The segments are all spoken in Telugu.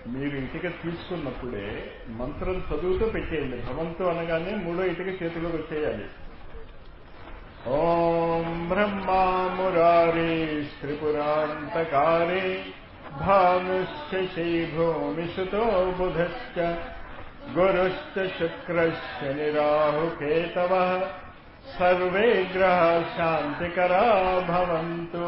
మీరు ఇటుక తీసుకున్నప్పుడే మంత్రం చదువుతూ పెట్టేయండి భవంతు అనగానే మూడో ఇటుక చేతిలోకి వచ్చేయాలి ఓం బ్రహ్మా మురారి త్రిపురాంతకారి భానుశ్చ భూమిసుతో బుధశ్చ గురుశ్చ శుక్రశ్చ నిరాహుకేతవ సర్వే గ్రహ శాంతికరా భవంతు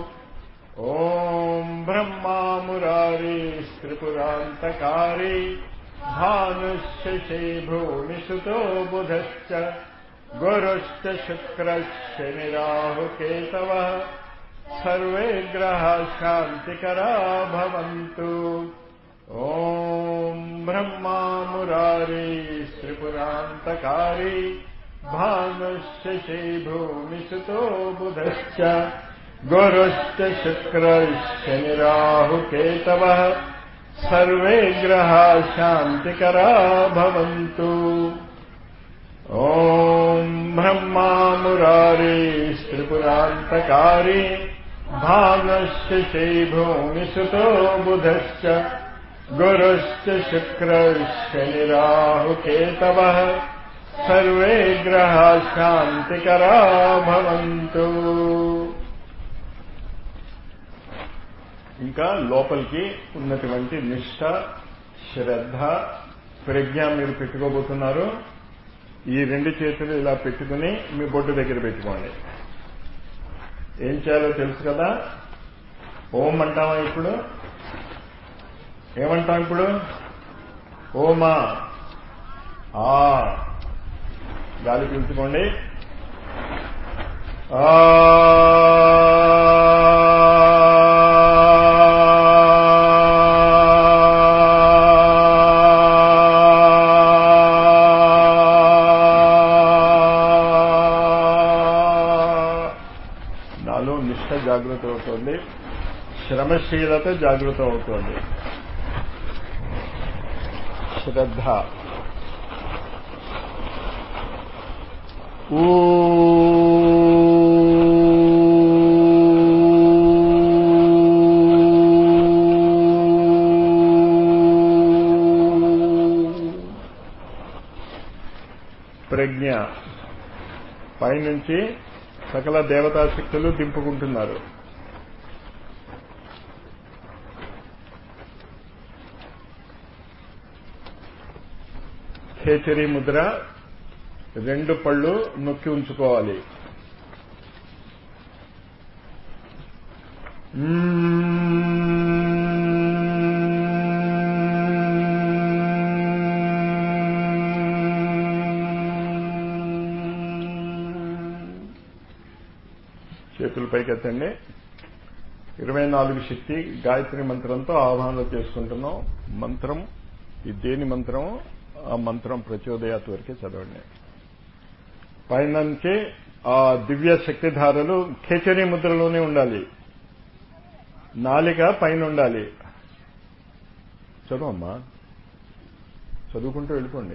ఓం బ్రహ్మా మురారి త్రిపురాంతకారి భానుశ్చ భూమిసుతో బుధశ్చ గురుశ్చ శుక్రశ్చ నిరాహుకేతవ సర్వే గ్రహ శాంతికరా భవంతు ఓం బ్రహ్మా మురారి త్రిపురాంతకారి భానుశ్చ భూమిసుతో బుధశ్చ గురుశ్చ శుక్రశ్చ నిరాహుకేతవ సర్వే గ్రహ శాంతికరా భవంతు ఓం బ్రహ్మా మురారి త్రిపురాంతకారి భాగశ్చ భూమిసుతో బుధశ్చ గురుశ్చ శుక్రశ్చ నిరాహుకేతవ సర్వే గ్రహ శాంతికరా భవంతు ఇంకా లోపలికి ఉన్నటువంటి నిష్ఠ శ్రద్ధ ప్రజ్ఞ మీరు పెట్టుకోబోతున్నారు ఈ రెండు చేతులు ఇలా పెట్టుకుని మీ బొడ్డు దగ్గర పెట్టుకోండి ఏం చేయాలో తెలుసు కదా ఓం అంటామా ఇప్పుడు ఏమంటాం ఇప్పుడు ఓమా ఆ గాలి పీల్చుకోండి ఆ నాలో నిష్ఠ జాగృత అవుతోంది శ్రమశీలత జాగృత అవుతోంది శ్రద్ధ ఊ ప్రజ్ఞ పైనుంచి సకల దేవతా శక్తులు దింపుకుంటున్నారు ఖేచరి ముద్ర రెండు పళ్ళు నొక్కి ఉంచుకోవాలి చేతులు పైకెత్తండి ఇరవై నాలుగు శక్తి గాయత్రి మంత్రంతో ఆహ్వానం చేసుకుంటున్నాం మంత్రం ఈ దేని మంత్రం ఆ మంత్రం ప్రచోదయాత్ వరకే చదవండి పైనుంచి ఆ దివ్య శక్తిధారలు ఖేచరీ ముద్రలోనే ఉండాలి నాలిక పైన ఉండాలి చదువమ్మా చదువుకుంటూ వెళ్ళిపోండి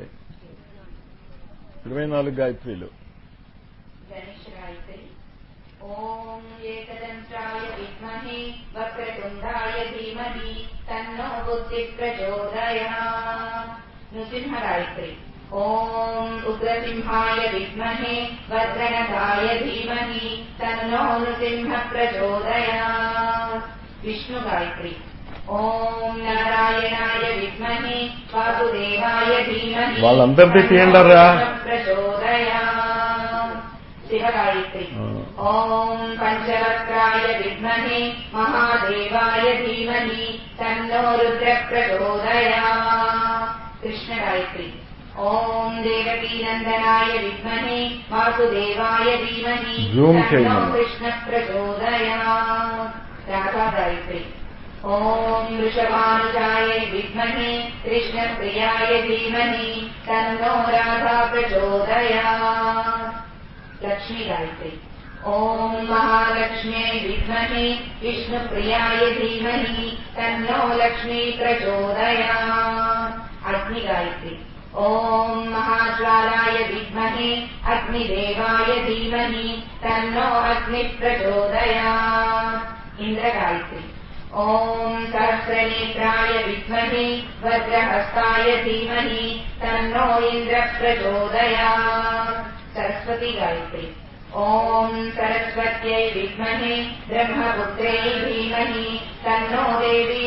ఇరవై నాలుగు గాయత్రీలు గణేష్ గాయత్రి ఓం ఏకదంత్రాయ విద్మహే వక్రతుండాయ ధీమహి తన్నో బుద్ధి ప్రచోదయాత్ నృసింహ గాయత్రి ఓం ఉగ్రసింహాయ విద్మహే వజ్రనదాయ ధీమహి తన్నో నృసింహ ప్రచోదయాత్ విష్ణు గాయత్రి ఓం నారాయణాయ విద్మహే వాసుదేవాయ ధీమహి వాళ్ళందరిది తీయండరా. ప్రచోదయాత్ శివ గాయత్రి ఆ. ఓం పంచవక్రాయ విద్మహే మహాదేవాయ ధీమహి తన్నో రుద్ర ప్రచోదయాత్ కృష్ణ గాయత్రి ఓం దేవకీనందనాయ విద్మహే వాసుదేవాయ ధీమహి Zoom తన్నో చేయండి. కృష్ణ ప్రచోదయాత్ రాధా గాయత్రి ఓం వృషభానుజాయ విద్మహే కృష్ణప్రియాయ ధీమహి తన్నో రాధా ప్రచోదయాత్ లక్ష్మీ గాయత్రి ఓం మహాలక్ష్మ్యై విద్మహే విష్ణుప్రియాయ ధీమహి తన్నో లక్ష్మీ ప్రచోదయాత్ అగ్ని గాయత్రి ఓం మహాజ్వాలాయ విద్మహే అగ్నిదేవాయ ధీమహి తన్నో అగ్ని ప్రచోదయాత్ ఇంద్ర గాయత్రి ॐ सहस्रनेत्राय विद्महे वज्रहस्ताय धीमहि तन्नो इन्द्रः प्रचोदयात् सरस्वती गायत्री ॐ सरस्वत्यै विद्महे ब्रह्मपुत्रै धीमहि तन्नो देवी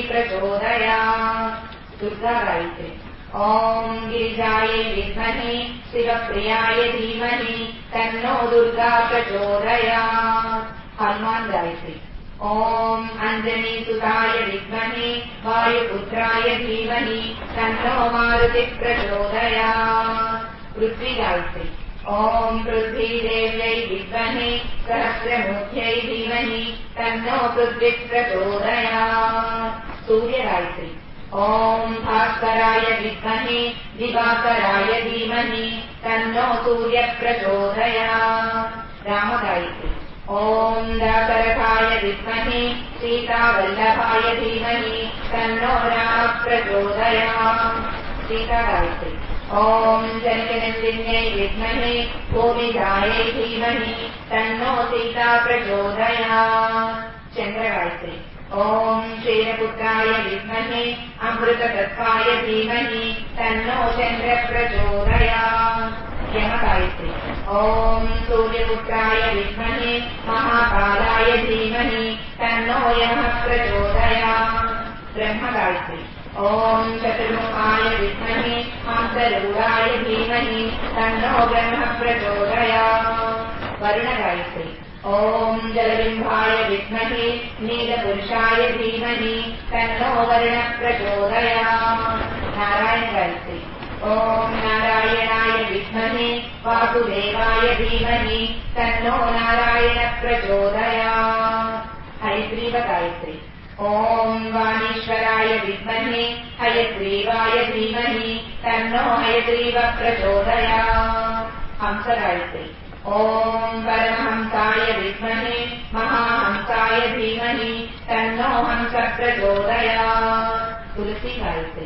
प्रचोदयात् दुर्गा गायत्री ॐ गिरिजायै विद्महे शिवप्रियाय धीमहि तन्नो दुर्गा प्रचोदयात् हनुमान् गायत्री ॐ अञ्जनीसुताय विद्महे वायुपुत्राय धीमहि तन्नो मारुतिः प्रचोदयात् पृथ्वी गायत्री ॐ पृथ्वीदेव्यै विद्महे सहस्रमूर्ध्यै धीमहि तन्नो पृथ्वीः प्रचोदयात् सूर्यगायत्री ॐ भास्कराय विद्महे दिवाकराय धीमहि तन्नो सूर्यः प्रचोदयात् रामगायत्री ॐ दासरथाय विद्महे सीतावल्लभाय धीमहि तन्नो रामः प्रचोदयात् सीतागायत्री ॐ जन्मनन्दिन्यै विद्महे गोविन्दायै धीमहि तन्नो सीता प्रचोदयात् चन्द्रगायत्री ॐ क्षीरपुत्राय विद्महे अमृततत्त्वाय धीमहि तन्नो चन्द्रः प्रचोदयात् यमगायत्री ॐ सूर्यपुत्राय विद्महे महाकालाय धीमहि तन्नो यमः प्रचोदयात् ब्रह्मगायत्री ॐ चतुर्मुखाय विद्महे हंसरूढाय धीमहि तन्नो ब्रह्म प्रचोदयात् वरुणगायत्री ॐ जलबिम्बाय विद्महे नीलपुरुषाय धीमहि तन्नो वरुणः प्रचोदयात् नारायणगायत्री ॐ नारायणाय विद्महे वासुदेवाय धीमहि तन्नो नारायणः प्रचोदयात् हयग्रीवगायत्री ॐ वाणीश्वराय विद्महे हयग्रीवाय धीमहि तन्नो हयग्रीवः प्रचोदयात् हंसगायत्री ॐ परमहंसाय विद्महे महाहंसाय धीमहि तन्नो हंसः प्रचोदयात् तुलसी गायत्री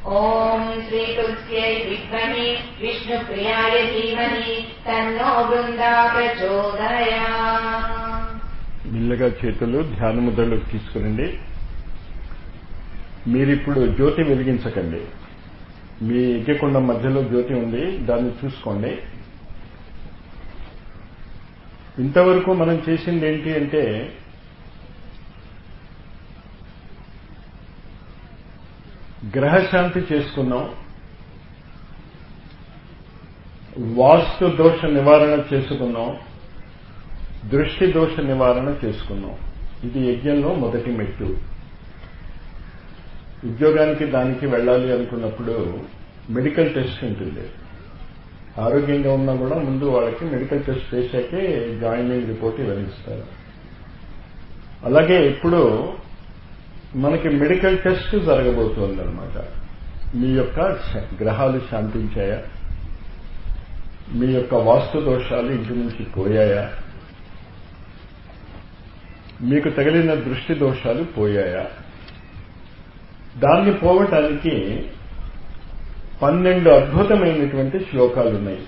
ॐ श्रीतुल्स्यै विद्महे विष्णुप्रियाय धीमहि तन्नो वृन्दा प्रचोदयात् మెల్లగా చేతులు ధ్యాన ముద్రలోకి తీసుకురండి మీరిప్పుడు జ్యోతి వెలిగించకండి మీ ఎగ్గకొండ మధ్యలో జ్యోతి ఉంది దాన్ని చూసుకోండి ఇంతవరకు మనం చేసింది ఏంటి అంటే గ్రహశాంతి చేసుకున్నాం వాస్తు దోష నివారణ చేసుకున్నాం దృష్టి దోష నివారణ చేసుకున్నాం ఇది యజ్ఞంలో మొదటి మెట్టు ఉద్యోగానికి దానికి వెళ్ళాలి అనుకున్నప్పుడు మెడికల్ టెస్ట్ ఉంటుంది ఆరోగ్యంగా ఉన్నా కూడా ముందు వాళ్ళకి మెడికల్ టెస్ట్ చేశాకే జాయినింగ్ రిపోర్ట్ ఇవ్వనిస్తారు అలాగే ఇప్పుడు మనకి మెడికల్ టెస్ట్ జరగబోతోంది అనమాట మీ యొక్క గ్రహాలు శాంతించాయా మీ యొక్క వాస్తు దోషాలు ఇంటి నుంచి పోయాయా మీకు తగిలిన దృష్టి దోషాలు పోయాయా దాన్ని పోవటానికి పన్నెండు అద్భుతమైనటువంటి శ్లోకాలు ఉన్నాయి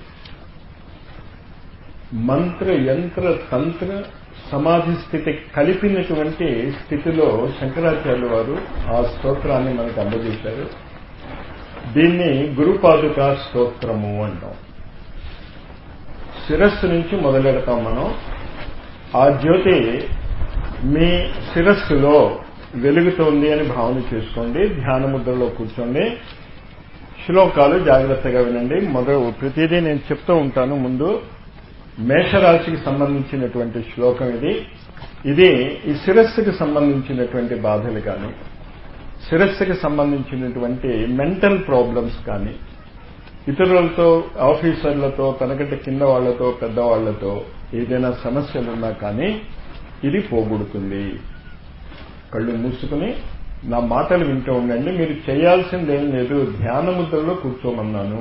మంత్ర యంత్ర తంత్ర సమాధి స్థితి కలిపినటువంటి స్థితిలో శంకరాచార్య వారు ఆ స్తోత్రాన్ని మనకు అందజేశారు దీన్ని గురుపాదుక స్తోత్రము అంటాం శిరస్సు నుంచి మొదలెడతాం మనం ఆ జ్యోతి మీ శిరస్సులో వెలుగుతోంది అని భావన చేసుకోండి ధ్యాన ముద్రలో కూర్చోండి శ్లోకాలు జాగ్రత్తగా వినండి మొదలు ప్రతిదీ నేను చెప్తూ ఉంటాను ముందు మేషరాశికి సంబంధించినటువంటి శ్లోకం ఇది ఇది ఈ శిరస్సుకి సంబంధించినటువంటి బాధలు కానీ శిరస్సుకి సంబంధించినటువంటి మెంటల్ ప్రాబ్లమ్స్ కానీ ఇతరులతో ఆఫీసర్లతో తనకంటే కింద వాళ్లతో పెద్దవాళ్లతో ఏదైనా సమస్యలున్నా కానీ ఇది పోగొడుతుంది కళ్ళు మూసుకుని నా మాటలు వింటూ ఉండండి మీరు చేయాల్సిందేం లేదు ధ్యాన ముద్రలో కూర్చోమన్నాను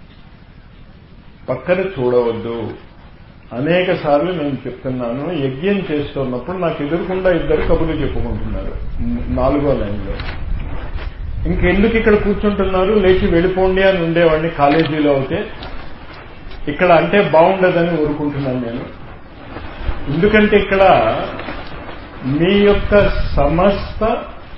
పక్కన చూడవద్దు అనేక సార్లు నేను చెప్తున్నాను యజ్ఞం చేస్తున్నప్పుడు నాకు ఎదురుకుండా ఇద్దరు కబుర్లు చెప్పుకుంటున్నారు నాలుగో లైన్లో ఇంకెందుకు ఇక్కడ కూర్చుంటున్నారు లేచి వెళ్ళిపోండి అని ఉండేవాడిని కాలేజీలో అయితే ఇక్కడ అంటే బాగుండదని ఊరుకుంటున్నాను నేను ఎందుకంటే ఇక్కడ మీ యొక్క సమస్త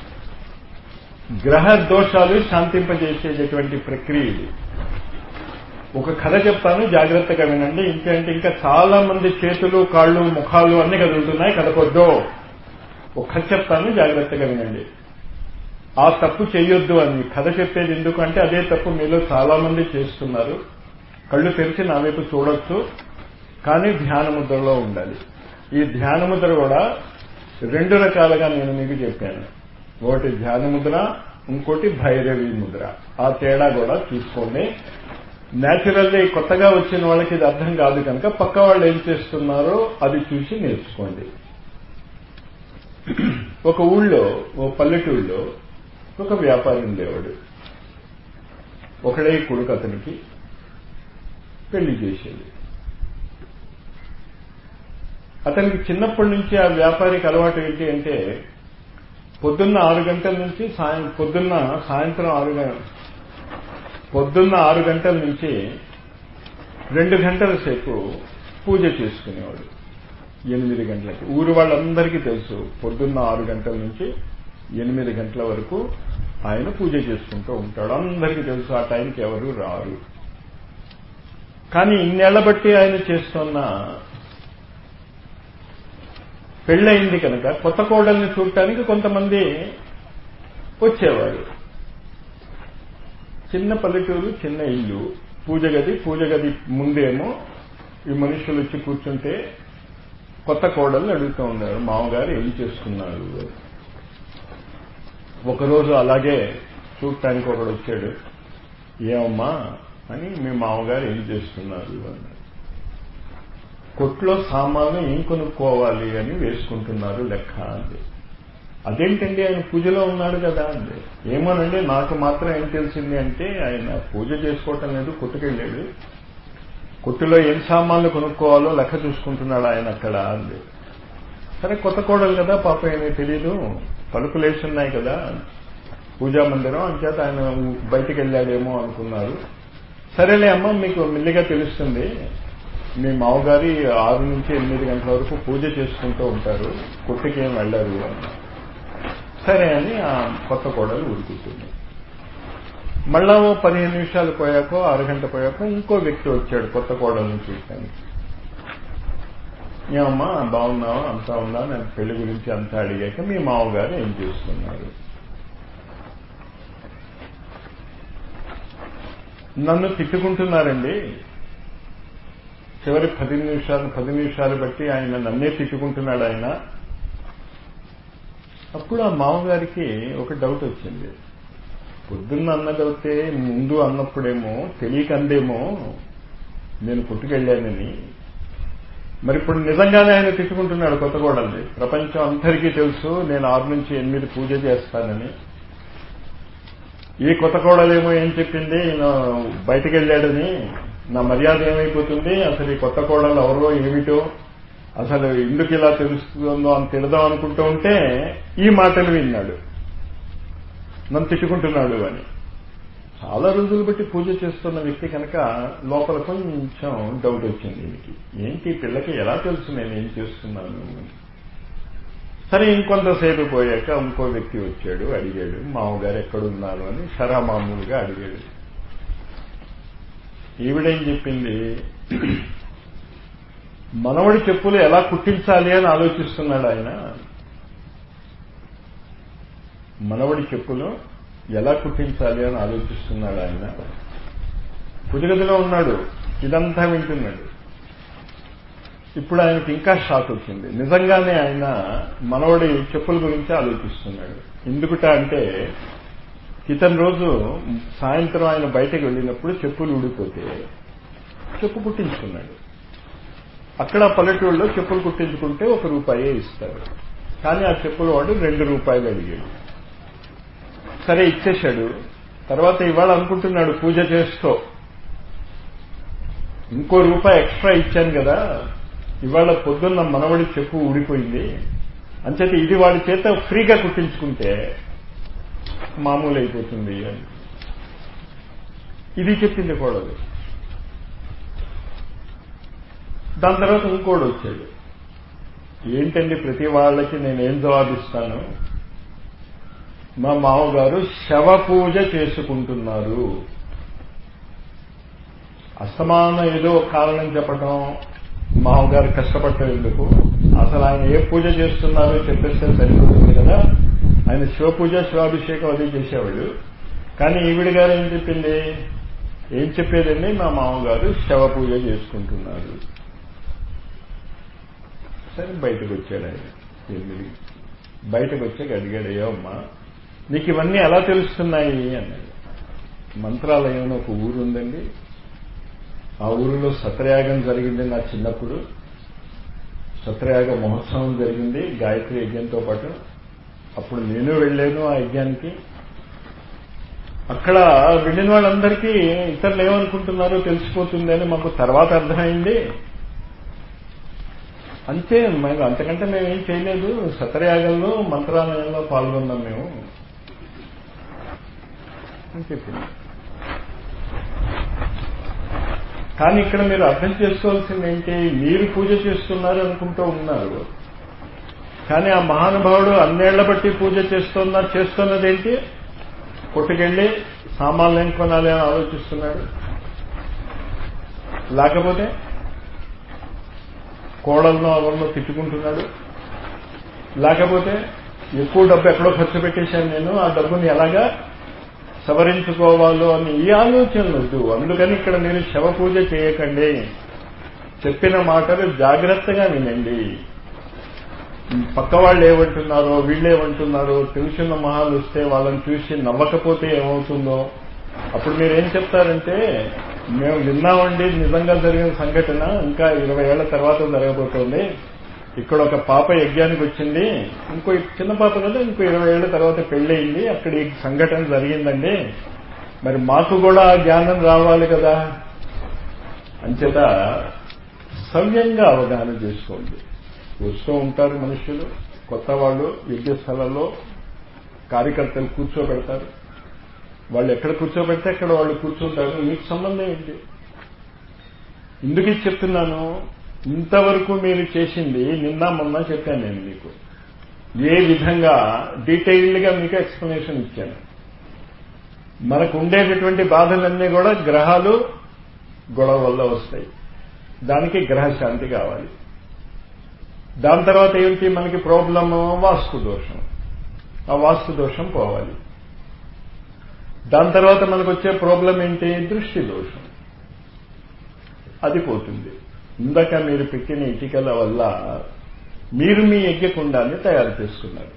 గ్రహ దోషాలు శాంతింపజేసేటటువంటి ప్రక్రియ ఇది ఒక కథ చెప్తాను జాగ్రత్తగా వినండి ఇంకేంటి ఇంకా చాలా మంది చేతులు కాళ్ళు ముఖాలు అన్ని కదులుతున్నాయి కదకొద్దు ఒక కథ చెప్తాను జాగ్రత్తగా వినండి ఆ తప్పు చేయొద్దు అని కథ చెప్పేది ఎందుకంటే అదే తప్పు మీలో చాలా మంది చేస్తున్నారు కళ్ళు తెరిచి నా వైపు చూడొచ్చు కానీ ధ్యాన ముద్రలో ఉండాలి ఈ ధ్యాన ముద్ర కూడా రెండు రకాలుగా నేను మీకు చెప్పాను ఒకటి ధ్యాన ముద్ర ఇంకోటి భైరవి ముద్ర ఆ తేడా కూడా చూసుకోండి న్యాచురల్లీ కొత్తగా వచ్చిన వాళ్ళకి ఇది అర్థం కాదు కనుక పక్క వాళ్ళు ఏం చేస్తున్నారో అది చూసి నేర్చుకోండి ఒక ఊళ్ళో ఓ పల్లెటూళ్ళలో ఒక వ్యాపారి ఉండేవాడు ఒకడే కొడుకు అతనికి పెళ్లి చేసేది అతనికి చిన్నప్పటి నుంచి ఆ వ్యాపారికి అలవాటు ఏంటి అంటే పొద్దున్న ఆరు గంటల నుంచి సాయం పొద్దున్న సాయంత్రం ఆరు గంటల పొద్దున్న ఆరు గంటల నుంచి రెండు గంటల సేపు పూజ చేసుకునేవాడు ఎనిమిది గంటలకి ఊరు వాళ్ళందరికీ తెలుసు పొద్దున్న ఆరు గంటల నుంచి ఎనిమిది గంటల వరకు ఆయన పూజ చేసుకుంటూ ఉంటాడు అందరికీ తెలుసు ఆ టైంకి ఎవరు రారు కానీ ఇన్నేళ్ల బట్టి ఆయన చేస్తున్న పెళ్ళయింది కనుక కొత్త కోడల్ని చూడటానికి కొంతమంది వచ్చేవారు చిన్న పల్లెటూరు చిన్న ఇల్లు పూజ గది పూజ గది ముందేమో ఈ మనుషులు వచ్చి కూర్చుంటే కొత్త కోడల్ని అడుగుతూ ఉన్నారు మామగారు ఏం చేస్తున్నారు ఒకరోజు అలాగే చూడటానికి ఒకడు వచ్చాడు ఏమమ్మా అని మీ మామగారు ఏం చేస్తున్నారు అన్నాడు కొట్లో సామాను ఏం కొనుక్కోవాలి అని వేసుకుంటున్నారు లెక్క అంది అదేంటండి ఆయన పూజలో ఉన్నాడు కదా అండి ఏమోనండి నాకు మాత్రం ఏం తెలిసింది అంటే ఆయన పూజ చేసుకోవటం లేదు కొట్టుకెళ్ళాడు కొట్టులో ఏం సామాన్లు కొనుక్కోవాలో లెక్క చూసుకుంటున్నాడు ఆయన అక్కడ అంది సరే కొత్త కోడలు కదా పాప ఏమీ తెలీదు తలుపులు వేసున్నాయి కదా పూజా మందిరం అంచేత ఆయన బయటికి వెళ్ళాడేమో అనుకున్నారు సరేలే అమ్మ మీకు మెల్లిగా తెలుస్తుంది మీ మామగారి ఆరు నుంచి ఎనిమిది గంటల వరకు పూజ చేసుకుంటూ ఉంటారు కొట్టుకి ఏం వెళ్ళరు అని సరే అని ఆ కొత్త కోడలు ఊరుకుంటుంది మళ్ళా ఓ పదిహేను నిమిషాలు పోయాకో అరగంట పోయాకో ఇంకో వ్యక్తి వచ్చాడు కొత్త కోడలను చూడటానికి ఏమమ్మా బాగున్నావా అంతా ఉందా నేను పెళ్లి గురించి అంతా అడిగాక మీ మామగారు ఏం చేస్తున్నారు నన్ను తిట్టుకుంటున్నారండి చివరి పది నిమిషాలు పది నిమిషాలు బట్టి ఆయన నన్నే తిట్టుకుంటున్నాడు ఆయన అప్పుడు ఆ మామగారికి ఒక డౌట్ వచ్చింది పొద్దున్న అన్నదవుతే ముందు అన్నప్పుడేమో తెలియక అందేమో నేను పుట్టుకెళ్ళానని మరి ఇప్పుడు నిజంగానే ఆయన తిట్టుకుంటున్నాడు కొత్త కోడల్ని ప్రపంచం అందరికీ తెలుసు నేను ఆరు నుంచి ఎనిమిది పూజ చేస్తానని ఈ కొత్త కోడలేమో ఏం చెప్పింది ఈయన బయటికి వెళ్ళాడని నా మర్యాద ఏమైపోతుంది అసలు ఈ కొత్త కోడలు ఎవరో ఏమిటో అసలు ఎందుకు ఇలా తెలుస్తుందో అని తిడదాం అనుకుంటూ ఉంటే ఈ మాటలు విన్నాడు నన్ను తిట్టుకుంటున్నాడు అని చాలా రోజులు బట్టి పూజ చేస్తున్న వ్యక్తి కనుక లోపల కొంచెం డౌట్ వచ్చింది దీనికి ఏంటి పిల్లకి ఎలా తెలుసు నేను ఏం చేస్తున్నాను సరే ఇంకొంతసేపు పోయాక ఇంకో వ్యక్తి వచ్చాడు అడిగాడు మామగారు ఎక్కడున్నారు అని సరా మామూలుగా అడిగాడు ఈవిడేం చెప్పింది మనవడి చెప్పులు ఎలా కుట్టించాలి అని ఆలోచిస్తున్నాడు ఆయన మనవడి చెప్పులు ఎలా కుట్టించాలి అని ఆలోచిస్తున్నాడు ఆయన పుజగదిలో ఉన్నాడు ఇదంతా వింటున్నాడు ఇప్పుడు ఆయనకి ఇంకా షాక్ వచ్చింది నిజంగానే ఆయన మనవడి చెప్పుల గురించి ఆలోచిస్తున్నాడు ఎందుకుట అంటే ఇతని రోజు సాయంత్రం ఆయన బయటకు వెళ్ళినప్పుడు చెప్పులు ఊడిపోతే చెప్పు కుట్టించుకున్నాడు అక్కడ పల్లెటూళ్ళలో చెప్పులు కుట్టించుకుంటే ఒక రూపాయే ఇస్తారు కానీ ఆ చెప్పులు వాడు రెండు రూపాయలు అడిగాడు సరే ఇచ్చేశాడు తర్వాత ఇవాళ అనుకుంటున్నాడు పూజ చేస్తూ ఇంకో రూపాయి ఎక్స్ట్రా ఇచ్చాను కదా ఇవాళ పొద్దున్న మనవడి చెప్పు ఊడిపోయింది అంచేత ఇది వాడి చేత ఫ్రీగా కుట్టించుకుంటే మామూలు అయిపోతుంది అని ఇది చెప్పింది కోడలు దాని తర్వాత ఇంకోడు వచ్చాడు ఏంటండి ప్రతి వాళ్ళకి నేనేం జవాబిస్తాను మా మామగారు శవ పూజ చేసుకుంటున్నారు అసమాన ఏదో కారణం చెప్పడం మామగారు కష్టపడటం ఎందుకు అసలు ఆయన ఏ పూజ చేస్తున్నారో చెప్పేస్తే సరిపోతుంది కదా ఆయన శివ పూజ శివాభిషేకం అది చేసేవాళ్ళు కానీ ఈవిడ గారు ఏం చెప్పింది ఏం చెప్పేదండి మా మామగారు శవ పూజ చేసుకుంటున్నారు సరే బయటకు వచ్చాడు ఆయన ఎనిమిది బయటకు వచ్చాక అడిగాడు అయ్యో అమ్మా నీకు ఇవన్నీ ఎలా తెలుస్తున్నాయి అన్నాడు మంత్రాలయం అని ఒక ఊరు ఉందండి ఆ ఊరిలో సత్రయాగం జరిగింది నా చిన్నప్పుడు సత్రయాగ మహోత్సవం జరిగింది గాయత్రి యజ్ఞంతో పాటు అప్పుడు నేను వెళ్ళాను ఆ యజ్ఞానికి అక్కడ వెళ్ళిన వాళ్ళందరికీ ఇతరులు ఏమనుకుంటున్నారో తెలిసిపోతుంది అని మాకు తర్వాత అర్థమైంది అంతే మేము అంతకంటే మేము ఏం చేయలేదు సత్రయాగంలో మంత్రాలయంలో పాల్గొన్నాం మేము అని చెప్పింది కానీ ఇక్కడ మీరు అర్థం చేసుకోవాల్సింది ఏంటి మీరు పూజ చేస్తున్నారు అనుకుంటూ ఉన్నారు కానీ ఆ మహానుభావుడు అన్నేళ్ల బట్టి పూజ చేస్తున్నా చేస్తున్నది ఏంటి కొట్టుకెళ్ళి సామాన్లు ఏం కొనాలి అని ఆలోచిస్తున్నాడు లేకపోతే కోడలను అవన్నీ తిట్టుకుంటున్నాడు లేకపోతే ఎక్కువ డబ్బు ఎక్కడో ఖర్చు పెట్టేశాను నేను ఆ డబ్బుని ఎలాగా సవరించుకోవాలో అని ఈ ఆలోచనలు వద్దు అందుకని ఇక్కడ మీరు శవ పూజ చేయకండి చెప్పిన మాటలు జాగ్రత్తగా వినండి పక్క వాళ్ళు ఏమంటున్నారో వీళ్ళేమంటున్నారో తెలుసున్న మహాలు వస్తే వాళ్ళని చూసి నవ్వకపోతే ఏమవుతుందో అప్పుడు మీరు ఏం చెప్తారంటే మేము విన్నామండి నిజంగా జరిగిన సంఘటన ఇంకా ఇరవై ఏళ్ల తర్వాత జరగబోతోంది ఇక్కడ ఒక పాప యజ్ఞానికి వచ్చింది ఇంకో చిన్న పాప కదా ఇంకో ఇరవై ఏళ్ల తర్వాత పెళ్ళయింది అక్కడ ఈ సంఘటన జరిగిందండి మరి మాకు కూడా ఆ జ్ఞానం రావాలి కదా అంచేత సవ్యంగా అవగాహన చేసుకోండి వస్తూ ఉంటారు మనుషులు కొత్త వాళ్ళు యజ్ఞస్థలంలో కార్యకర్తలు కూర్చోబెడతారు వాళ్ళు ఎక్కడ కూర్చోబెడితే అక్కడ వాళ్ళు కూర్చుంటారు మీకు సంబంధం ఏంటి ఎందుకు ఇది చెప్తున్నాను ఇంతవరకు మీరు చేసింది నిన్న మొన్న చెప్పాను నేను మీకు ఏ విధంగా డీటెయిల్డ్గా మీకు ఎక్స్ప్లెనేషన్ ఇచ్చాను మనకు ఉండేటటువంటి బాధలన్నీ కూడా గ్రహాలు గొడవ వల్ల వస్తాయి దానికి గ్రహశాంతి కావాలి దాని తర్వాత ఏంటి మనకి ప్రాబ్లమ్ వాస్తు దోషం ఆ వాస్తు దోషం పోవాలి దాని తర్వాత మనకు వచ్చే ప్రాబ్లం ఏంటి దృష్టి దోషం అది పోతుంది ఇందాక మీరు పెట్టిన ఇటికల వల్ల మీరు మీ యజ్ఞకుండాన్ని తయారు చేసుకున్నారు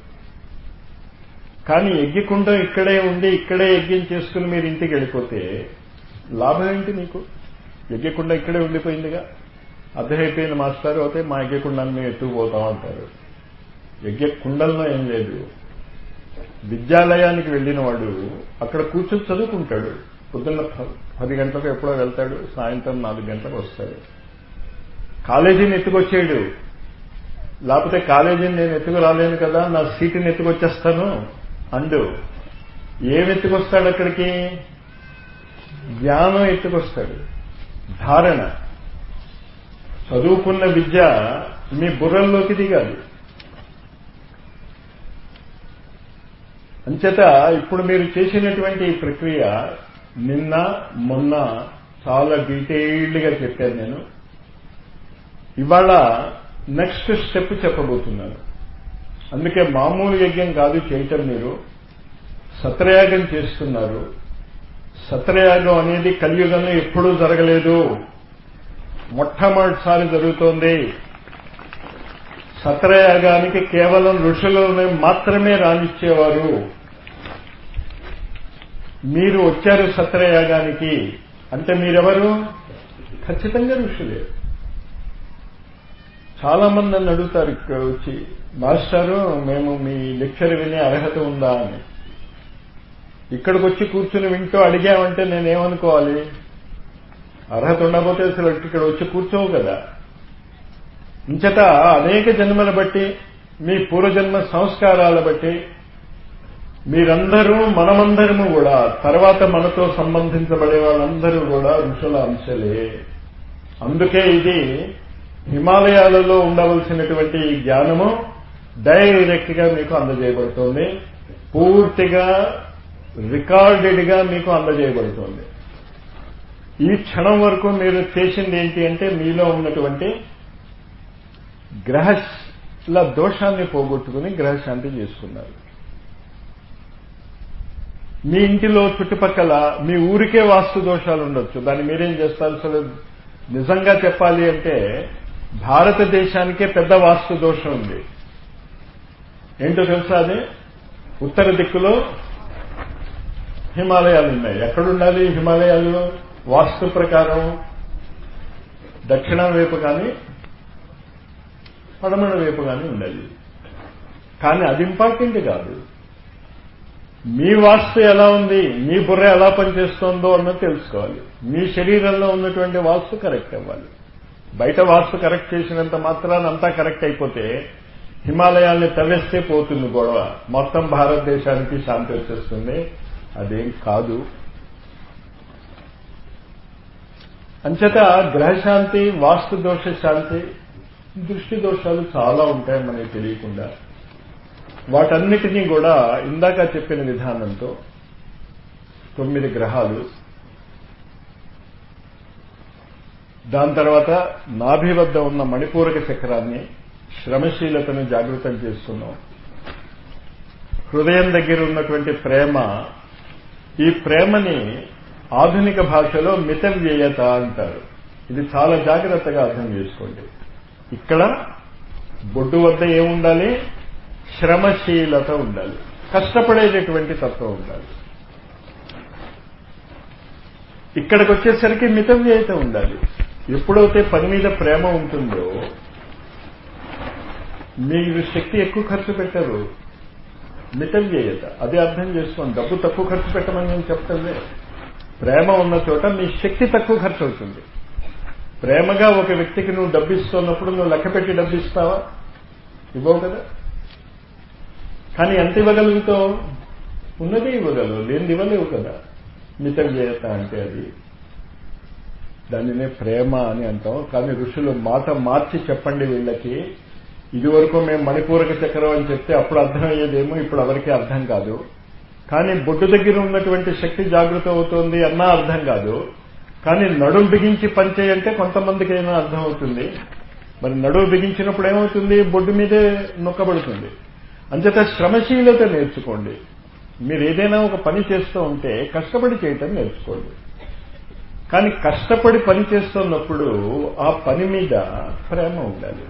కానీ యజ్ఞకుండం ఇక్కడే ఉండి ఇక్కడే యజ్ఞం చేసుకుని మీరు ఇంటికి వెళ్ళిపోతే లాభం ఏంటి మీకు యజ్ఞకుండ ఇక్కడే ఉండిపోయిందిగా అర్థమైపోయింది మాస్టర్ అయితే మా యజ్ఞకుండాన్ని మేము ఎత్తుకుపోతాం అంటారు యజ్ఞకుండంలో ఏం లేదు విద్యాలయానికి వెళ్ళిన వాడు అక్కడ కూర్చొని చదువుకుంటాడు పొద్దున్న పది గంటలకు ఎప్పుడో వెళ్తాడు సాయంత్రం నాలుగు గంటలకు వస్తాడు కాలేజీని ఎత్తుకొచ్చేయడు లేకపోతే కాలేజీని నేను ఎత్తుకు రాలేను కదా నా సీటుని ఎత్తుకొచ్చేస్తాను అండు ఏం ఎత్తుకొస్తాడు అక్కడికి జ్ఞానం ఎత్తుకొస్తాడు ధారణ చదువుకున్న విద్య మీ బుర్రల్లోకి దిగాలి అంచేత ఇప్పుడు మీరు చేసినటువంటి ఈ ప్రక్రియ నిన్న మొన్న చాలా డీటెయిల్డ్గా చెప్పాను నేను ఇవాళ నెక్స్ట్ స్టెప్ చెప్పబోతున్నాను అందుకే మామూలు యజ్ఞం కాదు చేయటం మీరు సత్రయాగం చేస్తున్నారు సత్రయాగం అనేది కలియుగంలో ఎప్పుడూ జరగలేదు మొట్టమొదటిసారి జరుగుతోంది సత్రయాగానికి కేవలం ఋషులను మాత్రమే రానిచ్చేవారు మీరు వచ్చారు సత్రయాగానికి అంటే మీరెవరు ఖచ్చితంగా ఋషులే చాలా మంది నన్ను అడుగుతారు ఇక్కడ వచ్చి మాస్టారు మేము మీ లెక్చర్ వినే అర్హత ఉందా అని ఇక్కడికి వచ్చి కూర్చుని వింటూ అడిగామంటే నేనేమనుకోవాలి అర్హత ఉండకపోతే అసలు ఇక్కడ వచ్చి కూర్చోవు కదా ఇంచట అనేక జన్మల బట్టి మీ పూర్వజన్మ సంస్కారాల బట్టి మీరందరూ మనమందరము కూడా తర్వాత మనతో సంబంధించబడే వాళ్ళందరూ కూడా ఋషుల అంశలే అందుకే ఇది హిమాలయాలలో ఉండవలసినటువంటి ఈ జ్ఞానము డైరెక్ట్ గా మీకు అందజేయబడుతోంది పూర్తిగా రికార్డెడ్గా మీకు అందజేయబడుతుంది ఈ క్షణం వరకు మీరు చేసింది ఏంటి అంటే మీలో ఉన్నటువంటి గ్రహల దోషాన్ని పోగొట్టుకుని గ్రహశాంతి చేసుకున్నారు మీ ఇంటిలో చుట్టుపక్కల మీ ఊరికే వాస్తు దోషాలు ఉండొచ్చు దాన్ని మీరేం చేస్తారు అసలు నిజంగా చెప్పాలి అంటే భారతదేశానికే పెద్ద వాస్తు దోషం ఉంది ఏంటో తెలుసా అది ఉత్తర దిక్కులో హిమాలయాలు ఉన్నాయి ఎక్కడుండాలి హిమాలయాలు వాస్తు ప్రకారం దక్షిణం వైపు కానీ పడమర వైపు కానీ ఉండాలి కానీ అది ఇంపార్టెంట్ కాదు మీ వాస్తు ఎలా ఉంది మీ బుర్ర ఎలా పనిచేస్తోందో అన్నది తెలుసుకోవాలి మీ శరీరంలో ఉన్నటువంటి వాస్తు కరెక్ట్ అవ్వాలి బయట వాస్తు కరెక్ట్ చేసినంత మాత్రాన అంతా కరెక్ట్ అయిపోతే హిమాలయాల్ని తవ్వేస్తే పోతుంది గొడవ మొత్తం భారతదేశానికి శాంతి వచ్చేస్తుంది అదేం కాదు అంచేత గ్రహశాంతి వాస్తు దోష శాంతి దృష్టి దోషాలు చాలా ఉంటాయి మనకి తెలియకుండా వాటన్నిటినీ కూడా ఇందాక చెప్పిన విధానంతో తొమ్మిది గ్రహాలు దాని తర్వాత నాభి వద్ద ఉన్న మణిపూరక చక్రాన్ని శ్రమశీలతను జాగృతం చేస్తున్నాం హృదయం దగ్గర ఉన్నటువంటి ప్రేమ ఈ ప్రేమని ఆధునిక భాషలో మితవ్యయత అంటారు ఇది చాలా జాగ్రత్తగా అర్థం చేసుకోండి ఇక్కడ బొడ్డు వద్ద ఏముండాలి శ్రమశీలత ఉండాలి కష్టపడేటటువంటి తత్వం ఉండాలి ఇక్కడికి వచ్చేసరికి మితవ్యయత ఉండాలి ఎప్పుడైతే పని మీద ప్రేమ ఉంటుందో మీరు శక్తి ఎక్కువ ఖర్చు పెట్టరు మితవ్యయత అది అర్థం చేసుకోండి డబ్బు తక్కువ ఖర్చు పెట్టమని నేను చెప్తాను ప్రేమ ఉన్న చోట మీ శక్తి తక్కువ ఖర్చు అవుతుంది ప్రేమగా ఒక వ్యక్తికి నువ్వు డబ్బు ఇస్తున్నప్పుడు నువ్వు లెక్క పెట్టి డబ్బు ఇస్తావా ఇవ్వవు కదా కానీ ఎంత ఇవ్వగలుగుతావు ఉన్నది ఇవ్వగలవు లేనిది ఇవ్వలేవు కదా మితవ్యయత అంటే అది దానినే ప్రేమ అని అంటాం కానీ ఋషులు మాట మార్చి చెప్పండి వీళ్ళకి ఇదివరకు మేము మణిపూరక చక్రం అని చెప్తే అప్పుడు అర్థమయ్యేదేమో ఇప్పుడు ఎవరికీ అర్థం కాదు కానీ బొడ్డు దగ్గర ఉన్నటువంటి శక్తి జాగృతం అవుతోంది అన్నా అర్థం కాదు కానీ నడుం బిగించి పనిచేయంటే కొంతమందికైనా అర్థం అవుతుంది మరి నడువు బిగించినప్పుడు ఏమవుతుంది బొడ్డు మీదే నొక్కబడుతుంది అంచేత శ్రమశీలత నేర్చుకోండి మీరు ఏదైనా ఒక పని చేస్తూ ఉంటే కష్టపడి చేయటం నేర్చుకోండి కానీ కష్టపడి పని చేస్తున్నప్పుడు ఆ పని మీద ప్రేమ ఉండాలి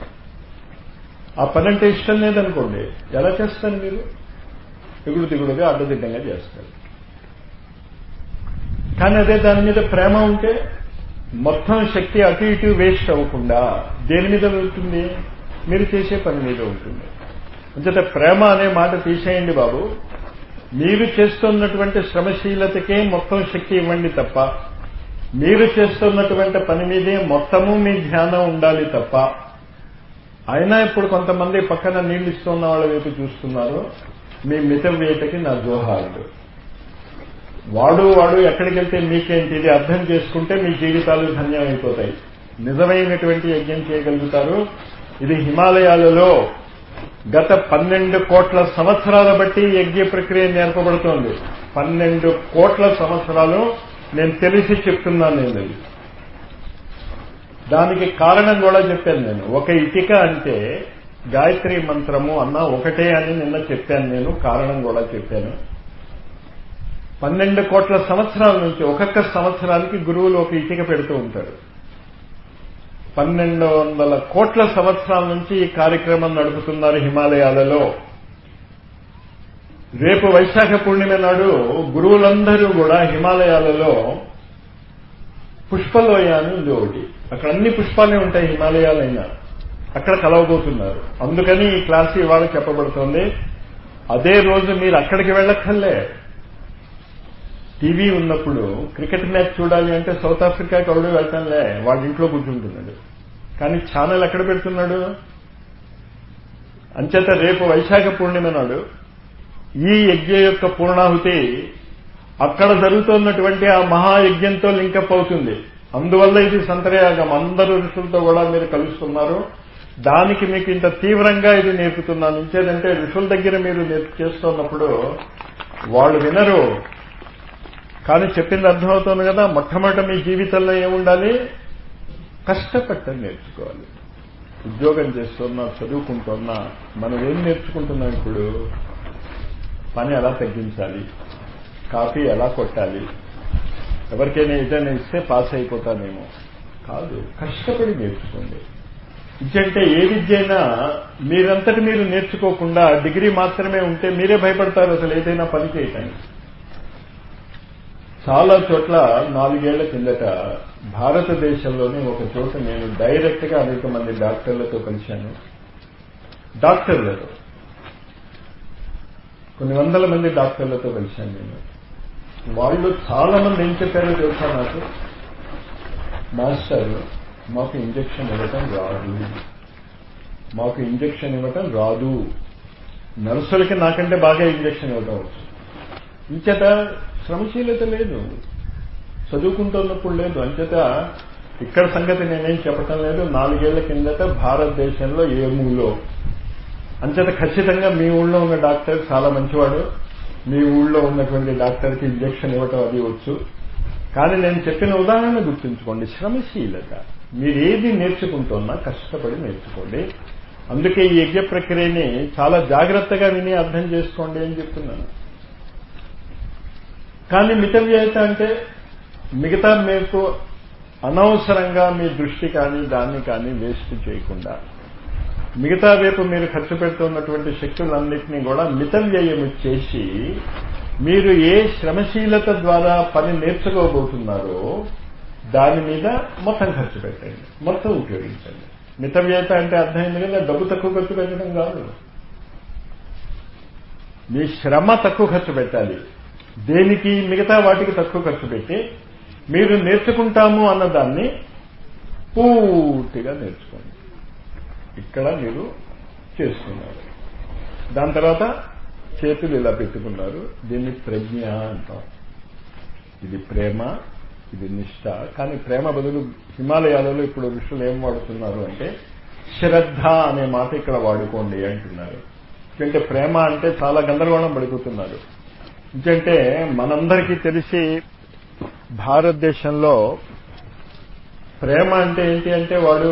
ఆ పని అంటే ఇష్టం లేదనుకోండి ఎలా చేస్తారు మీరు ఎగుడు దిగుడుగా అడ్డదిడ్డంగా చేస్తారు కానీ అదే దాని మీద ప్రేమ ఉంటే మొత్తం శక్తి అటు ఇటు వేస్ట్ అవ్వకుండా దేని మీద ఉంటుంది మీరు చేసే పని మీద ఉంటుంది అంచేత ప్రేమ అనే మాట తీసేయండి బాబు మీరు చేస్తున్నటువంటి శ్రమశీలతకే మొత్తం శక్తి ఇవ్వండి తప్ప మీరు చేస్తున్నటువంటి పని మీదే మొత్తము మీ ధ్యానం ఉండాలి తప్ప అయినా ఇప్పుడు కొంతమంది పక్కన నీళ్లు ఇస్తున్న వాళ్ళ వైపు చూస్తున్నారు మీ మితవ్యతకి నా జోహారుడు వాడు వాడు ఎక్కడికి వెళ్తే మీకేంటి ఇది అర్థం చేసుకుంటే మీ జీవితాలు ధన్యమైపోతాయి నిజమైనటువంటి యజ్ఞం చేయగలుగుతారు ఇది హిమాలయాలలో గత పన్నెండు కోట్ల సంవత్సరాల బట్టి యజ్ఞ ప్రక్రియ నేర్పబడుతోంది పన్నెండు కోట్ల సంవత్సరాలు నేను తెలిసి చెప్తున్నాను నేను అది దానికి కారణం కూడా చెప్పాను నేను ఒక ఇటిక అంటే గాయత్రి మంత్రము అన్న ఒకటే అని నిన్న చెప్పాను నేను కారణం కూడా చెప్పాను పన్నెండు కోట్ల సంవత్సరాల నుంచి ఒక్కొక్క సంవత్సరానికి గురువులు ఒక ఇటిక పెడుతూ ఉంటారు పన్నెండు వందల కోట్ల సంవత్సరాల నుంచి ఈ కార్యక్రమం నడుపుతున్నారు హిమాలయాలలో రేపు వైశాఖ పూర్ణిమ నాడు గురువులందరూ కూడా హిమాలయాలలో పుష్పలోయ అని ఉంది ఒకటి అక్కడ అన్ని పుష్పాలే ఉంటాయి హిమాలయాలైనా అక్కడ కలవబోతున్నారు అందుకని ఈ క్లాస్ ఇవాళ చెప్పబడుతోంది అదే రోజు మీరు అక్కడికి వెళ్ళక్కర్లే టీవీ ఉన్నప్పుడు క్రికెట్ మ్యాచ్ చూడాలి అంటే సౌత్ ఆఫ్రికాకి ఎవడు వెళ్తానులే వాళ్ళ ఇంట్లో కూర్చుంటున్నాడు కానీ ఛానల్ ఎక్కడ పెడుతున్నాడు అంచేత రేపు వైశాఖ పూర్ణిమ నాడు ఈ యజ్ఞ యొక్క పూర్ణాహుతి అక్కడ జరుగుతున్నటువంటి ఆ మహాయజ్ఞంతో లింకప్ అవుతుంది అందువల్ల ఇది సంతరయాగం అందరు ఋషులతో కూడా మీరు కలుస్తున్నారు దానికి మీకు ఇంత తీవ్రంగా ఇది నేర్పుతున్నాను ఇంకేదంటే ఋషుల దగ్గర మీరు నేర్పు చేస్తున్నప్పుడు వాళ్ళు వినరు కానీ చెప్పింది అర్థమవుతుంది కదా మొట్టమొదట మీ జీవితంలో ఏముండాలి కష్టపట్టని నేర్చుకోవాలి ఉద్యోగం చేస్తున్నా చదువుకుంటున్నా మనం ఏం నేర్చుకుంటున్నాం ఇప్పుడు పని ఎలా తగ్గించాలి కాఫీ ఎలా కొట్టాలి ఎవరికైనా ఏదైనా ఇస్తే పాస్ అయిపోతానేమో కాదు కష్టపడి నేర్చుకోండి ఇచ్చంటే ఏ విద్య అయినా మీరంతటి మీరు నేర్చుకోకుండా డిగ్రీ మాత్రమే ఉంటే మీరే భయపడతారు అసలు ఏదైనా పని చేయటానికి చాలా చోట్ల నాలుగేళ్ల కిందట భారతదేశంలోనే ఒక చోట నేను డైరెక్ట్ గా అనేక మంది డాక్టర్లతో కలిశాను డాక్టర్లతో కొన్ని వందల మంది డాక్టర్లతో కలిశాను నేను వాళ్ళు చాలా మంది ఏం చెప్పారో తెలుసా నాకు మాస్టర్ మాకు ఇంజక్షన్ ఇవ్వటం రాదు మాకు ఇంజక్షన్ ఇవ్వటం రాదు నర్సులకి నాకంటే బాగా ఇంజక్షన్ ఇవ్వటం వచ్చు ఇంచేత శ్రమశీలత లేదు చదువుకుంటున్నప్పుడు లేదు అంచేత ఇక్కడ సంగతి నేనేం చెప్పటం లేదు నాలుగేళ్ల కిందట భారతదేశంలో ఏ మూలో అంచేత ఖచ్చితంగా మీ ఊళ్ళో ఉన్న డాక్టర్ చాలా మంచివాడు మీ ఊళ్ళో ఉన్నటువంటి డాక్టర్కి ఇంజక్షన్ ఇవ్వటం అది వచ్చు కానీ నేను చెప్పిన ఉదాహరణ గుర్తుంచుకోండి శ్రమశీలత మీరు ఏది నేర్చుకుంటున్నా కష్టపడి నేర్చుకోండి అందుకే ఈ యజ్ఞ ప్రక్రియని చాలా జాగ్రత్తగా విని అర్థం చేసుకోండి అని చెప్తున్నాను కానీ మితవ్యయత అంటే మిగతా మీకు అనవసరంగా మీ దృష్టి కానీ దాన్ని కానీ వేస్ట్ చేయకుండా మిగతా వైపు మీరు ఖర్చు పెడుతున్నటువంటి శక్తులన్నింటినీ కూడా మితవ్యయము చేసి మీరు ఏ శ్రమశీలత ద్వారా పని నేర్చుకోబోతున్నారో దాని మీద మొత్తం ఖర్చు పెట్టండి మొత్తం ఉపయోగించండి మితవ్యయత అంటే అర్థమైంది కదా డబ్బు తక్కువ ఖర్చు పెట్టడం కాదు మీ శ్రమ తక్కువ ఖర్చు పెట్టాలి దేనికి మిగతా వాటికి తక్కువ ఖర్చు పెట్టి మీరు నేర్చుకుంటాము అన్నదాన్ని పూర్తిగా నేర్చుకోండి ఇక్కడ మీరు చేసుకున్నారు దాని తర్వాత చేతులు ఇలా పెట్టుకున్నారు దీన్ని ప్రజ్ఞ అంటాం ఇది ప్రేమ ఇది నిష్ట కానీ ప్రేమ బదులు హిమాలయాలలో ఇప్పుడు ఋషులు ఏం వాడుతున్నారు అంటే శ్రద్ధ అనే మాట ఇక్కడ వాడుకోండి అంటున్నారు ఎందుకంటే ప్రేమ అంటే చాలా గందరగోళం పడిపోతున్నారు ఎందుకంటే మనందరికీ తెలిసి భారతదేశంలో ప్రేమ అంటే ఏంటి అంటే వాడు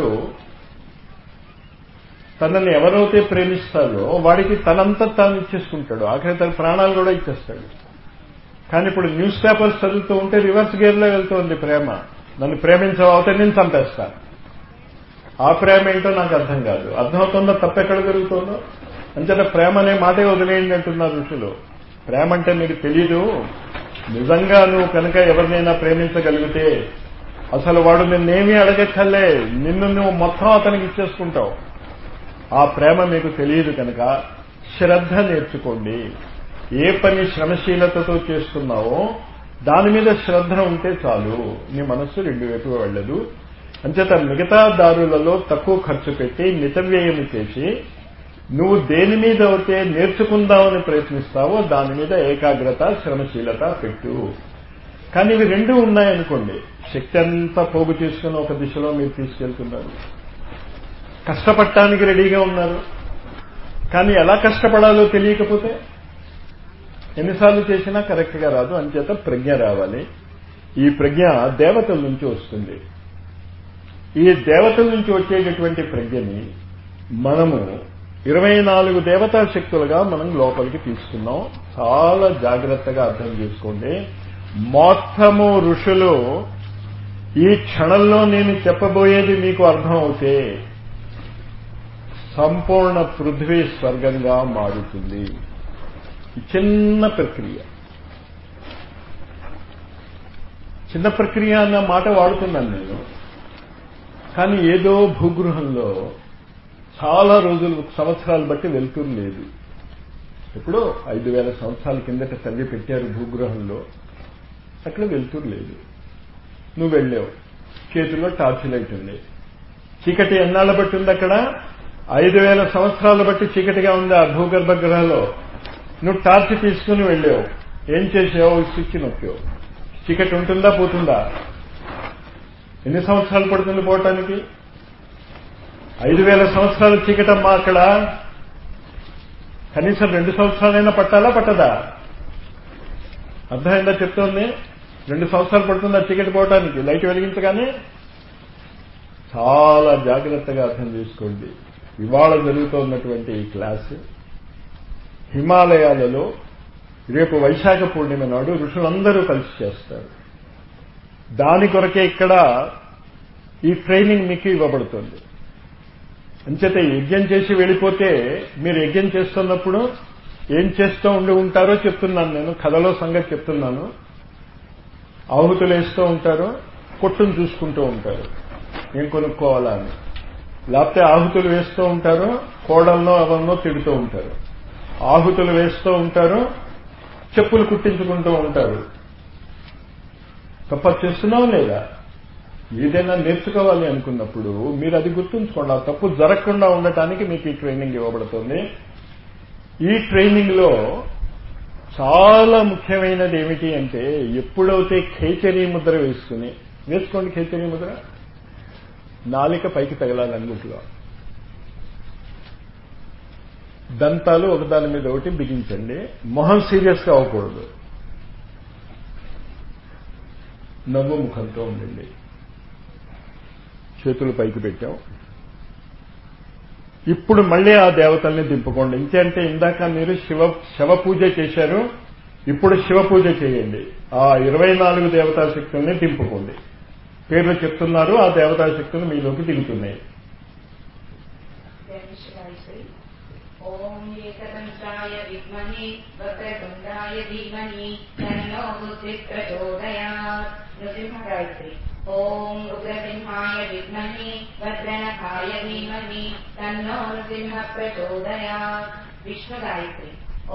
తనని ఎవరైతే ప్రేమిస్తాడో వాడికి తనంతా తాను ఇచ్చేసుకుంటాడు ఆఖరి తన ప్రాణాలు కూడా ఇచ్చేస్తాడు కానీ ఇప్పుడు న్యూస్ పేపర్స్ చదువుతూ ఉంటే రివర్స్ గేర్లో వెళ్తుంది ప్రేమ నన్ను ప్రేమించవతే నేను చంపేస్తా ఆ ప్రేమ ఏంటో నాకు అర్థం కాదు అర్థమవుతుందో తప్పెక్కడ జరుగుతుందో అంచేత ప్రేమ అనే మాటే వదిలేయండి అంటున్నారు ఋషులు ప్రేమ అంటే మీకు తెలీదు నిజంగా నువ్వు కనుక ఎవరినైనా ప్రేమించగలిగితే అసలు వాడు నిన్నేమీ అడగక్కర్లే నిన్ను నువ్వు మొత్తం అతనికి ఇచ్చేసుకుంటావు ఆ ప్రేమ మీకు తెలియదు కనుక శ్రద్ధ నేర్చుకోండి ఏ పని శ్రమశీలతతో చేస్తున్నావో దాని మీద శ్రద్ధ ఉంటే చాలు నీ మనస్సు రెండు వైపు వెళ్ళదు అంచేత మిగతా దారులలో తక్కువ ఖర్చు పెట్టి మితవ్యయం చేసి నువ్వు దేని మీద అయితే నేర్చుకుందామని ప్రయత్నిస్తావో దాని మీద ఏకాగ్రత శ్రమశీలత పెట్టు కానీ ఇవి రెండు ఉన్నాయనుకోండి శక్తి అంతా పోగు చేసుకుని ఒక దిశలో మీరు తీసుకెళ్తున్నారు కష్టపడటానికి రెడీగా ఉన్నారు కానీ ఎలా కష్టపడాలో తెలియకపోతే ఎన్నిసార్లు చేసినా కరెక్ట్గా రాదు అంచేత ప్రజ్ఞ రావాలి ఈ ప్రజ్ఞ దేవతల నుంచి వస్తుంది ఈ దేవతల నుంచి వచ్చేటటువంటి ప్రజ్ఞని మనము ఇరవై నాలుగు దేవతా శక్తులుగా మనం లోపలికి తీసుకున్నాం చాలా జాగ్రత్తగా అర్థం చేసుకోండి మొత్తము ఋషులు ఈ క్షణంలో నేను చెప్పబోయేది మీకు అర్థం అవుతే సంపూర్ణ పృథ్వీ స్వర్గంగా మారుతుంది చిన్న ప్రక్రియ చిన్న ప్రక్రియ అన్న మాట వాడుతున్నాను నేను కానీ ఏదో భూగృహంలో చాలా రోజులు సంవత్సరాలు బట్టి వెళ్తూరు లేదు ఎప్పుడో ఐదు వేల సంవత్సరాల కిందట తల్లి పెట్టారు భూగృహంలో అక్కడ వెళ్తూరు లేదు నువ్వు వెళ్ళావు చేతిలో టార్చ్ లైట్ ఉంది చీకటి ఎన్నాళ్ళ బట్టి ఉంది అక్కడ ఐదు వేల సంవత్సరాల బట్టి చీకటిగా ఉంది ఆ భూగర్భ గ్రహంలో నువ్వు టార్చ్ తీసుకుని వెళ్ళావు ఏం చేసావు స్విచ్ నొక్కావు చీకటి ఉంటుందా పోతుందా ఎన్ని సంవత్సరాలు పడుతుంది పోవటానికి ఐదు వేల సంవత్సరాలు చీకటమ్మా అక్కడ కనీసం రెండు సంవత్సరాలైనా పట్టాలా పట్టదా అర్థమైందా చెప్తోంది రెండు సంవత్సరాలు పడుతుందా చీకటి పోవటానికి లైట్ వెలిగించగానే చాలా జాగ్రత్తగా అర్థం చేసుకోండి ఇవాళ జరుగుతున్నటువంటి ఈ క్లాసు హిమాలయాలలో రేపు వైశాఖ పూర్ణిమ నాడు ఋషులందరూ కలిసి చేస్తారు దాని కొరకే ఇక్కడ ఈ ట్రైనింగ్ మీకు ఇవ్వబడుతుంది అంచేత యజ్ఞం చేసి వెళ్ళిపోతే మీరు యజ్ఞం చేస్తున్నప్పుడు ఏం చేస్తూ ఉండి ఉంటారో చెప్తున్నాను నేను కథలో సంగతి చెప్తున్నాను ఆహుతులు వేస్తూ ఉంటారు కొట్టును చూసుకుంటూ ఉంటారు ఏం కొనుక్కోవాలా అని లేకపోతే ఆహుతులు వేస్తూ ఉంటారు కోడల్లో అవన్నో తిడుతూ ఉంటారు ఆహుతులు వేస్తూ ఉంటారు చెప్పులు కుట్టించుకుంటూ ఉంటారు తప్ప చేస్తున్నావు లేదా ఏదైనా నేర్చుకోవాలి అనుకున్నప్పుడు మీరు అది గుర్తుంచుకోండి ఆ తప్పు జరగకుండా ఉండటానికి మీకు ఈ ట్రైనింగ్ ఇవ్వబడుతుంది ఈ ట్రైనింగ్ లో చాలా ముఖ్యమైనది ఏమిటి అంటే ఎప్పుడైతే ఖేచరీ ముద్ర వేసుకుని వేసుకోండి ఖేచరీ ముద్ర నాలిక పైకి తగలాలి అంగుట్లో దంతాలు ఒకదాని మీద ఒకటి బిగించండి మొహం సీరియస్గా అవ్వకూడదు నవ్వు ముఖంతో ఉండండి చేతులు పైకి పెట్టాం ఇప్పుడు మళ్ళీ ఆ దేవతల్ని దింపుకోండి ఇంకంటే ఇందాక మీరు శివ శవ పూజ చేశారు ఇప్పుడు శివ పూజ చేయండి ఆ ఇరవై నాలుగు దేవతా శక్తుల్ని దింపుకోండి పేర్లు చెప్తున్నారు ఆ దేవతా శక్తులు మీలోకి దిగుతున్నాయి ఓం ఏకదంతాయ విద్మహే వక్రతుండాయ ధీమహి తన్నో బుద్ధి ప్రచోదయాత్ నృసింహ గాయత్రి ఓం ఉగ్రసింహాయ విద్మహే వజ్రనఖాయ ధీమహి తన్నో నృసింహ ప్రచోదయాత్ విష్ణు గాయత్రి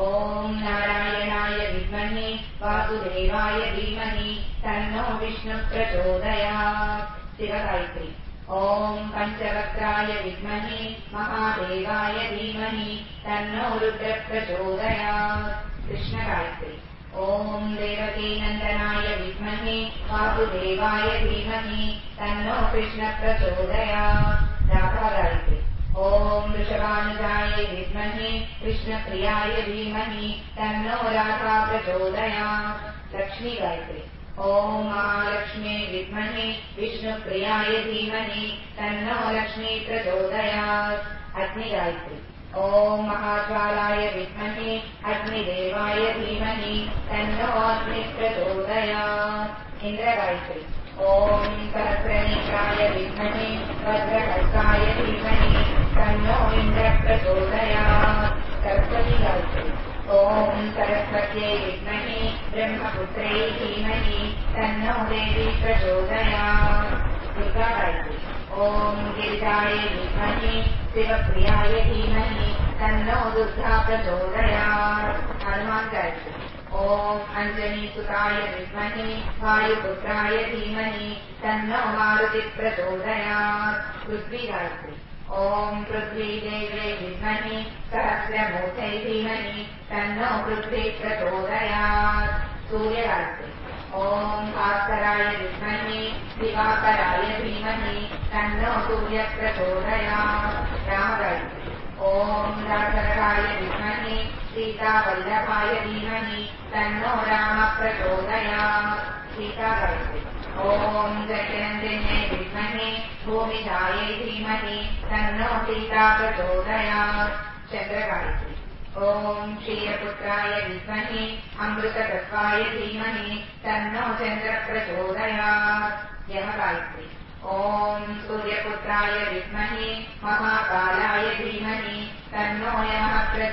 ఓం నారాయణాయ విద్మహే వాసుదేవాయ ధీమహి తన్నో విష్ణు ప్రచోదయాత్ శివ గాయత్రి ఓం పంచవక్రాయ విద్మహే మహాదేవాయ ధీమహి తన్నో రుద్ర ప్రచోదయాత్ కృష్ణ గాయత్రి ఓం దేవకీ నందనాయ విద్మహే వాసుదేవాయ ధీమహి తన్నో కృష్ణ ప్రచోదయాత్ రాధా గాయత్రి ఓం వృషభానుజాయ విద్మహే కృష్ణప్రియాయ ధీమహి తన్నో రాధా ప్రచోదయాత్ లక్ష్మీ గాయత్రి ఓం మహాలక్ష్మే విద్మహే విష్ణుప్రియాయ ధీమహి తన్నో లక్ష్మీ ప్రచోదయాత్ అగ్ని గాయత్రి ఓం మహాజ్వాలాయ విద్మహే అగ్నిదేవాయ ధీమహి తన్నో అగ్ని ప్రచోదయాత్ ఇంద్ర గాయత్రి ఓం సహస్రనేత్రాయ విద్మహే వజ్రహస్తాయ ధీమహి తన్నో ఇంద్ర ప్రచోదయాత్ సరస్వతి గాయత్రి ఓం సరస్వత్యై విద్మహే బ్రహ్మపుత్రై ధీమహి తన్నో దేవి ప్రచోదయాత్ దుర్గా గాయత్రి ఓం గిరిజాయ విద్మహే శివప్రియాయ ధీమహి తన్నో దుర్గా ప్రచోదయాత్ హనుమాన్ గాయత్రి ఓం అంజనీసుతాయ విద్మహే వాయుపుత్రాయ ధీమహి తన్నో మారుతి ప్రచోదయాత్ పృథ్వీ గాయత్రి ఓం పృథ్వీదేవ్యై విద్మహే సహస్రమూర్తై ధీమహి తన్నో పృథ్వీ ప్రచోదయాత్ సూర్యగాయత్రి ఓం భాస్కరాయ విద్మహే దివాకరాయ ధీమహి తన్నో సూర్య ప్రచోదయాత్ రామగాయత్రి ఓం రాజరాయ విద్మహే సీతావల్లభాయ ధీమహి తన్నో రామ ప్రచోదయాత్ సీతాగాయత్రి ఓం జగనందిన్యై విద్మహే భూమిజాయై ధీమహి తన్నో సీతా ప్రచోదయాత్ చంద్రగాయత్రి ఓం క్షీరపుత్రాయ విద్మహే అమృతతత్వాయ ధీమహి తన్నో చంద్ర ప్రచోదయాత్ యమగాయత్రి ఓం సూర్యపుత్రాయ విద్మహే మహాకాలాయ ధీమహి తన్నో యమః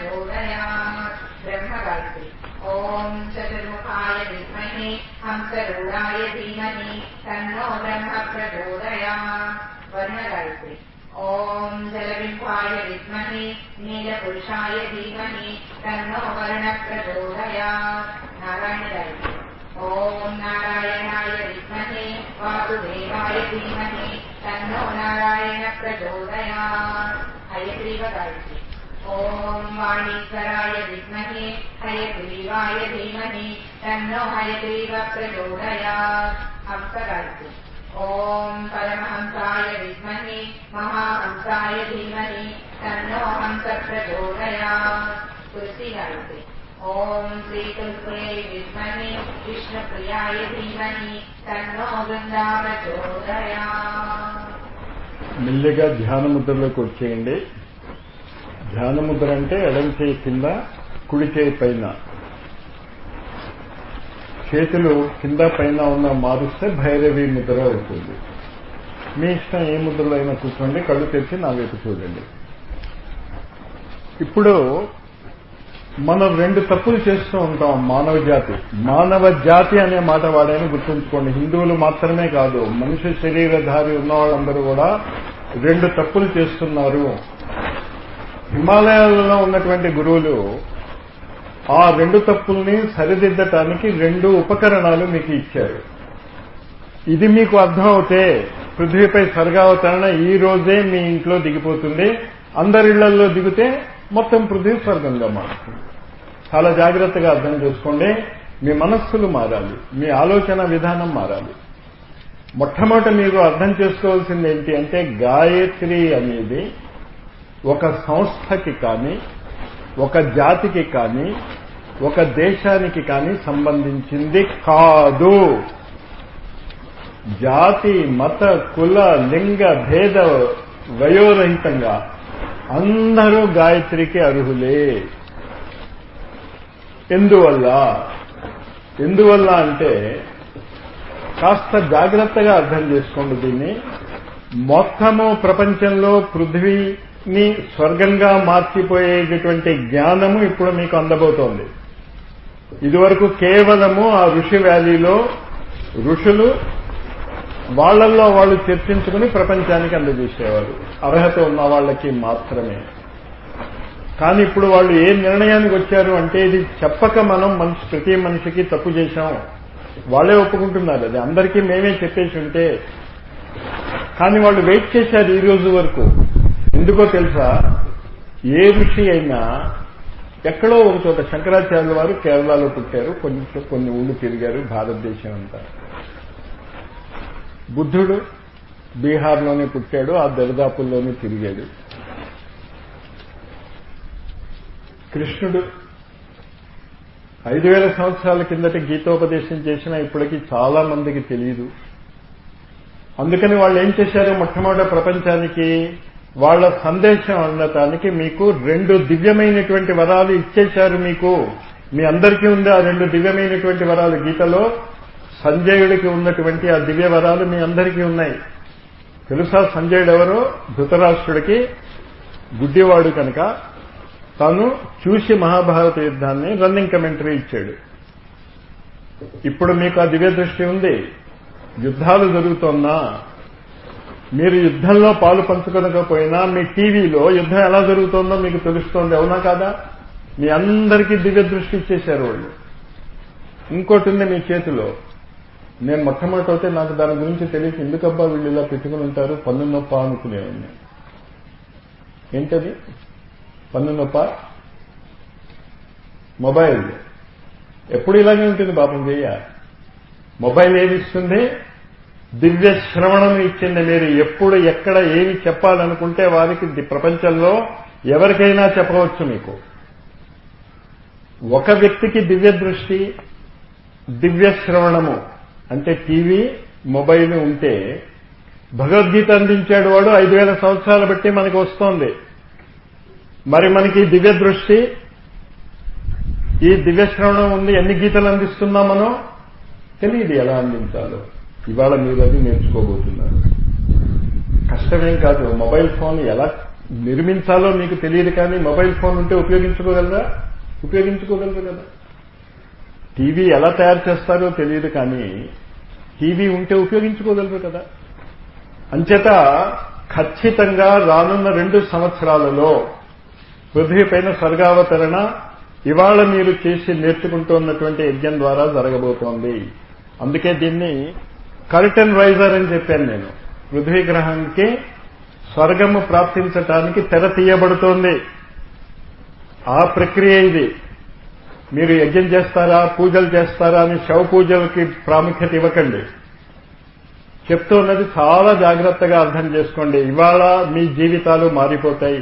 ప్రచోదయాత్ బ్రహ్మగాయత్రి ఓం చతుర్ముఖాయ విద్మహే హంసరూఢాయ ధీమహి తన్నో బ్రహ్మ ప్రచోదయాత్ వర్ణగాయత్రి ఓం జలబింబాయ విద్మహే నీలపురుషాయ ధీమహి తన్నో వర్ణ ప్రచోదయాత్ నారాయణ గాయత్రి ఓం నారాయణాయ విద్మహే వాసుదేవాయ ధీమహి తన్నో నారాయణ ప్రచోదయాత్ హయగ్రీవ గాయత్రి ఓం వాణీశ్వరాయ విద్మహే హయగ్రీవాయ ధీమహి తన్నో హయగ్రీవ ప్రచోదయాత్ హంస గాయత్రి ॐ परमहंसाय विद्महे महाहंसाय धीमहि तन्नो हंस प्रचोदयात् तुलसी गायत्री ॐ श्रीतुल्ये विद्महे विष्णुप्रियाय धीमहि तन्नो वृन्दा प्रचोदयात् మెల్లిగా ధ్యాన ముద్రలోకి వచ్చేయండి ధ్యాన ముద్ర అంటే ఎడం చేయి కింద కుడి చేయి పైన చేతులు కింద పైన ఉన్న మారుస్తే భైరవి ముద్ర అవుతుంది మీ ఇష్టం ఏ ముద్రలో అయినా కూర్చోండి కళ్ళు తెరిచి నా వైపు చూడండి ఇప్పుడు మనం రెండు తప్పులు చేస్తూ ఉంటాం మానవ జాతి మానవ జాతి అనే మాట వాడని గుర్తుంచుకోండి హిందువులు మాత్రమే కాదు మనిషి శరీరధారి ఉన్న వాళ్ళందరూ కూడా రెండు తప్పులు చేస్తున్నారు హిమాలయాలలో ఉన్నటువంటి గురువులు ఆ రెండు తప్పుల్ని సరిదిద్దటానికి రెండు ఉపకరణాలు మీకు ఇచ్చారు ఇది మీకు అర్థం అవుతే పృథ్వీపై స్వర్గావతరణ ఈ రోజే మీ ఇంట్లో దిగిపోతుంది అందరిళ్లలో దిగితే మొత్తం పృథ్వీ స్వర్గంగా మారుతుంది చాలా జాగ్రత్తగా అర్థం చేసుకోండి మీ మనస్సులు మారాలి మీ ఆలోచన విధానం మారాలి మొట్టమొదట మీరు అర్థం చేసుకోవాల్సింది ఏంటి అంటే గాయత్రి అనేది ఒక సంస్థకి కానీ ఒక జాతికి కానీ ఒక దేశానికి కానీ సంబంధించింది కాదు జాతి మత కుల లింగ భేద వయోరహితంగా అందరూ గాయత్రికి అర్హులే ఎందువల్ల ఎందువల్ల అంటే కాస్త జాగ్రత్తగా అర్థం చేసుకోండి దీన్ని మొత్తము ప్రపంచంలో పృథ్వీని స్వర్గంగా మార్చిపోయేటటువంటి జ్ఞానము ఇప్పుడు మీకు అందబోతోంది ఇదివరకు కేవలము ఆ ఋషి వ్యాలీలో ఋషులు వాళ్ళల్లో వాళ్ళు చర్చించుకుని ప్రపంచానికి అందజేసేవారు అర్హత ఉన్న వాళ్ళకి మాత్రమే కానీ ఇప్పుడు వాళ్ళు ఏ నిర్ణయానికి వచ్చారు అంటే ఇది చెప్పక మనం మనిషి ప్రతి మనిషికి తప్పు చేశాం వాళ్ళే ఒప్పుకుంటున్నారు అది అందరికీ మేమే చెప్పేసి ఉంటే కానీ వాళ్ళు వెయిట్ చేశారు ఈ రోజు వరకు ఎందుకో తెలుసా ఏ ఋషి అయినా ఎక్కడో ఒక చోట శంకరాచార్యుల వారు కేరళలో పుట్టారు కొంచెం కొన్ని ఊళ్ళు తిరిగారు భారతదేశం అంతా బుద్ధుడు బీహార్లోనే పుట్టాడు ఆ దరిదాపుల్లోనే తిరిగాడు కృష్ణుడు ఐదు వేల సంవత్సరాల కిందట గీతోపదేశం చేసిన ఇప్పటికీ చాలా మందికి తెలియదు అందుకని వాళ్ళు ఏం చేశారు మొట్టమొదట ప్రపంచానికి వాళ్ళ సందేశం అందటానికి మీకు రెండు దివ్యమైనటువంటి వరాలు ఇచ్చేశారు మీకు మీ అందరికీ ఉంది ఆ రెండు దివ్యమైనటువంటి వరాలు గీతలో సంజయుడికి ఉన్నటువంటి ఆ దివ్య వరాలు మీ అందరికీ ఉన్నాయి తెలుసా సంజయుడు ఎవరో ధృతరాష్ట్రుడికి గుడ్డివాడు కనుక తాను చూసి మహాభారత యుద్ధాన్ని రన్నింగ్ కమెంటరీ ఇచ్చాడు ఇప్పుడు మీకు ఆ దివ్య దృష్టి ఉంది యుద్ధాలు జరుగుతున్నా మీరు యుద్ధంలో పాలు పంచుకోకపోయినా మీ టీవీలో యుద్ధం ఎలా జరుగుతోందో మీకు తెలుస్తోంది అవునా కాదా మీ అందరికీ దివ్య దృష్టి ఇచ్చేశారు వాళ్ళు ఇంకోటి ఉంది మీ చేతిలో నేను మొట్టమొదటి అయితే నాకు దాని గురించి తెలియక ఎందుకబ్బా వీళ్ళు ఇలా పెట్టుకుని ఉంటారు పన్ను నొప్ప అనుకునేవాడిని ఏంటది పన్ను నొప్ప మొబైల్ ఎప్పుడు ఇలాగే ఉంటుంది పాపం చెయ్య మొబైల్ ఏమి ఇస్తుంది దివ్య శ్రవణం ఇచ్చింది మీరు ఎప్పుడు ఎక్కడ ఏమి చెప్పాలనుకుంటే వారికి ది- ప్రపంచంలో ఎవరికైనా చెప్పవచ్చు మీకు ఒక వ్యక్తికి దివ్య దృష్టి దివ్య శ్రవణము అంటే టీవీ మొబైల్ ఉంటే భగవద్గీత అందించాడు వాడు ఐదు వేల సంవత్సరాలు బట్టి మనకి వస్తోంది మరి మనకి ఈ దివ్య దృష్టి ఈ దివ్య శ్రవణం ఉంది ఎన్ని గీతలు అందిస్తున్నాం మనం తెలియదు ఎలా అందించాలో ఇవాళ మీరు అది నేర్చుకోబోతున్నారు కష్టమేం కాదు మొబైల్ ఫోన్ ఎలా నిర్మించాలో మీకు తెలియదు కానీ మొబైల్ ఫోన్ ఉంటే ఉపయోగించుకోగలరా ఉపయోగించుకోగలరు కదా టీవీ ఎలా తయారు చేస్తారో తెలియదు కానీ టీవీ ఉంటే ఉపయోగించుకోగలరు కదా అంచేత ఖచ్చితంగా రానున్న రెండు సంవత్సరాలలో పృథ్వీ పైన స్వర్గావతరణ ఇవాళ మీరు చేసి నేర్చుకుంటున్నటువంటి యజ్ఞం ద్వారా జరగబోతోంది అందుకే దీన్ని కర్టన్ రైజర్ అని చెప్పాను నేను పృథ్వీ గ్రహానికి స్వర్గము ప్రాప్తించటానికి తెర తీయబడుతోంది ఆ ప్రక్రియ ఇది మీరు యజ్ఞం చేస్తారా పూజలు చేస్తారా అని శవ పూజలకి ప్రాముఖ్యత ఇవ్వకండి చెప్తూ ఉన్నది చాలా జాగ్రత్తగా అర్థం చేసుకోండి ఇవాళ మీ జీవితాలు మారిపోతాయి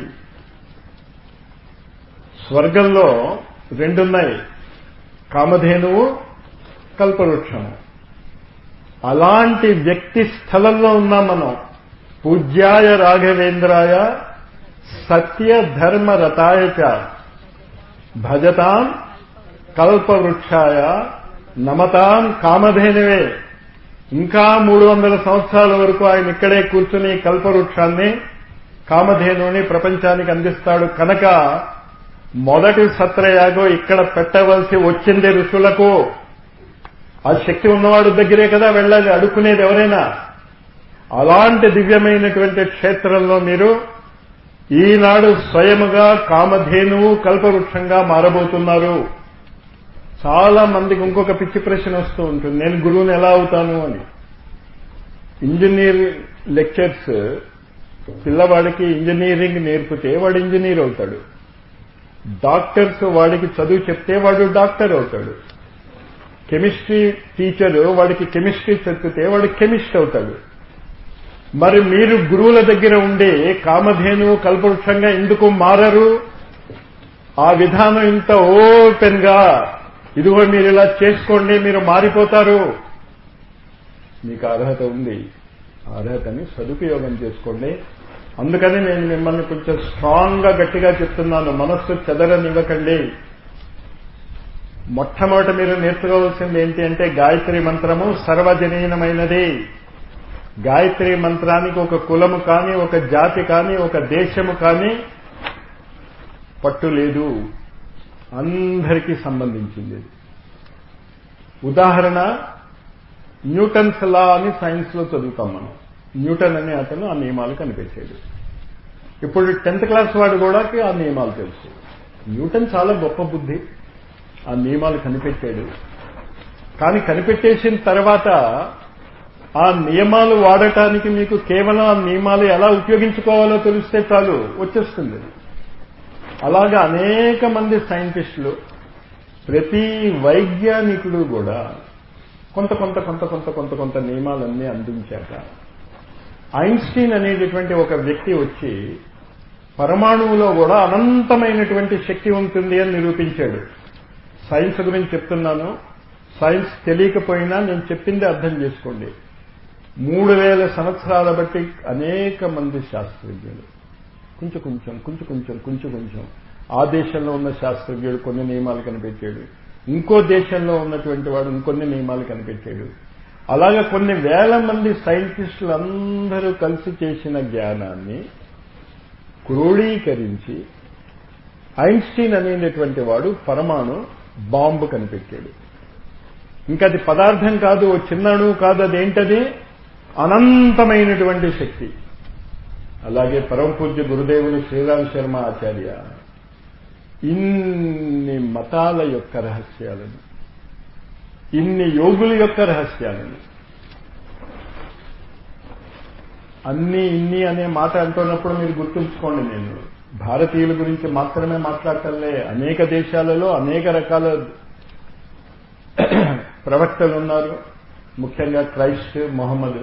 స్వర్గంలో రెండున్నాయి కామధేనువు కల్పవృక్షము అలాంటి వ్యక్తి స్థలంలో ఉన్నాం మనం పూజ్యాయ రాఘవేంద్రాయ సత్య ధర్మ రతాయ చ భజతాం కల్పవృక్షాయ నమతాం కామధేనువే ఇంకా మూడు వందల సంవత్సరాల వరకు ఆయన ఇక్కడే కూర్చుని కల్పవృక్షాన్ని కామధేనుని ప్రపంచానికి అందిస్తాడు కనుక మొదటి సత్రయాగం ఇక్కడ పెట్టవలసి వచ్చింది ఋషులకు ఆ శక్తి ఉన్నవాడు దగ్గరే కదా వెళ్ళాలి అడుక్కునేది ఎవరైనా అలాంటి దివ్యమైనటువంటి క్షేత్రంలో మీరు ఈనాడు స్వయముగా కామధేనువు కల్పవృక్షంగా మారబోతున్నారు చాలా మందికి ఇంకొక పిచ్చి ప్రశ్న వస్తూ ఉంటుంది నేను గురువుని ఎలా అవుతాను అని ఇంజనీర్ లెక్చర్స్ పిల్లవాడికి ఇంజనీరింగ్ నేర్పితే వాడు ఇంజనీర్ అవుతాడు డాక్టర్స్ వాడికి చదువు చెప్తే వాడు డాక్టర్ అవుతాడు కెమిస్ట్రీ టీచరు వాడికి కెమిస్ట్రీ చెప్పితే వాడు కెమిస్ట్ అవుతాడు మరి మీరు గురువుల దగ్గర ఉండి కామధేను కల్పవృక్షంగా ఎందుకు మారరు ఆ విధానం ఇంత ఓపెన్ గా ఇదిగో మీరు ఇలా చేసుకోండి మీరు మారిపోతారు మీకు అర్హత ఉంది ఆ అర్హతని సదుపయోగం చేసుకోండి అందుకని నేను మిమ్మల్ని కొంచెం స్ట్రాంగ్ గా గట్టిగా చెప్తున్నాను మనస్సు చెదరనివ్వకండి మొట్టమొదట మీరు నేర్చుకోవాల్సింది ఏంటి అంటే గాయత్రి మంత్రము సర్వజనీనమైనది గాయత్రి మంత్రానికి ఒక కులము కానీ ఒక జాతి కానీ ఒక దేశము కానీ పట్టు లేదు అందరికీ సంబంధించింది ఇది. ఉదాహరణ న్యూటన్స్ లా అని సైన్స్ లో చదువుతాం మనం న్యూటన్ అనే అతను ఆ నియమాలు కనిపెట్టాడు ఇప్పుడు టెన్త్ క్లాస్ వాడు కూడా ఆ నియమాలు తెలుసు న్యూటన్ చాలా గొప్ప బుద్ధి ఆ నియమాలు కనిపెట్టాడు కానీ కనిపెట్టేసిన తర్వాత ఆ నియమాలు వాడటానికి మీకు కేవలం ఆ నియమాలు ఎలా ఉపయోగించుకోవాలో తెలిస్తే చాలు వచ్చేస్తుంది అలాగా అనేక మంది సైంటిస్టులు ప్రతి వైజ్ఞానికుడు కూడా కొంత కొంత కొంత కొంత కొంత కొంత నియమాలన్నీ అందించాక ఐన్స్టీన్ అనేటటువంటి ఒక వ్యక్తి వచ్చి పరమాణువులో కూడా అనంతమైనటువంటి శక్తి ఉంటుంది అని నిరూపించాడు సైన్స్ గురించి చెప్తున్నాను సైన్స్ తెలియకపోయినా నేను చెప్పింది అర్థం చేసుకోండి మూడు వేల సంవత్సరాల బట్టి అనేక మంది శాస్త్రజ్ఞులు కొంచెం కొంచెం కొంచెం కొంచెం కొంచెం కొంచెం ఆ దేశంలో ఉన్న శాస్త్రజ్ఞుడు కొన్ని నియమాలు కనిపెట్టాడు ఇంకో దేశంలో ఉన్నటువంటి వాడు ఇంకొన్ని నియమాలు కనిపెట్టాడు అలాగే కొన్ని వేల మంది సైంటిస్టులు అందరూ కలిసి చేసిన జ్ఞానాన్ని క్రోడీకరించి ఐన్స్టీన్ అనేటటువంటి వాడు పరమాణు బాంబు కనిపెట్టాడు ఇంకా అది పదార్థం కాదు ఓ చిన్నణు కాదు అదేంటది అనంతమైనటువంటి శక్తి అలాగే పరమ పూజ్య గురుదేవులు శ్రీరామ్ శర్మ ఆచార్య ఇన్ని మతాల యొక్క రహస్యాలను ఇన్ని యోగుల యొక్క రహస్యాలను అన్ని ఇన్ని అనే మాట అంటున్నప్పుడు మీరు గుర్తుంచుకోండి నేను భారతీయుల గురించి మాత్రమే మాట్లాడటంలే అనేక దేశాలలో అనేక రకాల ప్రవక్తలు ఉన్నారు ముఖ్యంగా క్రైస్ట్ మొహమ్మద్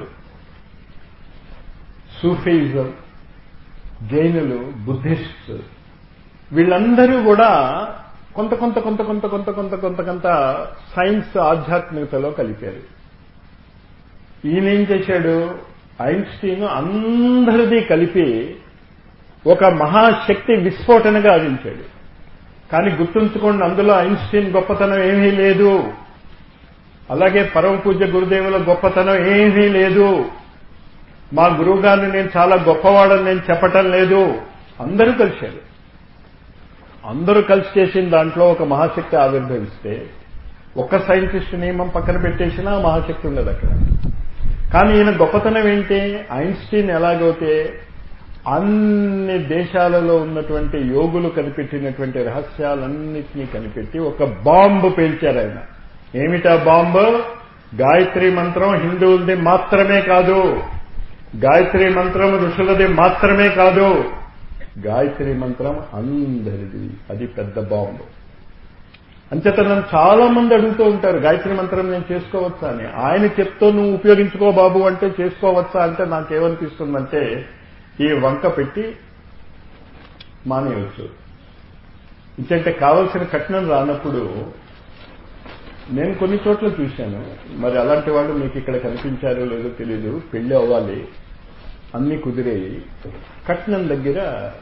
సూఫీజం జైనులు బుద్ధిస్ట్ వీళ్ళందరూ కూడా కొంత కొంత కొంత కొంత కొంత కొంత కొంత కొంత సైన్స్ ఆధ్యాత్మికతలో కలిపారు ఈయనేం చేశాడు ఐన్స్టీన్ అందరిది కలిపి ఒక మహాశక్తి విస్ఫోటనగా ఆదించాడు కానీ గుర్తుంచుకోండి అందులో ఐన్స్టీన్ గొప్పతనం ఏమీ లేదు అలాగే పరమ పూజ్య గురుదేవుల గొప్పతనం ఏమీ లేదు మా గురువు గారిని నేను చాలా గొప్పవాడని నేను చెప్పటం లేదు అందరూ కలిశారు అందరూ కలిసి చేసిన దాంట్లో ఒక మహాశక్తి ఆవిర్భవిస్తే ఒక్క సైంటిస్ట్ నియమం పక్కన పెట్టేసినా ఆ మహాశక్తి ఉండదు అక్కడ కానీ ఈయన గొప్పతనం ఏంటి ఐన్స్టీన్ ఎలాగైతే అన్ని దేశాలలో ఉన్నటువంటి యోగులు కనిపెట్టినటువంటి రహస్యాలన్నింటినీ కనిపెట్టి ఒక బాంబు పేల్చారు ఆయన ఏమిటా బాంబు గాయత్రి మంత్రం హిందువులది మాత్రమే కాదు గాయత్రి మంత్రం ఋషులది మాత్రమే కాదు గాయత్రి మంత్రం అందరిది అది పెద్ద బాంబు అంచేత నన్ను చాలా మంది అడుగుతూ ఉంటారు గాయత్రి మంత్రం నేను చేసుకోవచ్చా అని ఆయన చెప్తూ నువ్వు ఉపయోగించుకో బాబు అంటే చేసుకోవచ్చా అంటే నాకేమనిపిస్తుందంటే ఈ వంక పెట్టి మానేయవచ్చు ఇంకంటే కావలసిన కట్నం రానప్పుడు నేను కొన్ని చోట్ల చూశాను మరి అలాంటి వాళ్ళు మీకు ఇక్కడ కనిపించారో లేదో తెలీదు పెళ్లి అవ్వాలి అన్ని కుదిరేయి కట్నం దగ్గర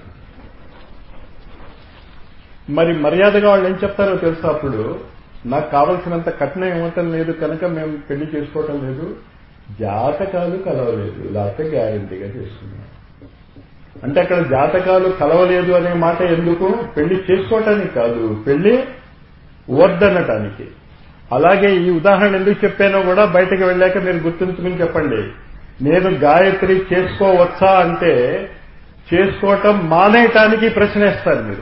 మరి మర్యాదగా వాళ్ళు ఏం చెప్తారో తెలుసా అప్పుడు నాకు కావలసినంత కట్నం ఇవ్వటం లేదు కనుక మేము పెళ్లి చేసుకోవటం లేదు జాతకాలు కలవలేదు లేకపోతే గ్యారంటీగా చేసుకున్నాం అంటే అక్కడ జాతకాలు కలవలేదు అనే మాట ఎందుకు పెళ్లి చేసుకోవటానికి కాదు పెళ్లి వద్దనటానికి అలాగే ఈ ఉదాహరణ ఎందుకు చెప్పానో కూడా బయటకు వెళ్ళాక మీరు గుర్తుంచుకుని చెప్పండి నేను గాయత్రి చేసుకోవచ్చా అంటే చేసుకోవటం మానేయటానికి ప్రశ్నేస్తారు మీరు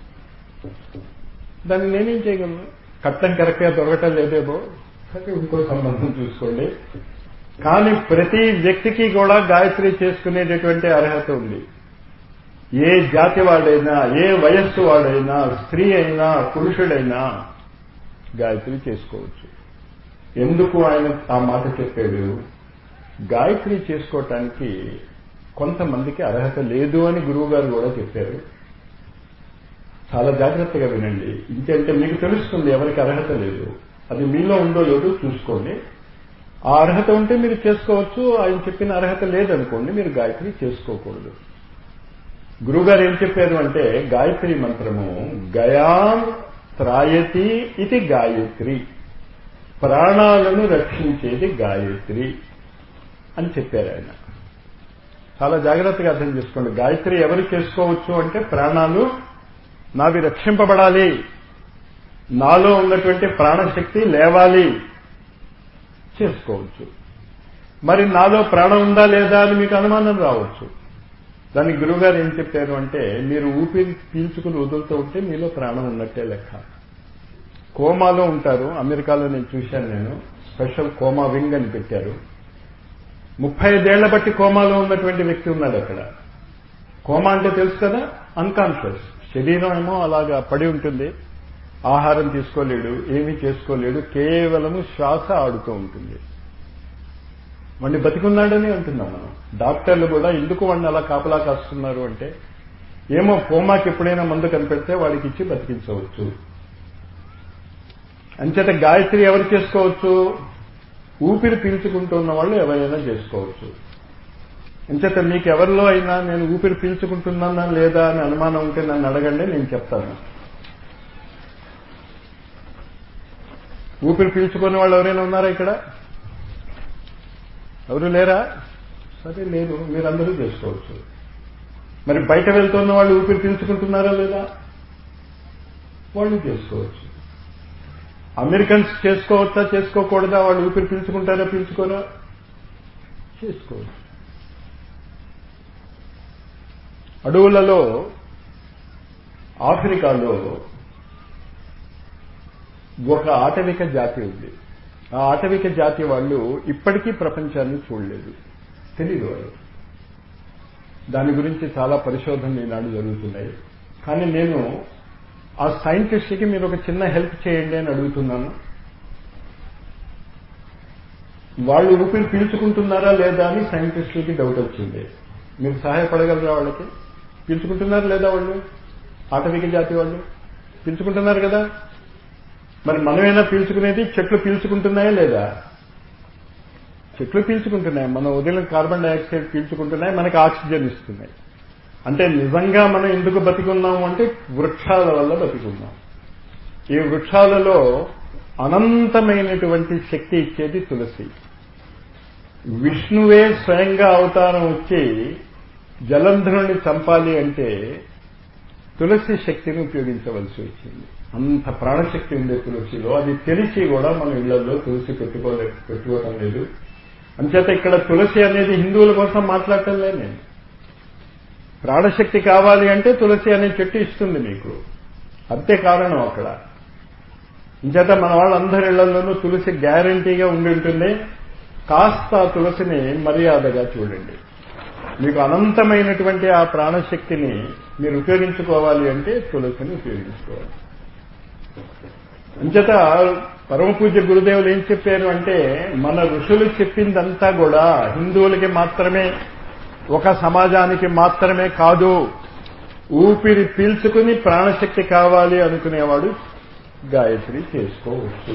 దాన్ని నేనేం చేయగలను కట్టం కరెక్ట్గా దొరకటం లేదేమో సరే ఇంకో సంబంధం చూసుకోండి కానీ ప్రతి వ్యక్తికి కూడా గాయత్రి చేసుకునేటటువంటి అర్హత ఉంది ఏ జాతి వాడైనా ఏ వయస్సు వాడైనా స్త్రీ అయినా పురుషుడైనా గాయత్రి చేసుకోవచ్చు ఎందుకు ఆయన ఆ మాట చెప్పాడు గాయత్రి చేసుకోవటానికి కొంతమందికి అర్హత లేదు అని గురువు గారు కూడా చెప్పారు చాలా జాగ్రత్తగా వినండి ఇంకంటే మీకు తెలుస్తుంది ఎవరికి అర్హత లేదు అది మీలో ఉందో లేదో చూసుకోండి ఆ అర్హత ఉంటే మీరు చేసుకోవచ్చు ఆయన చెప్పిన అర్హత లేదనుకోండి మీరు గాయత్రి చేసుకోకూడదు గురువుగారు ఏం చెప్పారు అంటే గాయత్రి మంత్రము గయాం త్రాయతి ఇది గాయత్రి ప్రాణాలను రక్షించేది గాయత్రి అని చెప్పారు ఆయన చాలా జాగ్రత్తగా అర్థం చేసుకోండి గాయత్రి ఎవరు చేసుకోవచ్చు అంటే ప్రాణాలు నావి రక్షింపబడాలి నాలో ఉన్నటువంటి ప్రాణశక్తి లేవాలి చేసుకోవచ్చు మరి నాలో ప్రాణం ఉందా లేదా అని మీకు అనుమానం రావచ్చు దానికి గురువుగారు ఏం చెప్పారు అంటే మీరు ఊపిరి పీల్చుకుని వదులుతూ ఉంటే మీలో ప్రాణం ఉన్నట్టే లెక్క కోమాలో ఉంటారు అమెరికాలో నేను చూశాను నేను స్పెషల్ కోమా వింగ్ అని పెట్టారు ముప్పై ఐదేళ్ల బట్టి కోమాలో ఉన్నటువంటి వ్యక్తి ఉన్నాడు అక్కడ కోమా అంటే తెలుసు కదా అన్కాన్షియస్ శరీరం ఏమో అలాగా పడి ఉంటుంది ఆహారం తీసుకోలేడు ఏమీ చేసుకోలేడు కేవలము శ్వాస ఆడుతూ ఉంటుంది వాడిని బతికున్నాడని అంటున్నాం మనం డాక్టర్లు కూడా ఎందుకు వాడిని అలా కాపలా కాస్తున్నారు అంటే ఏమో కోమాకి ఎప్పుడైనా మందు కనిపెడితే వాడికి ఇచ్చి బతికించవచ్చు అంచేత గాయత్రి ఎవరు చేసుకోవచ్చు ఊపిరి పీల్చుకుంటున్న వాళ్ళు ఎవరైనా చేసుకోవచ్చు అంచేత మీకు ఎవరిలో అయినా నేను ఊపిరి పీల్చుకుంటున్నానా లేదా అని అనుమానం ఉంటే నన్ను అడగండి నేను చెప్తాను ఊపిరి పీల్చుకునే వాళ్ళు ఎవరైనా ఉన్నారా ఇక్కడ ఎవరు లేరా సరే లేరు మీరందరూ చేసుకోవచ్చు మరి బయట వెళ్తున్న వాళ్ళు ఊపిరి పీల్చుకుంటున్నారా లేదా వాళ్ళు చేసుకోవచ్చు అమెరికన్స్ చేసుకోవచ్చా చేసుకోకూడదా వాళ్ళు ఊపిరి పీల్చుకుంటారా పీల్చుకోరా చేసుకోవచ్చు అడవులలో ఆఫ్రికాలో ఒక ఆటవిక జాతి ఉంది ఆ ఆటవిక జాతి వాళ్ళు ఇప్పటికీ ప్రపంచాన్ని చూడలేదు తెలియదు వాళ్ళు దాని గురించి చాలా పరిశోధనలు ఈనాడు జరుగుతున్నాయి కానీ నేను ఆ సైంటిస్ట్కి మీరు ఒక చిన్న హెల్ప్ చేయండి అని అడుగుతున్నాను వాళ్ళు ఊపిరి పీల్చుకుంటున్నారా లేదా అని సైంటిస్టులకి డౌట్ వచ్చింది మీరు సహాయపడగలరా వాళ్ళకి పీల్చుకుంటున్నారు లేదా వాళ్ళు ఆటవిక జాతి వాళ్ళు పీల్చుకుంటున్నారు కదా మరి మనమేనా పీల్చుకునేది చెట్లు పీల్చుకుంటున్నాయా లేదా చెట్లు పీల్చుకుంటున్నాయి మనం ఉదయం కార్బన్ డైఆక్సైడ్ పీల్చుకుంటున్నాయి మనకి ఆక్సిజన్ ఇస్తున్నాయి అంటే నిజంగా మనం ఎందుకు బతికున్నాము అంటే వృక్షాల వల్ల బతికున్నాం ఈ వృక్షాలలో అనంతమైనటువంటి శక్తి ఇచ్చేది తులసి విష్ణువే స్వయంగా అవతారం వచ్చి జలంధరుని చంపాలి అంటే తులసి శక్తిని ఉపయోగించవలసి వచ్చింది అంత ప్రాణశక్తి ఉంది తులసిలో అది తెలిసి కూడా మన ఇళ్లలో తులసి పెట్టుకోలే పెట్టుకోవటం లేదు అంచేత ఇక్కడ తులసి అనేది హిందువుల కోసం మాట్లాడటం లేదు నేను ప్రాణశక్తి కావాలి అంటే తులసి అనే చెట్టు ఇస్తుంది మీకు అంతే కారణం అక్కడ ఇంచేత మన వాళ్ళందరి ఇళ్లలోనూ తులసి గ్యారంటీగా ఉండి ఉంటుంది కాస్త ఆ తులసిని మర్యాదగా చూడండి మీకు అనంతమైనటువంటి ఆ ప్రాణశక్తిని మీరు ఉపయోగించుకోవాలి అంటే తులసిని ఉపయోగించుకోవాలి అంచేత పరమ పూజ్య గురుదేవులు ఏం చెప్పారు అంటే మన ఋషులు చెప్పిందంతా కూడా హిందువులకి మాత్రమే ఒక సమాజానికి మాత్రమే కాదు ఊపిరి పీల్చుకుని ప్రాణశక్తి కావాలి అనుకునేవాడు గాయత్రి చేసుకోవచ్చు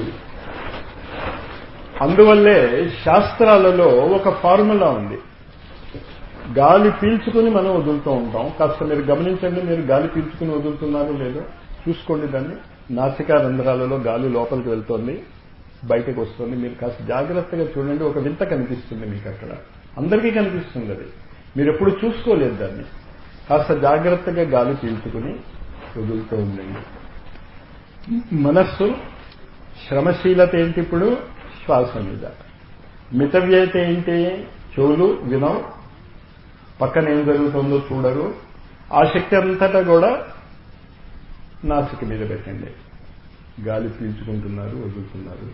అందువల్లే శాస్త్రాలలో ఒక ఫార్ములా ఉంది గాలి పీల్చుకుని మనం వదులుతూ ఉంటాం కాస్త మీరు గమనించండి మీరు గాలి పీల్చుకుని వదులుతున్నారో లేదో చూసుకోండి దాన్ని నాసికా రంధ్రాలలో గాలి లోపలికి వెళ్తోంది బయటకు వస్తుంది మీరు కాస్త జాగ్రత్తగా చూడండి ఒక వింత కనిపిస్తుంది మీకు అక్కడ అందరికీ కనిపిస్తుంది అది మీరు ఎప్పుడు చూసుకోలేదు దాన్ని కాస్త జాగ్రత్తగా గాలి పీల్చుకుని వదులుతూ ఉండండి మనస్సు శ్రమశీలత ఏంటి ఇప్పుడు శ్వాస మీద మితవ్యత ఏంటి చెవులు వినం పక్కన ఏం జరుగుతుందో చూడరు ఆ శక్తి అంతటా కూడా నాసిక మీద పెట్టండి గాలి పీల్చుకుంటున్నారు వదులుతున్నారు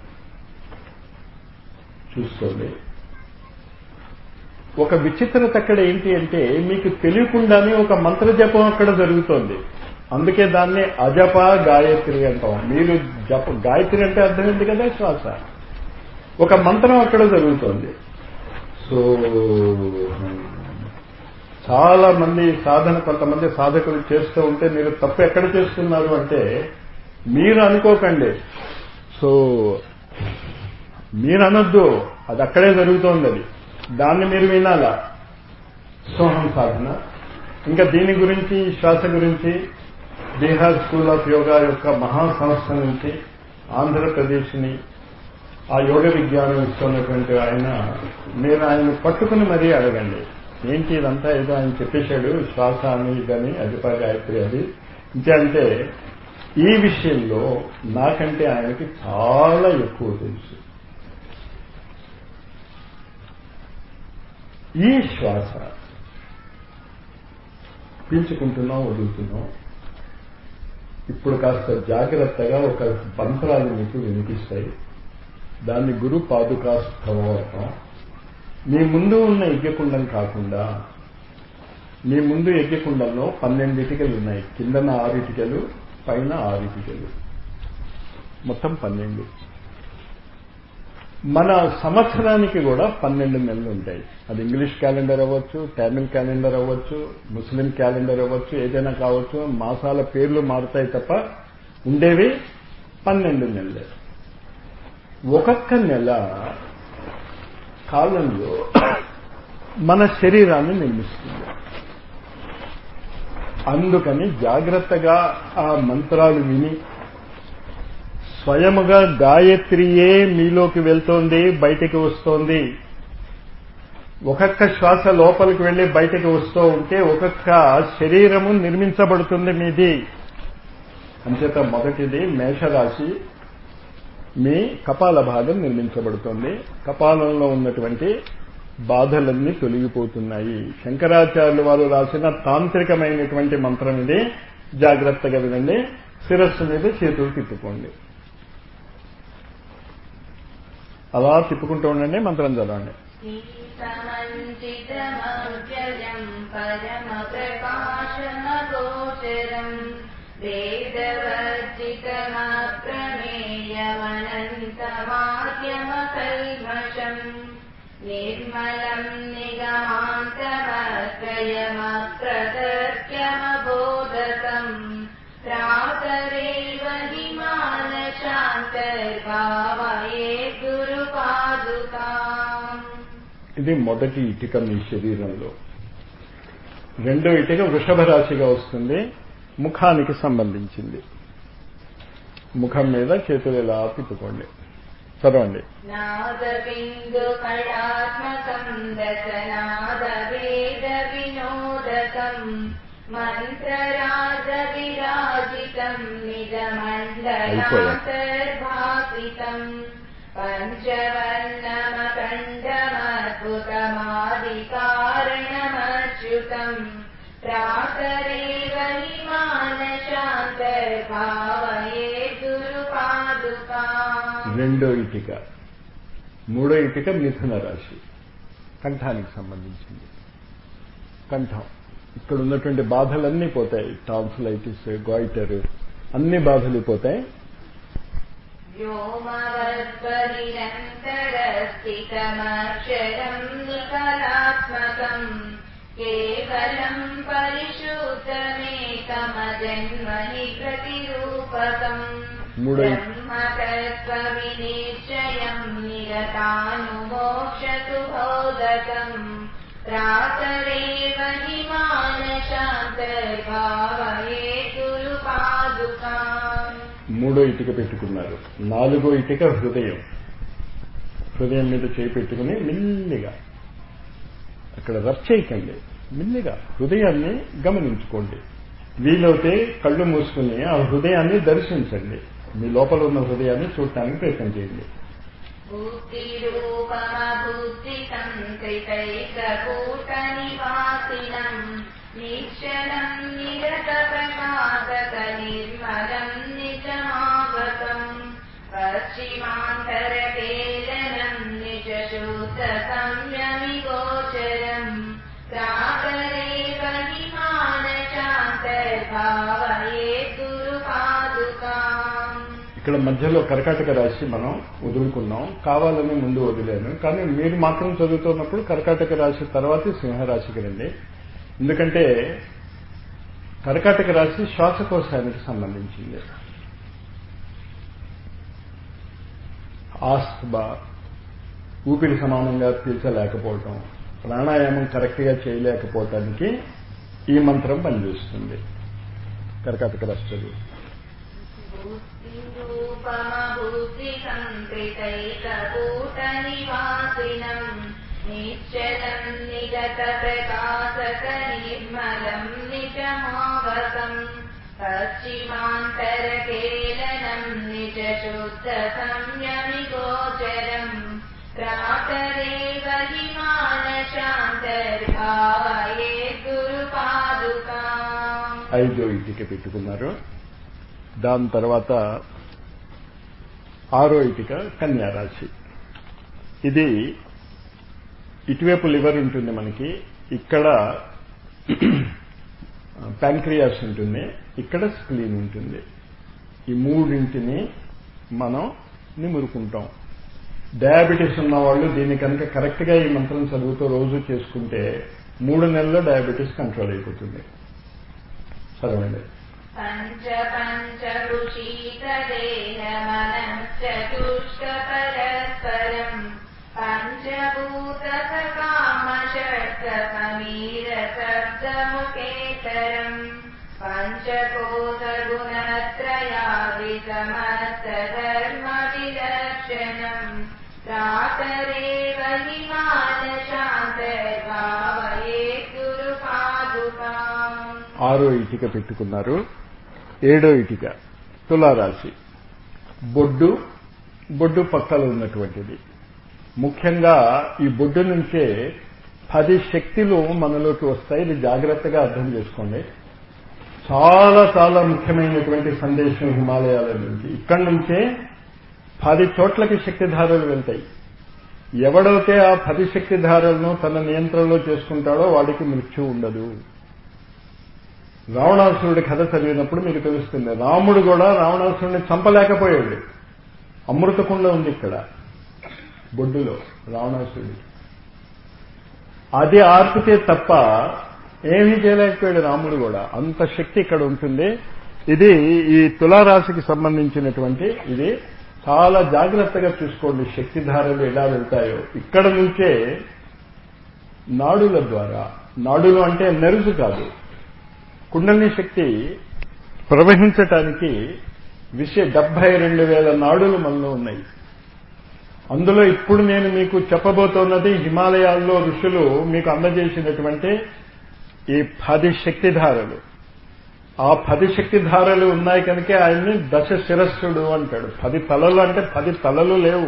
చూసుకోండి ఒక విచిత్రత అక్కడ ఏంటి అంటే మీకు తెలియకుండానే ఒక మంత్ర జపం అక్కడ జరుగుతోంది అందుకే దాన్ని అజప గాయత్రి అంటాం మీరు జప గాయత్రి అంటే అర్థమైంది కదా శ్వాస ఒక మంత్రం అక్కడ జరుగుతోంది సో చాలా మంది సాధన కొంతమంది సాధకులు చేస్తూ ఉంటే మీరు తప్పు ఎక్కడ చేస్తున్నారు అంటే మీరు అనుకోకండి సో మీరు అనొద్దు అది అక్కడే జరుగుతోంది అది దాన్ని మీరు వినాలా సోహం సాధన ఇంకా దీని గురించి శ్వాస గురించి బీహార్ స్కూల్ ఆఫ్ యోగా యొక్క మహాసంస్థ నుంచి ఆంధ్రప్రదేశ్ని ఆ యోగ విజ్ఞానం ఇస్తున్నటువంటి ఆయన మీరు ఆయన పట్టుకుని మరీ అడగండి ఏంటి ఇదంతా ఏదో ఆయన చెప్పేశాడు శ్వాస అని ఇదని అదిపా గాయత్రి అది అంటే ఈ విషయంలో నాకంటే ఆయనకి చాలా ఎక్కువ తెలుసు ఈ శ్వాస పీల్చుకుంటున్నాం వదులుతున్నాం ఇప్పుడు కాస్త జాగ్రత్తగా ఒక మంత్రాలు మీకు వినిపిస్తాయి దాన్ని గురు పాదుకాస్థవం మీ ముందు ఉన్న యజ్ఞకుండం కాకుండా మీ ముందు యజ్ఞకుండంలో పన్నెండు ఇటుకలు ఉన్నాయి కిందన ఆరు ఇటుకలు పైన ఆరు ఇటుకలు మొత్తం పన్నెండు మన సంవత్సరానికి కూడా పన్నెండు నెలలు ఉంటాయి అది ఇంగ్లీష్ క్యాలెండర్ అవ్వచ్చు తమిళ్ క్యాలెండర్ అవ్వచ్చు ముస్లిం క్యాలెండర్ అవ్వచ్చు ఏదైనా కావచ్చు మాసాల పేర్లు మారుతాయి తప్ప ఉండేవి పన్నెండు నెలలే ఒక్కొక్క నెల కాలంలో మన శరీరాన్ని నిర్మిస్తుంది అందుకని జాగ్రత్తగా ఆ మంత్రాలు విని స్వయముగా గాయత్రియే మీలోకి వెళ్తోంది బయటికి వస్తోంది ఒక్కొక్క శ్వాస లోపలికి వెళ్లి బయటికి వస్తూ ఉంటే ఒక్కొక్క శరీరము నిర్మించబడుతుంది మీది అంచేత మొదటిది మేషరాశి మీ కపాల భాగం నిర్మించబడుతోంది కపాలంలో ఉన్నటువంటి బాధలన్నీ తొలగిపోతున్నాయి శంకరాచార్యులు వారు రాసిన తాంత్రికమైనటువంటి మంత్రం ఇది జాగ్రత్తగా వినండి శిరస్సు మీద చేతులు తిప్పుకోండి అలా తిప్పుకుంటూ ఉండండి మంత్రం చదవండి సమంచితమవ్యయం పరమప్రకాశమగోచరం వేదవర్జితమప్రమేయమనంతమాద్యమకల్మషం నిర్మలం నిగమాంతమత్రయమప్రదర్శ్యమబోధకం ప్రాతరేవ హిమానశాంతర్భావయే గురుపాదుకా ఇది మొదటి ఇటుక మీ శరీరంలో రెండో ఇటుక వృషభ రాశిగా వస్తుంది ముఖానికి సంబంధించింది ముఖం మీద చేతులు ఇలా తిప్పుకోండి చదవండి నాదబిందుకళాత్మకం దశనాదవేదవినోదకం మంత్రరాజవిరాజితం నిజమండలాంతర్భాసితం పంచవర్ణమఖండమద్భుతమాదికారణమచ్యుతం ప్రాతరేవ హిమానశాంతర్భావయే గురుపాదుకా రెండో ఇటుక మూడో ఇటుక మిథున రాశి కంఠానికి సంబంధించింది కంఠం ఇక్కడ ఉన్నటువంటి బాధలన్నీ పోతాయి టాన్సిలైటిస్ గాయిటర్ అన్ని బాధలు పోతాయి व्योमवद्परिरन्तरस्थितमक्षरम् निकलात्मकम् केवलम् परिशुद्धमेकमजन्मनि प्रतिरूपकम् మూడో ब्रह्मतत्त्वविनिश्चयम् निरतानुमोक्षतु बोधकम् प्रातरेव हि मानशान्तर्भावये गुरुपादुकाम् మూడో ఇటుక పెట్టుకున్నారు నాలుగో ఇటుక హృదయం హృదయం మీద చేయి పెట్టుకుని మెల్లిగా అక్కడ రబ్ చేయకండి మెల్లిగా హృదయాన్ని గమనించుకోండి వీలైతే కళ్ళు మూసుకుని ఆ హృదయాన్ని దర్శించండి మీ లోపల ఉన్న హృదయాన్ని చూడటానికి ప్రయత్నం చేయండి बुद्धिरूपमबुद्धिसङ्कृतैककूटनिवासिनम् निश्चलम् निरतप्रकाशकनिर्मलम् निजमागतम् पश्चिमान्तरकेलनम् निजशुद्धसंयमि गोचरम् प्रातरेव हि मानशान्तर्भावये गुरुपादुकाम् ఇక్కడ మధ్యలో కర్కాటక రాశి మనం వదులుకున్నాం కావాలని ముందు వదిలేను కానీ మీరు మాత్రం చదువుతున్నప్పుడు కర్కాటక రాశి తర్వాత సింహరాశికి రండి ఎందుకంటే కర్కాటక రాశి శ్వాసకోశానికి సంబంధించింది ఆస్తమా ఊపిరి సమానంగా పీల్చలేకపోవటం ప్రాణాయామం కరెక్ట్గా చేయలేకపోవటానికి ఈ మంత్రం పనిచేస్తుంది కర్కాటక రాశి చదువు बुद्धिरूपमबुद्धिसङ्कृतैककूटनिवासिनम् निश्चलम् निगतप्रकाशकनिर्मलम् निजमावकम् पश्चिमान्तरकेलनम् निजशुद्धसंयमि गोचरम् प्रातरेव हि मानशान्तर्भावये गुरुपादुकाम् ఐదో ఇటుక పెట్టుకున్నారు దాని తర్వాత ఆరో ఇటుక కన్యా రాశి ఇది ఇటువైపు లివర్ ఉంటుంది మనకి ఇక్కడ ప్యాంక్రియాస్ ఉంటుంది ఇక్కడ స్ప్లీన్ ఉంటుంది ఈ మూడింటిని మనం నిమురుకుంటాం డయాబెటీస్ ఉన్న వాళ్ళు దీన్ని కనుక కరెక్ట్గా ఈ మంత్రం చదువుతూ రోజు చేసుకుంటే మూడు నెలల్లో డయాబెటీస్ కంట్రోల్ అయిపోతుంది చదవండి पञ्च पञ्च ऋषीतदेहमनश्चतुष्कपरस्परम् पञ्चभूतसकामषट्समीरशब्दमुखेतरम् पञ्चकोशगुणत्रयादिसमस्तधर्मविलक्षणम् प्रातरेव हि मानशान्तर्भावये गुरुपादुकाम् ఆరో ఇటుక పెట్టుకున్నారు ఏడో ఇటుక తులారాశి బొడ్డు బొడ్డు పక్కన ఉన్నటువంటిది ముఖ్యంగా ఈ బొడ్డు నుంచే పది శక్తులు మనలోకి వస్తాయి ఇది జాగ్రత్తగా అర్థం చేసుకోండి చాలా చాలా ముఖ్యమైనటువంటి సందేశం హిమాలయాల నుంచి ఇక్కడి నుంచే పది చోట్లకి శక్తిధారలు వెళ్తాయి ఎవడైతే ఆ పది శక్తిధారలను తన నియంత్రణలో చేసుకుంటాడో వాడికి మృత్యు ఉండదు రావణాసురుడి కథ చదివినప్పుడు మీకు తెలుస్తుంది రాముడు కూడా రావణాసురుడిని చంపలేకపోయాడు అమృతకుండ ఉంది ఇక్కడ బొడ్డులో రావణాసురుడి అది ఆర్పితే తప్ప ఏమీ చేయలేకపోయాడు రాముడు కూడా అంత శక్తి ఇక్కడ ఉంటుంది ఇది ఈ తులారాశికి సంబంధించినటువంటి ఇది చాలా జాగ్రత్తగా చూసుకోండి శక్తిధారలు ఎలా వెళ్తాయో ఇక్కడ నుంచే నాడుల ద్వారా నాడులు అంటే నెరుసు కాదు కుండలిని శక్తి ప్రవహించటానికి విషయ డెబ్బై రెండు వేల నాడులు మనలో ఉన్నాయి అందులో ఇప్పుడు నేను మీకు చెప్పబోతున్నది హిమాలయాల్లో ఋషులు మీకు అందజేసినటువంటి ఈ పది శక్తిధారలు ఆ పది శక్తిధారలు ఉన్నాయి కనుక ఆయన్ని దశ శిరస్సుడు అంటాడు పది తలలు అంటే పది తలలు లేవు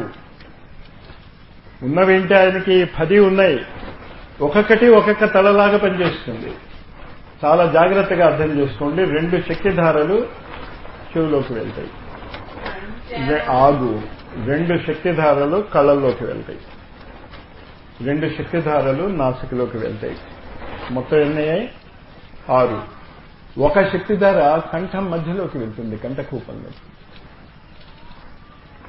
ఉన్నవేంటి ఆయనకి పది ఉన్నాయి ఒక్కొక్కటి ఒక్కొక్క తలలాగా పనిచేస్తుంది చాలా జాగ్రత్తగా అర్థం చేసుకోండి రెండు శక్తిధారలు చెవులోకి వెళ్తాయి రె- ఆగు రెండు శక్తిధారలు కళ్ళల్లోకి వెళ్తాయి రెండు శక్తిధారలు నాసికలోకి వెళ్తాయి మొత్తం ఎన్ని అయ్యాయి ఆరు ఒక శక్తిధార కంఠం మధ్యలోకి వెళ్తుంది కంఠకూపంలో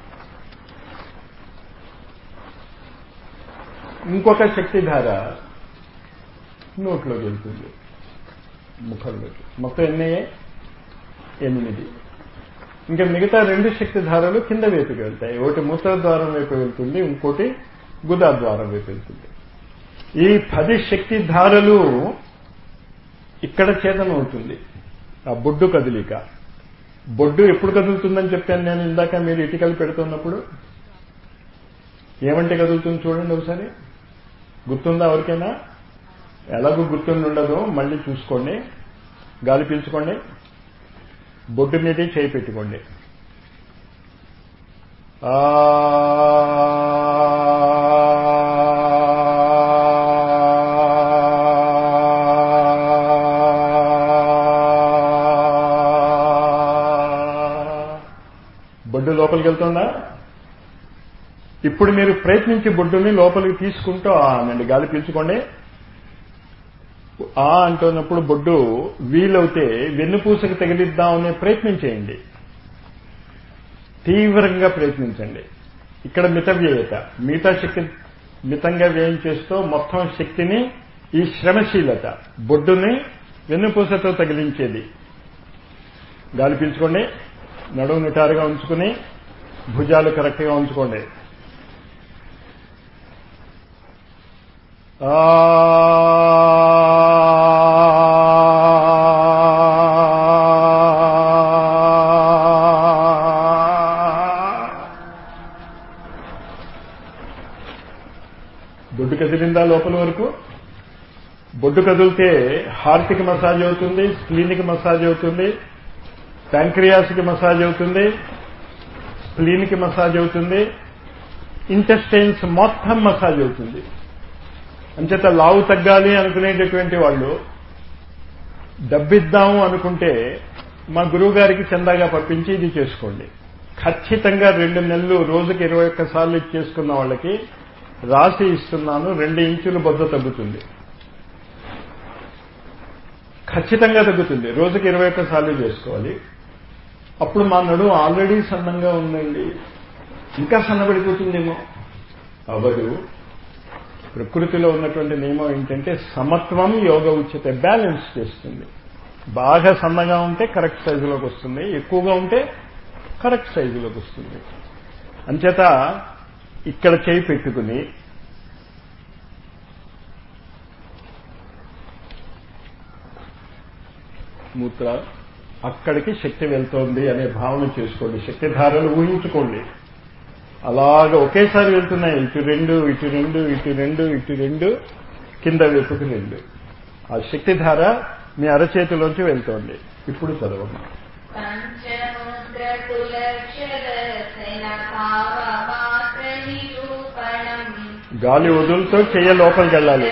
ఇంకొక శక్తిధార నోట్లోకి వెళ్తుంది ముఖంలోకి మొత్తం ఎన్ని అయ్యాయి ఎనిమిది ఇంకా మిగతా రెండు శక్తి ధారలు కింద వైపుకి వెళ్తాయి ఒకటి మూత్రద్వారం వైపు వెళ్తుంది ఇంకోటి గుదాద్వారం వైపు వెళ్తుంది ఈ పది శక్తి ధారలు ఇక్కడ చేతనం అవుతుంది ఆ బొడ్డు కదిలిక బొడ్డు ఎప్పుడు కదులుతుందని చెప్పాను నేను ఇందాక మీరు ఇటుకలు పెడుతున్నప్పుడు ఏమంటే కదులుతుంది చూడండి ఒకసారి గుర్తుందా ఎవరికైనా ఎలాగో గుర్తుండి ఉండదు మళ్ళీ చూసుకోండి గాలి పీల్చుకోండి బొడ్డు మీదే చేయి పెట్టుకోండి ఆ బొడ్డు లోపలికి వెళ్తుందా ఇప్పుడు మీరు ప్రయత్నించి బొడ్డుని లోపలికి తీసుకుంటూ అనండి గాలి పీల్చుకోండి ఆ అంటున్నప్పుడు బొడ్డు వీలవుతే వెన్నుపూసకి తగిలిద్దాం అనే ప్రయత్నం చేయండి తీవ్రంగా ప్రయత్నించండి ఇక్కడ మితవ్యయత మిగతా శక్తి మితంగా వ్యయం చేస్తూ మొత్తం శక్తిని ఈ శ్రమశీలత బొడ్డుని వెన్నుపూసతో తగిలించేది గాలి పీల్చుకోండి నడుము నిటారుగా ఉంచుకుని భుజాలు కరెక్ట్గా ఉంచుకోండి ఆ బొడ్డు కదిలిందా లోపల వరకు బొడ్డు కదిలితే హార్ట్కి మసాజ్ అవుతుంది స్ప్లీన్కి మసాజ్ అవుతుంది ప్యాంక్రియాస్కి మసాజ్ అవుతుంది స్ప్లీన్కి మసాజ్ అవుతుంది ఇంటెస్టైన్స్ మొత్తం మసాజ్ అవుతుంది అంచేత లావు తగ్గాలి అనుకునేటటువంటి వాళ్ళు డబ్బిద్దాము అనుకుంటే మా గురువు గారికి చందాగా పంపించి ఇది చేసుకోండి ఖచ్చితంగా రెండు నెలలు రోజుకి ఇరవై ఒక్క సార్లు ఇచ్చేసుకున్న వాళ్ళకి రాసి ఇస్తున్నాను రెండు ఇంచులు బొద్ద తగ్గుతుంది ఖచ్చితంగా తగ్గుతుంది రోజుకి ఇరవై ఒక్క సార్లు చేసుకోవాలి అప్పుడు మా నడుము ఆల్రెడీ సన్నంగా ఉందండి ఇంకా సన్నబడిపోతుందేమో అవదు ప్రకృతిలో ఉన్నటువంటి నియమం ఏంటంటే సమత్వం యోగ ఉచిత బ్యాలెన్స్ చేస్తుంది బాగా సన్నగా ఉంటే కరెక్ట్ సైజులోకి వస్తుంది ఎక్కువగా ఉంటే కరెక్ట్ సైజులోకి వస్తుంది అంచేత ఇక్కడ చేయి పెట్టుకుని మూత్ర అక్కడికి శక్తి వెళ్తోంది అనే భావన చేసుకోండి శక్తి ధారలు ఊహించుకోండి అలాగ ఒకేసారి వెళ్తున్నాయి ఇటు రెండు ఇటు రెండు ఇటు రెండు ఇటు రెండు కింద వైపుకి రెండు ఆ శక్తిధార మీ అరచేతిలోంచి వెళ్తోంది ఇప్పుడు చదవమ్మా పంచముద్రకులక్షరసేనభావమాత్రనిరూపణం గాలి వదులుతో చెయ్య లోపలికి వెళ్ళాలి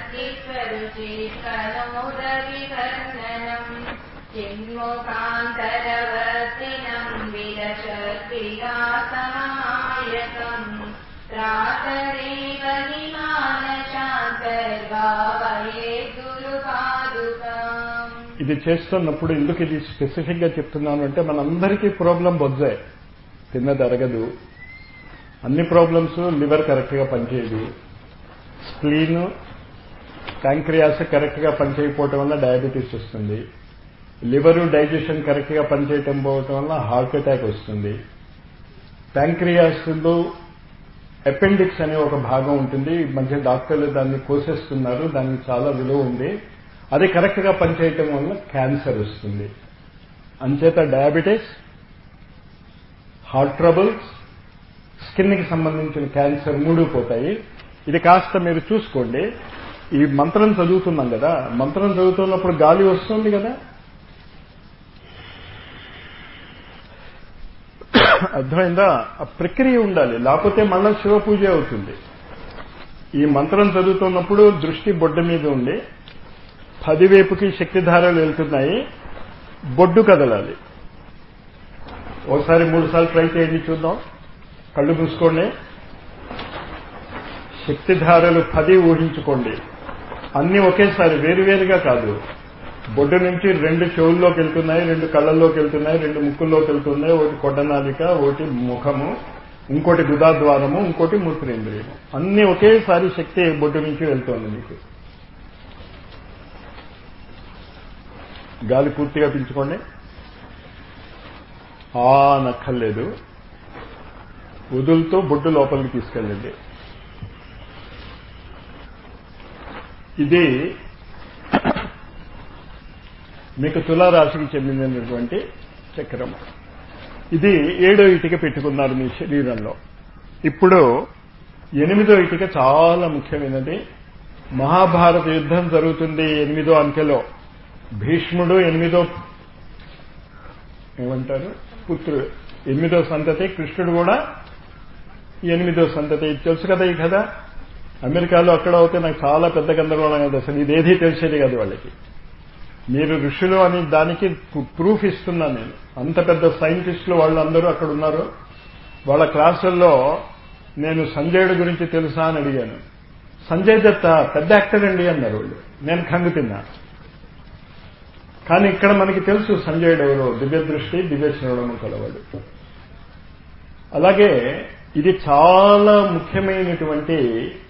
చిన్ముఖాంతరవర్తినం విరశక్రియాసమాయకం త్రాతరేవ హిమానశాంతర్భావయే గురుపాదుకాం ఇది చేస్తున్నప్పుడు ఎందుకు ఇది స్పెసిఫిక్ గా చెప్తున్నాను అంటే మనందరికీ ప్రాబ్లం బొజ్జే తిన్నది అరగదు అన్ని ప్రాబ్లమ్స్ లివర్ కరెక్ట్ గా పనిచేయదు స్ప్లీన్ ప్యాంక్రియాస్ కరెక్ట్ గా పనిచేయకపోవటం వల్ల డయాబెటీస్ వస్తుంది లివరు డైజెషన్ కరెక్ట్ గా పనిచేయటం పోవటం వల్ల హార్ట్ అటాక్ వస్తుంది ప్యాంక్రియాస్లో అపెండిక్స్ అనే ఒక భాగం ఉంటుంది ఈ మధ్య డాక్టర్లు దాన్ని కోసేస్తున్నారు దానికి చాలా విలువ ఉంది అది కరెక్ట్ గా పనిచేయటం వల్ల క్యాన్సర్ వస్తుంది అంచేత డయాబెటీస్ హార్ట్ ట్రబుల్స్ స్కిన్కి సంబంధించిన క్యాన్సర్ మూడు పోతాయి ఇది కాస్త మీరు చూసుకోండి ఈ మంత్రం చదువుతున్నాం కదా మంత్రం చదువుతున్నప్పుడు గాలి వస్తుంది కదా అర్థమైందా ఆ ప్రక్రియ ఉండాలి లేకపోతే మళ్ళా శివ పూజ అవుతుంది ఈ మంత్రం చదువుతున్నప్పుడు దృష్టి బొడ్డ మీద ఉండి పదివైపుకి శక్తిధారలు వెళ్తున్నాయి బొడ్డు కదలాలి ఒకసారి మూడు సార్లు ట్రై చేయండి చూద్దాం కళ్ళు మూసుకోండి శక్తిధారలు పది ఊహించుకోండి అన్ని ఒకేసారి వేరువేరుగా కాదు బొడ్డు నుంచి రెండు చెవుల్లోకి వెళ్తున్నాయి రెండు కళ్ళల్లోకి వెళ్తున్నాయి రెండు ముక్కుల్లోకి వెళ్తున్నాయి ఒకటి కొడ్డనాలిక ఒకటి ముఖము ఇంకోటి గుదాద్వారము ఇంకోటి మూత్రేంద్రియము అన్ని ఒకేసారి శక్తి బొడ్డు నుంచి వెళ్తోంది మీకు గాలి పూర్తిగా పీల్చుకోండి ఆ నక్కర్లేదు వదులుతో బొడ్డు లోపలికి తీసుకెళ్ళండి ఇది మీకు తులారాశికి చెందినటువంటి చక్రం ఇది ఏడో ఇటుక పెట్టుకున్నారు మీ శరీరంలో ఇప్పుడు ఎనిమిదో ఇటుక చాలా ముఖ్యమైనది మహాభారత యుద్ధం జరుగుతుంది ఎనిమిదో అంకెలో భీష్ముడు ఎనిమిదో ఏమంటారు పుత్రుడు ఎనిమిదో సంతతి కృష్ణుడు కూడా ఎనిమిదో సంతతి ఇది తెలుసు కదా ఈ కథ అమెరికాలో అక్కడ అవుతే నాకు చాలా పెద్ద గందరగోళం కదా అసలు ఇదేది తెలిసేది కాదు వాళ్ళకి మీరు ఋషులు అని దానికి ప్రూఫ్ ఇస్తున్నాను నేను అంత పెద్ద సైంటిస్టులు వాళ్ళందరూ అక్కడ ఉన్నారు వాళ్ళ క్లాసుల్లో నేను సంజయుడు గురించి తెలుసా అని అడిగాను సంజయ్ దత్త పెద్ద యాక్టర్ అండి అన్నారు వాళ్ళు నేను కంగు తిన్నా కానీ ఇక్కడ మనకి తెలుసు సంజయుడు ఎవరు దివ్య దృష్టి దివ్య శ్రవణము కలవాడు అలాగే ఇది చాలా ముఖ్యమైనటువంటి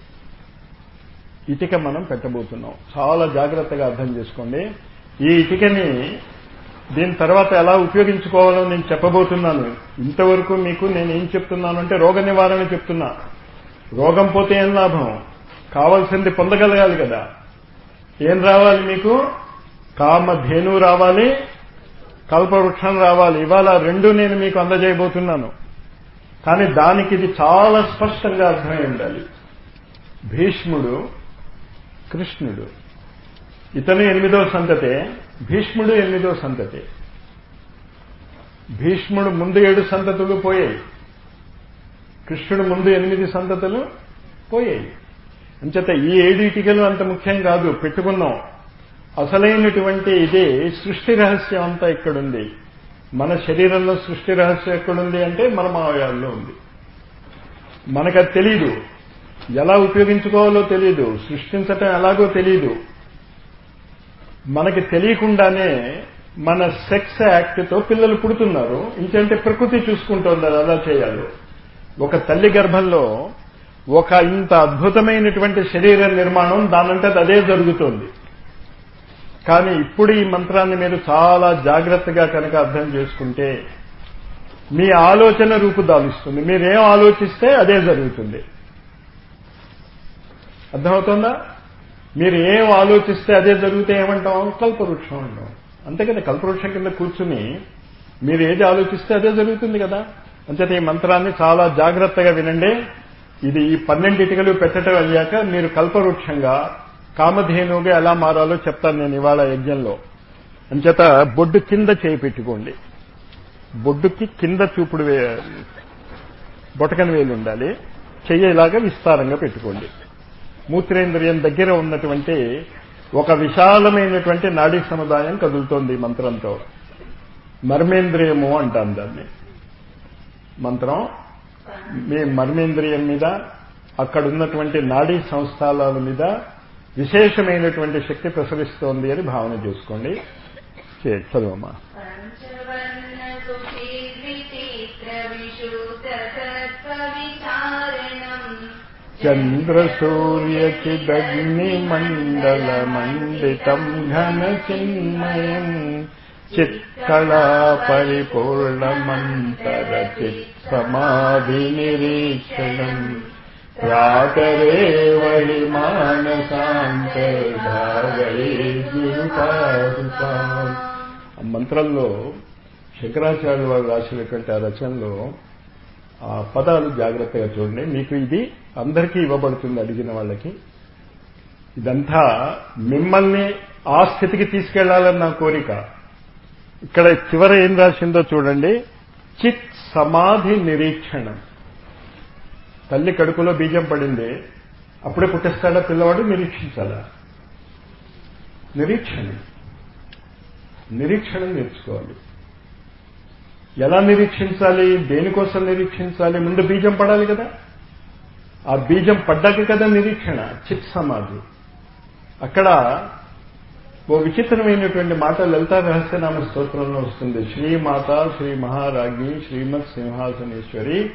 ఇటుక మనం పెట్టబోతున్నాం చాలా జాగ్రత్తగా అర్థం చేసుకోండి ఈ ఇటుకని దీని తర్వాత ఎలా ఉపయోగించుకోవాలో నేను చెప్పబోతున్నాను ఇంతవరకు మీకు నేను ఏం చెప్తున్నాను అంటే రోగ నివారణ చెప్తున్నా రోగం పోతే ఏం లాభం కావాల్సింది పొందగలగాలి కదా ఏం రావాలి మీకు కామధేను రావాలి కల్పవృక్షం రావాలి ఇవాళ రెండు నేను మీకు అందజేయబోతున్నాను కానీ దానికి ఇది చాలా స్పష్టంగా అర్థమై ఉండాలి భీష్ముడు కృష్ణుడు ఇతను ఎనిమిదో సంతతే భీష్ముడు ఎనిమిదో సంతతే భీష్ముడు ముందు ఏడు సంతతులు పోయాయి కృష్ణుడు ముందు ఎనిమిది సంతతులు పోయాయి అంచేత ఈ ఏడు ఇటికలు అంత ముఖ్యం కాదు పెట్టుకున్నాం అసలైనటువంటి ఇదే సృష్టి రహస్యం అంతా ఇక్కడుంది మన శరీరంలో సృష్టి రహస్యం ఎక్కడుంది అంటే మన మావయాల్లో ఉంది మనకు అది తెలీదు ఎలా ఉపయోగించుకోవాలో తెలియదు సృష్టించటం ఎలాగో తెలియదు మనకి తెలియకుండానే మన సెక్స్ యాక్ట్తో పిల్లలు పుడుతున్నారు ఇంకంటే ప్రకృతి చూసుకుంటోంది అది ఎలా చేయాలో ఒక తల్లి గర్భంలో ఒక ఇంత అద్భుతమైనటువంటి శరీర నిర్మాణం దానంటే అదే జరుగుతోంది కానీ ఇప్పుడు ఈ మంత్రాన్ని మీరు చాలా జాగ్రత్తగా కనుక అర్థం చేసుకుంటే మీ ఆలోచన రూపుదాలుస్తుంది మీరేం ఆలోచిస్తే అదే జరుగుతుంది అర్థమవుతుందా మీరు ఏం ఆలోచిస్తే అదే జరిగితే ఏమంటాం కల్పవృక్షం అంటాం అంతే కదా కల్పవృక్షం కింద కూర్చుని మీరు ఏది ఆలోచిస్తే అదే జరుగుతుంది కదా అంచేత ఈ మంత్రాన్ని చాలా జాగ్రత్తగా వినండి ఇది ఈ పన్నెండు ఇటుకలు పెట్టడం అయ్యాక మీరు కల్పవృక్షంగా కామధేనుగా ఎలా మారాలో చెప్తాను నేను ఇవాళ యజ్ఞంలో అంచేత బొడ్డు కింద చేయి పెట్టుకోండి బొడ్డుకి కింద చూపుడు వే బొటకన వేలు ఉండాలి చెయ్యి ఇలాగా విస్తారంగా పెట్టుకోండి మూత్రేంద్రియం దగ్గర ఉన్నటువంటి ఒక విశాలమైనటువంటి నాడీ సముదాయం కదులుతోంది ఈ మంత్రంతో మర్మేంద్రియము అంటాం దాన్ని మంత్రం మీ మర్మేంద్రియం మీద అక్కడ ఉన్నటువంటి నాడీ సంస్థానాల మీద విశేషమైనటువంటి శక్తి ప్రసరిస్తోంది అని భావన చేసుకోండి చే- చదువమ్మా पञ्चवर्ण सुखीर्विचित्र विशुद्धतत्त्वविचारणम् చంద్రసూర్యచిదగ్నిమండలమండితం ఘనచిన్మయం చిత్కళా పరిపూర్ణమంతర చిత్ సమాధి నిరీక్షణం ప్రాతరేవ హి మానసాంతర్భావై గురుపాదుకాం ఆ మంత్రంలో శంకరాచార్య వారు రాసినటువంటి ఆ రచనలో ఆ పదాలు జాగ్రత్తగా చూడండి మీకు ఇది అందరికీ ఇవ్వబడుతుంది అడిగిన వాళ్ళకి ఇదంతా మిమ్మల్ని ఆ స్థితికి తీసుకెళ్లాలని నా కోరిక ఇక్కడ చివర ఏం రాసిందో చూడండి చిత్ సమాధి నిరీక్షణం తల్లి కడుపులో బీజం పడింది అప్పుడే పుట్టిస్తాడా పిల్లవాడు నిరీక్షించాలా నిరీక్షణ నిరీక్షణ నేర్చుకోవాలి ఎలా నిరీక్షించాలి దేనికోసం నిరీక్షించాలి ముందు బీజం పడాలి కదా ఆ బీజం పడ్డాక కదా నిరీక్షణ చిత్ సమాధి అక్కడ ఓ విచిత్రమైనటువంటి మాట లలితా రహస్యనామ స్తోత్రంలో వస్తుంది శ్రీమాత శ్రీ మహారాజ్ఞి శ్రీమత్ సింహాసనేశ్వరి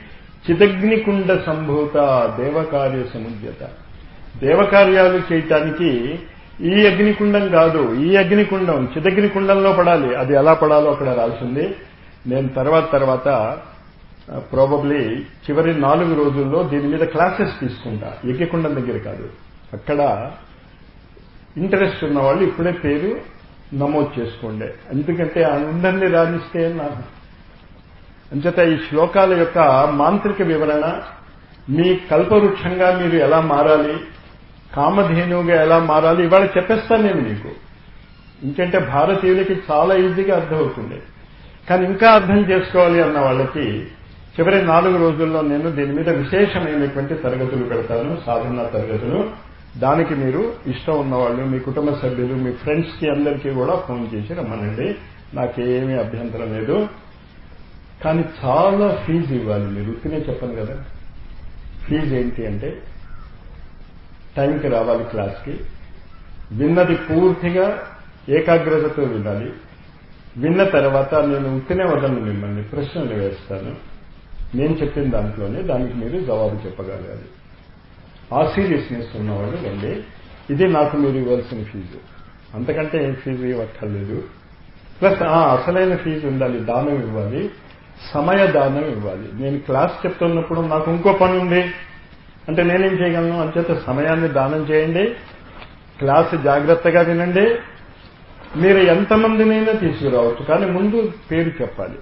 చిదగ్నికుండ సంభూత దేవకార్య సముద్యత దేవకార్యాలు చేయటానికి ఈ అగ్నికుండం కాదు ఈ అగ్నికుండం చిదగ్నికుండంలో పడాలి అది ఎలా పడాలో అక్కడ రాసింది నేను తర్వాత తర్వాత ప్రాబబ్లీ చివరి నాలుగు రోజుల్లో దీని మీద క్లాసెస్ తీసుకుంటా యజ్ఞకుండం దగ్గర కాదు అక్కడ ఇంట్రెస్ట్ ఉన్న వాళ్ళు ఇప్పుడే పేరు నమోదు చేసుకోండి ఎందుకంటే అందరినీ రాణిస్తే నాకు అంచేత ఈ శ్లోకాల యొక్క మాంత్రిక వివరణ మీ కల్పవృక్షంగా మీరు ఎలా మారాలి కామధేనువుగా ఎలా మారాలి ఇవాళ చెప్పేస్తాను నేను మీకు ఇంకంటే భారతీయులకి చాలా ఈజీగా అర్థమవుతుంది కానీ ఇంకా అర్థం చేసుకోవాలి అన్న వాళ్ళకి చివరి నాలుగు రోజుల్లో నేను దీని మీద విశేషమైనటువంటి తరగతులు పెడతాను సాధన తరగతులు దానికి మీరు ఇష్టం ఉన్నవాళ్ళు మీ కుటుంబ సభ్యులు మీ ఫ్రెండ్స్కి అందరికీ కూడా ఫోన్ చేసి రమ్మనండి నాకేమీ అభ్యంతరం లేదు కానీ చాలా ఫీజు ఇవ్వాలి మీరు ఉత్తినే చెప్పను కదా ఫీజు ఏంటి అంటే టైంకి రావాలి క్లాస్కి విన్నది పూర్తిగా ఏకాగ్రతతో వినాలి విన్న తర్వాత నేను ఉత్తినే వదలను మిమ్మల్ని ప్రశ్నలు వేస్తాను నేను చెప్పిన దాంట్లోనే దానికి మీరు జవాబు చెప్పగలగాలి ఆ సీరియస్నెస్ ఉన్నవాళ్ళు రండి ఇది నాకు మీరు ఇవ్వాల్సిన ఫీజు అంతకంటే ఏం ఫీజు ఇవ్వక్కర్లేదు ప్లస్ ఆ అసలైన ఫీజు ఉండాలి దానం ఇవ్వాలి సమయ దానం ఇవ్వాలి నేను క్లాస్ చెప్తున్నప్పుడు నాకు ఇంకో పని ఉంది అంటే నేనేం చేయగలను అంచేత సమయాన్ని దానం చేయండి క్లాస్ జాగ్రత్తగా వినండి మీరు ఎంతమందినైనా తీసుకురావచ్చు కానీ ముందు పేరు చెప్పాలి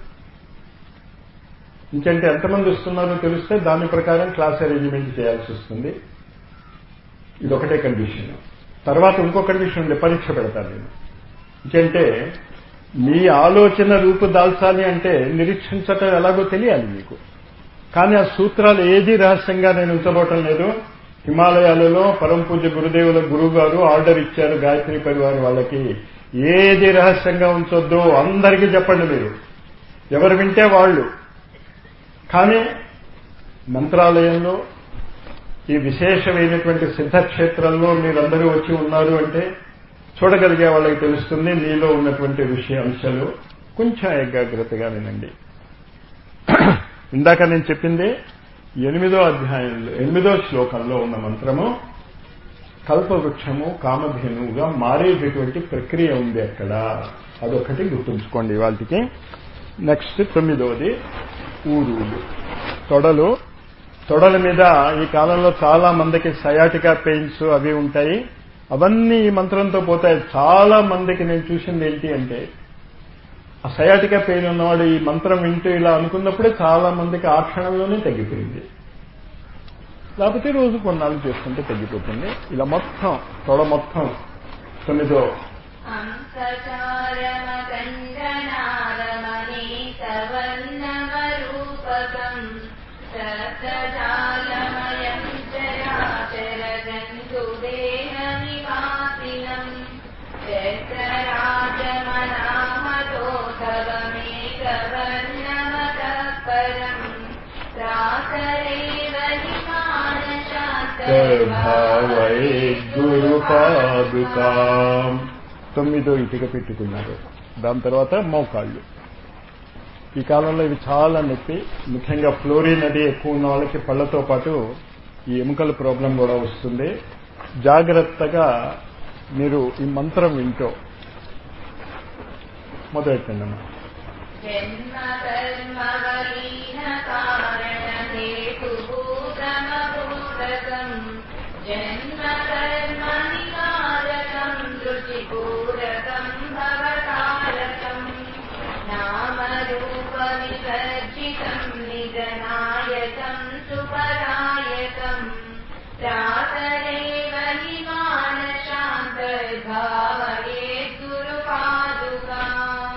ఇంకంటే ఎంతమంది వస్తున్నారో తెలిస్తే దాని ప్రకారం క్లాస్ అరేంజ్మెంట్ చేయాల్సి వస్తుంది ఇది ఒకటే కండిషన్ తర్వాత ఇంకో కండిషన్ ఉంది పరీక్ష పెడతాను నేను ఇంకంటే మీ ఆలోచన రూపు దాల్చాలి అంటే నిరీక్షించటం ఎలాగో తెలియాలి మీకు కానీ ఆ సూత్రాలు ఏది రహస్యంగా నేను ఉంచబోవటం లేదు హిమాలయాలలో పరమ పూజ్య గురుదేవుల గురువు గారు ఆర్డర్ ఇచ్చారు గాయత్రి పరివారం వాళ్ళకి ఏది రహస్యంగా ఉంచొద్దు అందరికీ చెప్పండి మీరు ఎవరు వింటే వాళ్ళు కానీ మంత్రాలయంలో ఈ విశేషమైనటువంటి సిద్ధక్షేత్రంలో మీరందరూ వచ్చి ఉన్నారు అంటే చూడగలిగే వాళ్ళకి తెలుస్తుంది మీలో ఉన్నటువంటి విషయ అంశాలు కొంచెం ఏకాగ్రతగా వినండి ఇందాక నేను చెప్పింది ఎనిమిదో అధ్యాయంలో ఎనిమిదో శ్లోకంలో ఉన్న మంత్రము కల్పవృక్షము కామధేనువుగా మారేటటువంటి ప్రక్రియ ఉంది అక్కడ అదొకటి గుర్తుంచుకోండి వాళ్ళకి నెక్స్ట్ తొమ్మిదవది ఊరులు తొడలు తొడల మీద ఈ కాలంలో చాలా మందికి సయాటికా పెయిన్స్ అవి ఉంటాయి అవన్నీ ఈ మంత్రంతో పోతాయి చాలా మందికి నేను చూసింది ఏంటి అంటే ఆ సయాటికా పెయిన్ ఉన్నవాడు ఈ మంత్రం వింటూ ఇలా అనుకున్నప్పుడే చాలా మందికి ఆ క్షణంలోనే తగ్గిపోయింది లేకపోతే రోజు కొన్నాళ్ళు చేసుకుంటే తగ్గిపోతుంది ఇలా మొత్తం తొడ మొత్తం తొమ్మిదో అంసచారమకండనారమణీతవర్ణమరూపకం సప్తజాలమయం చరాచరగంధుదేహనివాసినం చక్రరాజమనామతోధవమేకవర్ణమతః పరం ప్రాతరేవ భావై గురుపాదుకా తొమ్మిదో ఇటుక పెట్టుకున్నారు దాని తర్వాత మోకాళ్ళు ఈ కాలంలో ఇవి చాలా నొప్పి ముఖ్యంగా ఫ్లోరిన్ అది ఎక్కువ ఉన్న వాళ్ళకి పళ్ళతో పాటు ఈ ఎముకల ప్రాబ్లం కూడా వస్తుంది జాగ్రత్తగా మీరు ఈ మంత్రం వింటూ మొదలెట్టండి అమ్మా జన్మ కర్మవలీన కారణ హేతుభూతమభూతకం జన్మ కర్మ నికారకం రుచిపూరకం భవతారకం నామరూప వివర్జితం నిజనాయకం సుపరాయకం ప్రాతరేవ నిమానశాంతర్భావయే గురుపాదుకాం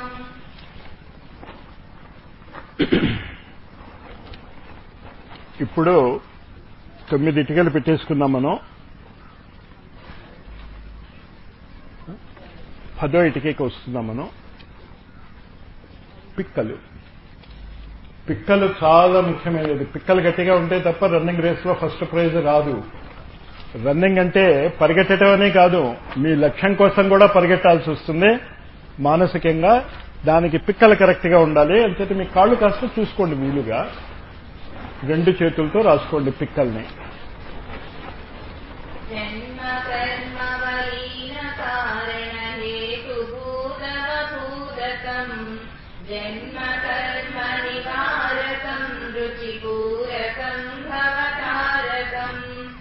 ఇప్పుడు తొమ్మిది ఇటుకలు పెట్టేసుకుందాం మనం పదో ఇటుకకి వస్తున్నాం మనం పిక్కలు పిక్కలు చాలా ముఖ్యమైనది పిక్కలు గట్టిగా ఉంటే తప్ప రన్నింగ్ రేస్లో ఫస్ట్ ప్రైజ్ రాదు రన్నింగ్ అంటే పరిగెట్టడం అనే కాదు మీ లక్ష్యం కోసం కూడా పరిగెట్టాల్సి వస్తుంది మానసికంగా దానికి పిక్కలు కరెక్ట్గా ఉండాలి అంచేత మీ కాళ్ళు కాస్త చూసుకోండి వీలుగా రెండు చేతులతో రాసుకోండి పిక్కల్ని జన్మ కర్మ వలీన కారణ హేతుభూతమభూతకం జన్మ కర్మ నివారకం రుచిపూరకం భవతారకం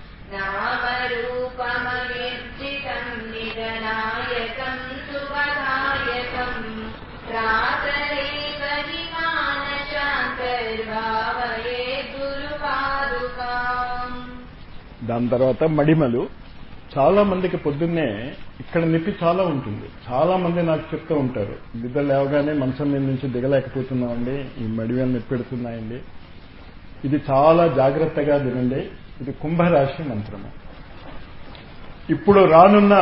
నామరూపమవిర్జితం నిజనాయకం సువదాయకం ప్రాతరేవ हि మానశాంతర్భావయే గురుపాదుకాం దాని తర్వాత మడిమలు చాలా మందికి పొద్దున్నే ఇక్కడ నొప్పి చాలా ఉంటుంది చాలా మంది నాకు చెప్తూ ఉంటారు నిద్ర లేవగానే మంచం మీద నుంచి దిగలేకపోతున్నామండి ఈ మడివలు నొప్పి పెడుతున్నాయండి ఇది చాలా జాగ్రత్తగా వినండి ఇది కుంభరాశి మంత్రము ఇప్పుడు రానున్న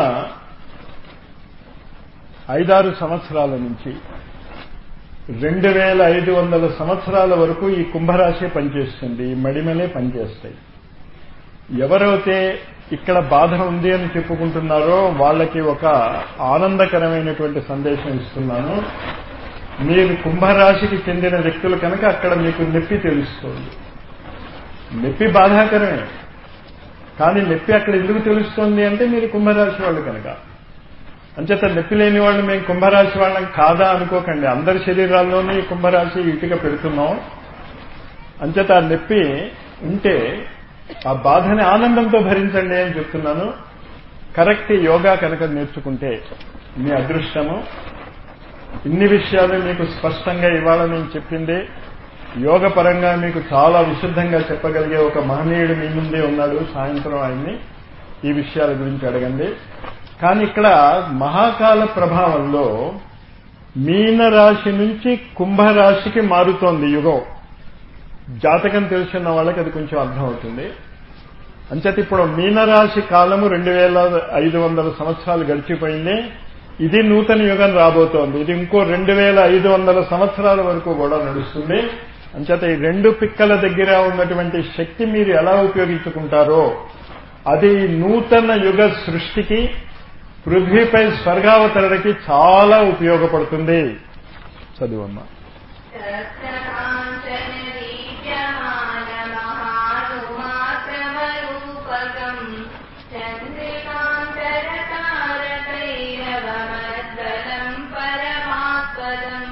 ఐదారు సంవత్సరాల నుంచి రెండు వేల ఐదు వందల సంవత్సరాల వరకు ఈ కుంభరాశి పనిచేస్తుంది ఈ మడిమలే పనిచేస్తాయి ఎవరైతే ఇక్కడ బాధ ఉంది అని చెప్పుకుంటున్నారో వాళ్ళకి ఒక ఆనందకరమైనటువంటి సందేశం ఇస్తున్నాను మీరు కుంభరాశికి చెందిన వ్యక్తులు కనుక అక్కడ మీకు నొప్పి తెలుస్తుంది నొప్పి బాధాకరమే కానీ నొప్పి అక్కడ ఎందుకు తెలుస్తుంది అంటే మీరు కుంభరాశి వాళ్ళు కనుక అంచేత నొప్పి లేని వాళ్ళు మేము కుంభరాశి వాళ్ళం కాదా అనుకోకండి అందరి శరీరాల్లోనే ఈ కుంభరాశి ఇటుక పెడుతున్నాం అంచేత ఆ నొప్పి ఉంటే ఆ బాధని ఆనందంతో భరించండి అని చెప్తున్నాను కరెక్ట్ యోగా కనుక నేర్చుకుంటే మీ అదృష్టము ఇన్ని విషయాలు మీకు స్పష్టంగా ఇవాళ నేను చెప్పింది యోగ పరంగా మీకు చాలా విశుద్ధంగా చెప్పగలిగే ఒక మహనీయుడు మీ ముందే ఉన్నాడు సాయంత్రం ఆయన్ని ఈ విషయాల గురించి అడగండి కానీ ఇక్కడ మహాకాల ప్రభావంలో మీనరాశి నుంచి కుంభరాశికి మారుతోంది యుగం జాతకం తెలుసున్న వాళ్ళకి అది కొంచెం అర్థం అవుతుంది అంచేత ఇప్పుడు మీనరాశి కాలము రెండు వేల ఐదు వందల సంవత్సరాలు గడిచిపోయింది ఇది నూతన యుగం రాబోతోంది ఇది ఇంకో రెండు వేల ఐదు వందల సంవత్సరాల వరకు కూడా నడుస్తుంది అంచేత ఈ రెండు పిక్కల దగ్గర ఉన్నటువంటి శక్తి మీరు ఎలా ఉపయోగించుకుంటారో అది నూతన యుగ సృష్టికి పృథ్వీపై స్వర్గావతరణకి చాలా ఉపయోగపడుతుంది చదువమ్మా సప్తకాంచనరీత్యమానమహానుమాత్రమరూపకం చంద్రికాంతరతారకైరవమద్బలం పరమాత్పదం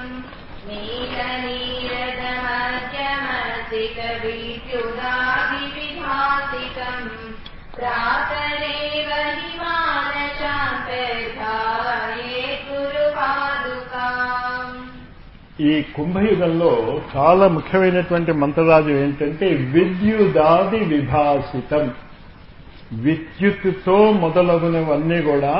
నీలనీరదమద్యమసికవిద్యుదాభివిభాసితం ప్రాతరేవ हि మానశాంతర్ధాయే గురుపాదుకాం ఈ కుంభయుగంలో చాలా ముఖ్యమైనటువంటి మంత్రరాజు ఏంటంటే విద్యుదాది విభాసితం విద్యుత్తుతో మొదలగునవన్నీ కూడా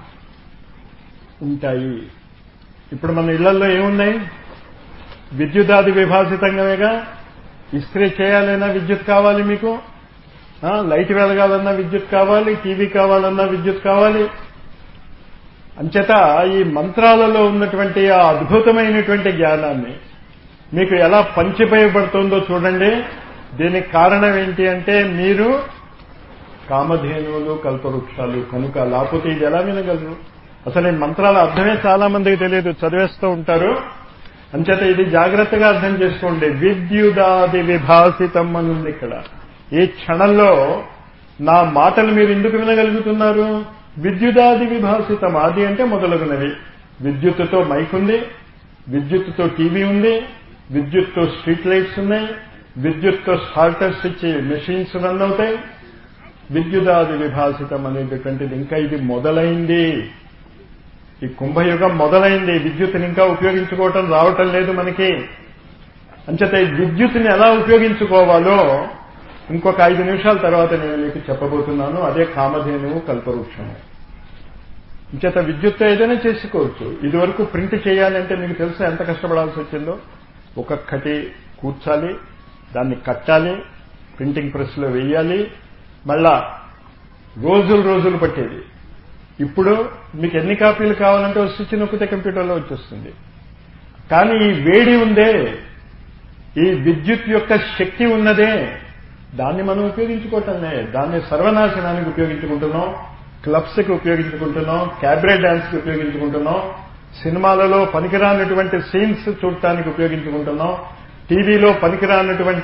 ఉంటాయి ఇప్పుడు మన ఇళ్లలో ఏమున్నాయి విద్యుదాది విభాసితంగానేగా ఇస్త్రీ చేయాలన్నా విద్యుత్ కావాలి మీకు ఆ, లైట్ వెలగాలన్నా విద్యుత్ కావాలి టీవీ కావాలన్నా విద్యుత్ కావాలి అంచేత ఈ మంత్రాలలో ఉన్నటువంటి ఆ అద్భుతమైనటువంటి జ్ఞానాన్ని మీకు ఎలా పంచిపోయబడుతుందో చూడండి దీనికి కారణం ఏంటి అంటే మీరు కామధేనువులు కల్పవృక్షాలు కనుక లేకపోతే ఇది ఎలా వినగలరు అసలు ఈ మంత్రాల అర్థమే చాలా మందికి తెలియదు చదివేస్తూ ఉంటారు అంచేత ఇది జాగ్రత్తగా అర్థం చేసుకోండి విద్యుదాది విభాసితం అని ఉంది ఇక్కడ ఈ క్షణంలో నా మాటలు మీరు ఎందుకు వినగలుగుతున్నారు విద్యుదాది విభాసితం ఆది అంటే మొదలగునవి విద్యుత్తుతో మైక్ ఉంది విద్యుత్తుతో టీవీ ఉంది విద్యుత్తో స్ట్రీట్ లైట్స్ ఉన్నాయి విద్యుత్తో స్టార్టర్స్ ఇచ్చే మెషిన్స్ రన్ అవుతాయి విద్యుదాది విభాసితం అనేటటువంటిది ఇంకా ఇది మొదలైంది ఈ కుంభయుగం మొదలైంది విద్యుత్తుని ఇంకా ఉపయోగించుకోవటం రావటం లేదు మనకి అంచేత ఈ విద్యుత్తుని ఎలా ఉపయోగించుకోవాలో ఇంకొక ఐదు నిమిషాల తర్వాత నేను మీకు చెప్పబోతున్నాను అదే కామధేనువు కల్పవృక్షము ఇంచేత విద్యుత్ ఏదైనా చేసుకోవచ్చు ఇదివరకు ప్రింట్ చేయాలంటే మీకు తెలుసా ఎంత కష్టపడాల్సి వచ్చిందో ఒక్కొక్కటి కూర్చాలి దాన్ని కట్టాలి ప్రింటింగ్ ప్రెస్లో వేయాలి మళ్ళా రోజులు రోజులు పట్టేది ఇప్పుడు మీకు ఎన్ని కాపీలు కావాలంటే ఒక స్విచ్ నొక్కితే కంప్యూటర్లో వచ్చేస్తుంది కానీ ఈ వేడి ఉందే ఈ విద్యుత్ యొక్క శక్తి ఉన్నదే దాన్ని మనం ఉపయోగించుకోవటంలే దాన్ని సర్వనాశనానికి ఉపయోగించుకుంటున్నాం క్లబ్స్కి ఉపయోగించుకుంటున్నాం క్యాబ్రే డాన్స్కి ఉపయోగించుకుంటున్నాం సినిమాలలో పనికిరానటువంటి సీన్స్ చూడటానికి ఉపయోగించుకుంటున్నాం టీవీలో పనికిరానటువంటి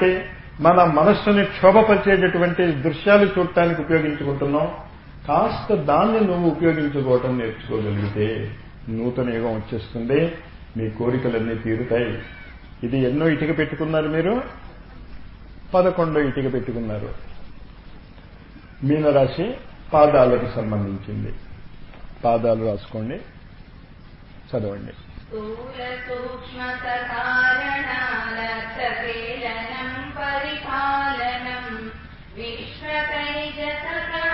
మన మనస్సుని క్షోభపరిచేటటువంటి దృశ్యాలు చూడటానికి ఉపయోగించుకుంటున్నాం కాస్త దాన్ని నువ్వు ఉపయోగించుకోవటం నేర్చుకోగలిగితే నూతన యుగం వచ్చేస్తుంది మీ కోరికలన్నీ తీరుతాయి ఇది ఎన్నో ఇటుక పెట్టుకున్నారు మీరు పదకొండో ఇటుక పెట్టుకున్నారు మీనరాశి పాదాలకు సంబంధించింది పాదాలు రాసుకోండి చదవండి స్థూల సూక్ష్మ సకారణాలక్షకేలనం పరిపాలనం విశ్వతైజస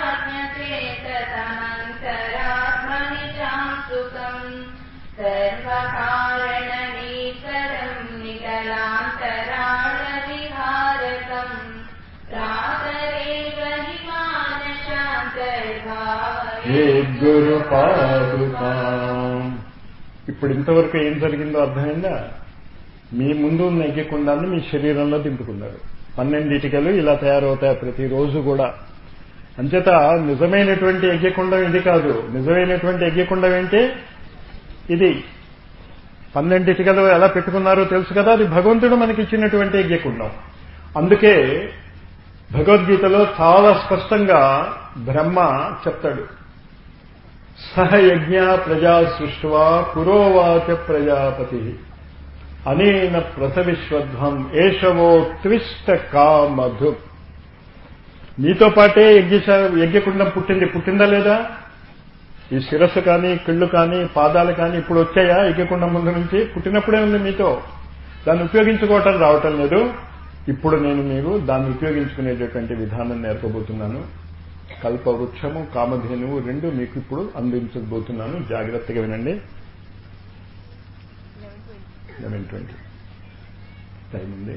ప్రాజ్ఞచేతసమంతరాత్మని చాంసుకం సర్వకారణనీకరం నిగలాంతరాళ విహారకం ప్రాతరేవ హి ఏ మానశాంతర్భావే గురు పాదుకాం ఇప్పుడు ఇంతవరకు ఏం జరిగిందో అర్థమైందా మీ ముందు ఉన్న ఎగ్గకుండాన్ని మీ శరీరంలో దింపుకున్నారు పన్నెండు ఇటుకలు ఇలా తయారవుతాయి ప్రతిరోజు కూడా అంచేత నిజమైనటువంటి యజ్ఞకుండం ఇది కాదు నిజమైనటువంటి యజ్ఞకుండం ఏంటి ఇది పన్నెండు ఇటుకలు ఎలా పెట్టుకున్నారో తెలుసు కదా అది భగవంతుడు మనకి ఇచ్చినటువంటి యజ్ఞకుండం అందుకే భగవద్గీతలో చాలా స్పష్టంగా బ్రహ్మ చెప్తాడు సహ యజ్ఞ ప్రజా సృష్వా పురోవాచ ప్రజాపతి అనేన ప్రసవిశ్వధ్వం ఏషవో త్విష్ట కామధు నీతో పాటే యజ్ఞ యజ్ఞకుండం పుట్టింది పుట్టిందా లేదా ఈ శిరస్సు కానీ కళ్ళు కానీ పాదాలు కానీ ఇప్పుడు వచ్చాయా యజ్ఞకుండం ముందు నుంచి పుట్టినప్పుడే ఉంది మీతో దాన్ని ఉపయోగించుకోవటం రావటం లేదు ఇప్పుడు నేను మీరు దాన్ని ఉపయోగించుకునేటటువంటి విధానం నేర్పబోతున్నాను కల్పవృక్షము కామధేనువు రెండు మీకు ఇప్పుడు అందించబోతున్నాను జాగ్రత్తగా వినండి లెవెన్ ట్వంటీ టైం ఉంది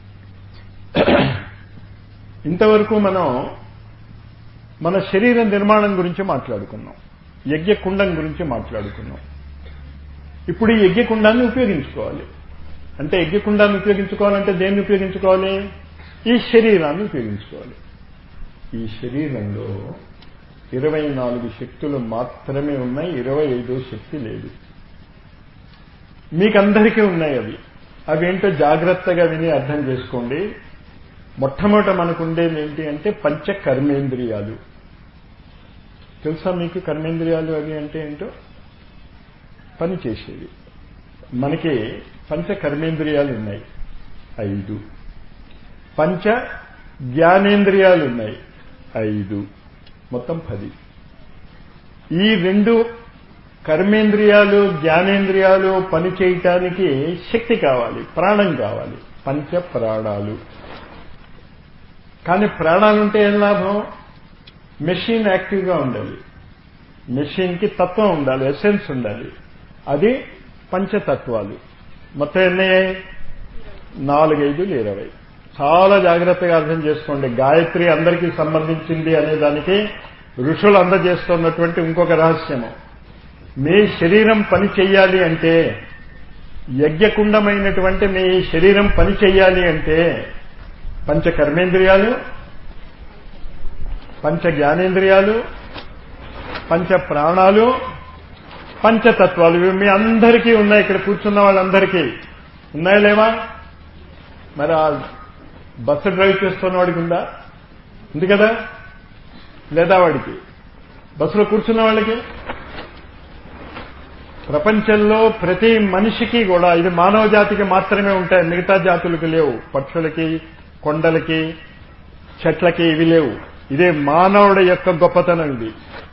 ఇంతవరకు మనం మన శరీర నిర్మాణం గురించి మాట్లాడుకున్నాం యజ్ఞకుండం గురించి మాట్లాడుకున్నాం ఇప్పుడు ఈ యజ్ఞకుండాన్ని ఉపయోగించుకోవాలి అంటే యజ్ఞకుండాన్ని ఉపయోగించుకోవాలంటే దేన్ని ఉపయోగించుకోవాలి ఈ శరీరాన్ని ఉపయోగించుకోవాలి ఈ శరీరంలో ఇరవై నాలుగు శక్తులు మాత్రమే ఉన్నాయి ఇరవై ఐదో శక్తి లేదు మీకందరికీ ఉన్నాయి అవి అవేంటో జాగ్రత్తగా విని అర్థం చేసుకోండి మొట్టమొదట మనకుండేది ఏంటి అంటే పంచ కర్మేంద్రియాలు తెలుసా మీకు కర్మేంద్రియాలు అవి అంటే ఏంటో పని చేసేవి మనకి పంచ కర్మేంద్రియాలు ఉన్నాయి ఐదు పంచ జ్ఞానేంద్రియాలు ఉన్నాయి ఐదు మొత్తం పది ఈ రెండు కర్మేంద్రియాలు జ్ఞానేంద్రియాలు పని చేయటానికి శక్తి కావాలి ప్రాణం కావాలి పంచ ప్రాణాలు కానీ ప్రాణాలుంటే ఏం లాభం మెషిన్ యాక్టివ్గా ఉండాలి మెషిన్కి తత్వం ఉండాలి ఎసెన్స్ ఉండాలి అది పంచతత్వాలు మొత్తం ఎన్ని నాలుగైదులు ఇరవై చాలా జాగ్రత్తగా అర్థం చేసుకోండి గాయత్రి అందరికీ సంబంధించింది అనే దానికి ఋషులు అందజేస్తున్నటువంటి ఇంకొక రహస్యము మీ శరీరం పని చెయ్యాలి అంటే యజ్ఞకుండమైనటువంటి మీ శరీరం పని చెయ్యాలి అంటే పంచ కర్మేంద్రియాలు పంచ జ్ఞానేంద్రియాలు పంచ ప్రాణాలు పంచతత్వాలు ఇవి మీ అందరికీ ఉన్నాయి ఇక్కడ కూర్చున్న వాళ్ళందరికీ ఉన్నాయా లేవా మరి ఆ బస్సు డ్రైవ్ చేస్తున్న వాడికి ఉందా ఉంది కదా లేదా వాడికి బస్సులో కూర్చున్న వాళ్ళకి ప్రపంచంలో ప్రతి మనిషికి కూడా ఇది మానవ జాతికి మాత్రమే ఉంటాయి మిగతా జాతులకు లేవు పక్షులకి కొండలకి చెట్లకి ఇవి లేవు ఇదే మానవుడి యొక్క గొప్పతనం ఇది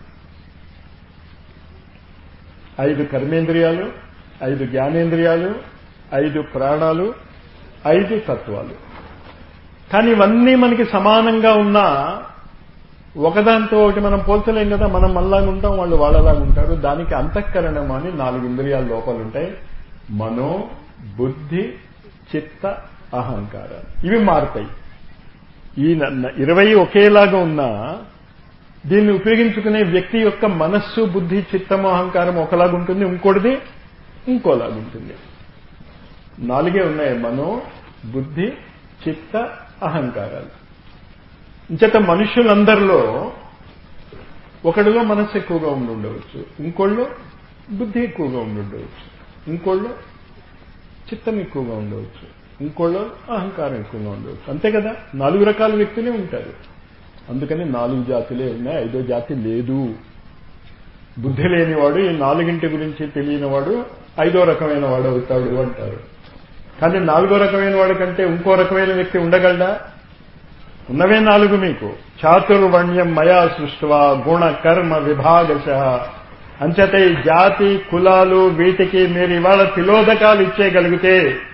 ఐదు కర్మేంద్రియాలు ఐదు జ్ఞానేంద్రియాలు ఐదు ప్రాణాలు ఐదు తత్వాలు కానీ ఇవన్నీ మనకి సమానంగా ఉన్నా ఒకదాంతో ఒకటి మనం పోల్చలేం కదా మనం మనలాగా ఉంటాం వాళ్ళు వాళ్ళలాగా ఉంటారు దానికి అంతఃకరణం అని నాలుగు ఇంద్రియాల లోపాలు ఉంటాయి మనో బుద్ధి చిత్త అహంకారాలు ఇవి మారుతాయి ఈ ఇరవై ఒకేలాగా ఉన్నా దీన్ని ఉపయోగించుకునే వ్యక్తి యొక్క మనస్సు బుద్ధి చిత్తము అహంకారం ఒకలాగుంటుంది ఇంకోటిది ఇంకోలాగుంటుంది నాలుగే ఉన్నాయి మనో బుద్ధి చిత్త అహంకారాలు ఇంచేత మనుషులందరిలో ఒకడిలో మనస్సు ఎక్కువగా ఉండి ఉండవచ్చు ఇంకోళ్ళు బుద్ధి ఎక్కువగా ఉండి ఉండవచ్చు ఇంకోళ్ళు చిత్తం ఎక్కువగా ఉండవచ్చు ఇంకోళ్ళు అహంకారం ఎక్కువగా ఉండవచ్చు అంతే కదా నాలుగు రకాల వ్యక్తులే ఉంటారు అందుకని నాలుగు జాతులే ఉన్నాయి ఐదో జాతి లేదు బుద్ధి లేనివాడు ఈ నాలుగింటి గురించి తెలియనివాడు ఐదో రకమైన వాడు అవుతాడు అంటారు కానీ నాలుగో రకమైన వాడి కంటే ఇంకో రకమైన వ్యక్తి ఉండగలడా ఉన్నవే నాలుగు మీకు చాతుర్వర్ణ్యం మయా సృష్టివా గుణ కర్మ విభాగశ అంచేత ఈ జాతి కులాలు వీటికి మీరు ఇవాళ తిలోదకాలు ఇచ్చేయగలిగితే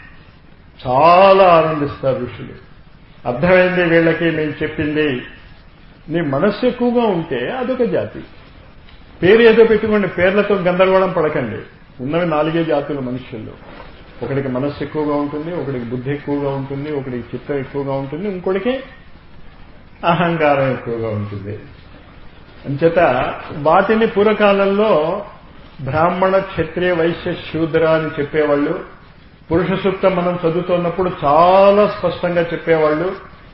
చాలా ఆనందిస్తారు ఋషులు అర్థమైంది వీళ్ళకి మేము చెప్పింది నీ మనస్సు ఎక్కువగా ఉంటే అదొక జాతి పేరు ఏదో పెట్టుకోండి పేర్లతో గందరగోళం పడకండి ఉన్నవి నాలుగే జాతులు మనుషుల్లో ఒకడికి మనస్సు ఎక్కువగా ఉంటుంది ఒకడికి బుద్ధి ఎక్కువగా ఉంటుంది ఒకడికి చిత్తం ఎక్కువగా ఉంటుంది ఇంకొకడికి అహంకారం ఎక్కువగా ఉంటుంది అంచేత వాటిని పూర్వకాలంలో బ్రాహ్మణ క్షత్రియ వైశ్య శూద్ర అని చెప్పేవాళ్ళు పురుష సూక్తం మనం చదువుతున్నప్పుడు చాలా స్పష్టంగా చెప్పేవాళ్ళు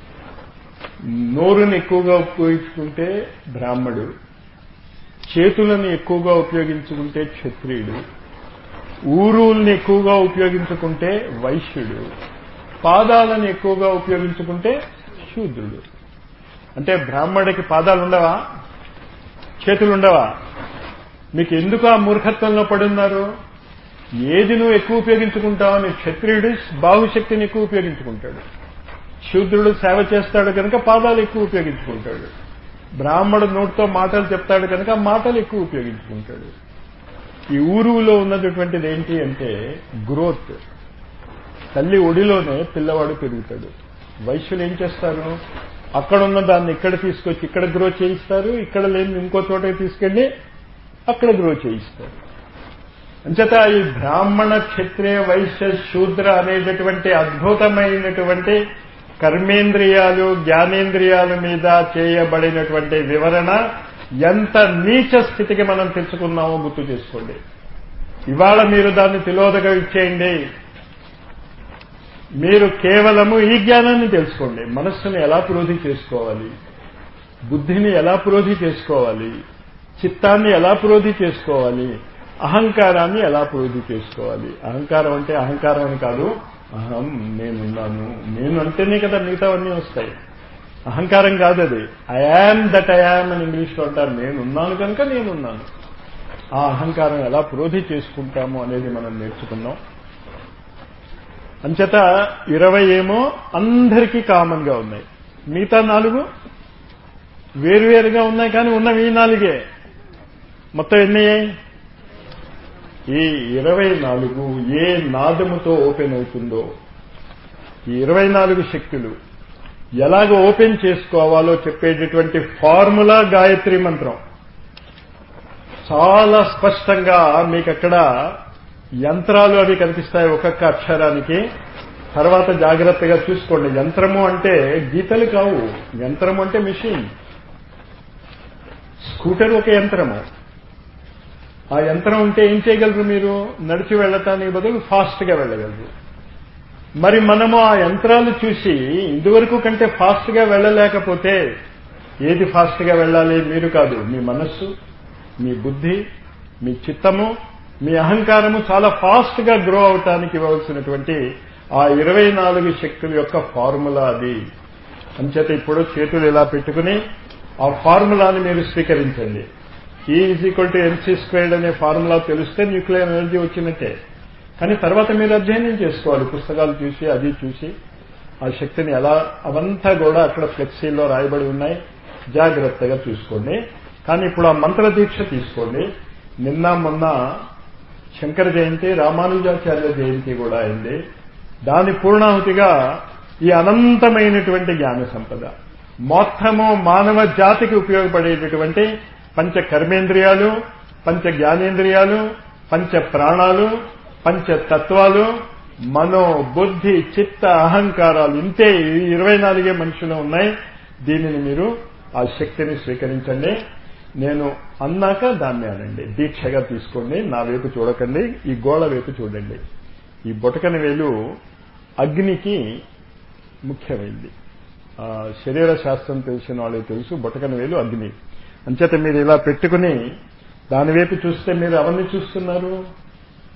నోరుని ఎక్కువగా ఉపయోగించుకుంటే బ్రాహ్మడు చేతులను ఎక్కువగా ఉపయోగించుకుంటే క్షత్రియుడు ఊరుల్ని ఎక్కువగా ఉపయోగించుకుంటే వైశ్యుడు పాదాలను ఎక్కువగా ఉపయోగించుకుంటే శూద్రుడు అంటే బ్రాహ్మడికి పాదాలు ఉండవా చేతులు ఉండవా మీకు ఎందుకు ఆ మూర్ఖత్వంలో పడున్నారు ఏది నువ్వు ఎక్కువ ఉపయోగించుకుంటావు అని క్షత్రియుడు బాహుశక్తిని ఎక్కువ ఉపయోగించుకుంటాడు శూద్రుడు సేవ చేస్తాడు కనుక పాదాలు ఎక్కువ ఉపయోగించుకుంటాడు బ్రాహ్మడు నోటితో మాటలు చెప్తాడు కనుక మాటలు ఎక్కువ ఉపయోగించుకుంటాడు ఈ ఊరులో ఉన్నటువంటిది ఏంటి అంటే గ్రోత్ తల్లి ఒడిలోనే పిల్లవాడు పెరుగుతాడు వైశ్యులు ఏం చేస్తారు అక్కడ ఉన్న దాన్ని ఇక్కడ తీసుకొచ్చి ఇక్కడ గ్రో చేయిస్తారు ఇక్కడ లేని ఇంకో చోటకి తీసుకెళ్లి అక్కడ గ్రో చేయిస్తారు అంచేత ఈ బ్రాహ్మణ క్షత్రియ వైశ్య శూద్ర అనేటటువంటి అద్భుతమైనటువంటి కర్మేంద్రియాలు జ్ఞానేంద్రియాల మీద చేయబడినటువంటి వివరణ ఎంత నీచ స్థితికి మనం తెచ్చుకున్నామో గుర్తు చేసుకోండి ఇవాళ మీరు దాన్ని తిలోదక ఇచ్చేయండి మీరు కేవలము ఈ జ్ఞానాన్ని తెలుసుకోండి మనస్సును ఎలా పురోధి చేసుకోవాలి బుద్ధిని ఎలా పురోధి చేసుకోవాలి చిత్తాన్ని ఎలా పురోధి చేసుకోవాలి అహంకారాన్ని ఎలా పురోధి చేసుకోవాలి అహంకారం అంటే అహంకారం అని కాదు అహం నేనున్నాను నేను అంటేనే కదా మిగతావన్నీ వస్తాయి అహంకారం కాదు అది ఐఆమ్ దట్ ఐఆమ్ అని ఇంగ్లీష్లో అంటారు నేనున్నాను కనుక నేనున్నాను ఆ అహంకారం ఎలా పురోధి చేసుకుంటాము అనేది మనం నేర్చుకున్నాం అంచేత ఇరవై ఏమో అందరికీ కామన్ గా ఉన్నాయి మిగతా నాలుగు వేరువేరుగా ఉన్నాయి కానీ ఉన్నవి ఈ నాలుగే మొత్తం ఎన్ని అయ్యాయి ఈ ఇరవై నాలుగు ఏ నాదముతో ఓపెన్ అవుతుందో ఈ ఇరవై నాలుగు శక్తులు ఎలాగ ఓపెన్ చేసుకోవాలో చెప్పేటటువంటి ఫార్ములా గాయత్రి మంత్రం చాలా స్పష్టంగా మీకు అక్కడ యంత్రాలు అవి కనిపిస్తాయి ఒక్కొక్క అక్షరానికి తర్వాత జాగ్రత్తగా చూసుకోండి యంత్రము అంటే గీతలు కావు యంత్రము అంటే మిషన్ స్కూటర్ ఒక యంత్రము ఆ యంత్రం ఉంటే ఏం చేయగలరు మీరు నడిచి వెళ్ళటానికి బదులు ఫాస్ట్ గా వెళ్ళగలరు మరి మనము ఆ యంత్రాలు చూసి ఇదివరకు కంటే ఫాస్ట్ గా వెళ్ళలేకపోతే ఏది ఫాస్ట్ గా వెళ్ళాలి మీరు కాదు మీ మనస్సు మీ బుద్ధి మీ చిత్తము మీ అహంకారము చాలా ఫాస్ట్ గా గ్రో అవటానికి ఇవ్వవలసినటువంటి ఆ ఇరవై నాలుగు శక్తుల యొక్క ఫార్ములా అది అంచేత ఇప్పుడు చేతులు ఇలా పెట్టుకుని ఆ ఫార్ములాని మీరు స్వీకరించండి E is equal to MC squared అనే ఫార్ములా తెలిస్తే న్యూక్లియర్ ఎనర్జీ వచ్చినట్టే కానీ తర్వాత మీరు అధ్యయనం చేసుకోవాలి పుస్తకాలు చూసి అది చూసి ఆ శక్తిని ఎలా అవంతా కూడా అక్కడ ఫ్లెక్సీలో రాయబడి ఉన్నాయి జాగ్రత్తగా చూసుకోండి కానీ ఇప్పుడు ఆ మంత్ర దీక్ష తీసుకోండి నిన్న మొన్న శంకర జయంతి రామానుజాచార్య జయంతి కూడా అయింది దాని పూర్ణాహుతిగా ఈ అనంతమైనటువంటి జ్ఞాన సంపద మొత్తము మానవ జాతికి ఉపయోగపడేటటువంటి పంచ కర్మేంద్రియాలు పంచ జ్ఞానేంద్రియాలు పంచ ప్రాణాలు పంచ తత్వాలు మనో బుద్ధి చిత్త అహంకారాలు ఇంతే ఈ ఇరవై నాలుగే మనుషులు ఉన్నాయి దీనిని మీరు ఆ శక్తిని స్వీకరించండి నేను అన్నాక దాన్ని అనండి దీక్షగా తీసుకోండి నా వైపు చూడకండి ఈ గోళ వైపు చూడండి ఈ బొటకని వేలు అగ్నికి ముఖ్యమైంది ఆ శరీర శాస్త్రం తెలిసిన వాళ్ళకి తెలుసు బొటకని వేలు అగ్ని అంచేత మీరు ఇలా పెట్టుకుని దాని వైపు చూస్తే మీరు ఎవరిని చూస్తున్నారు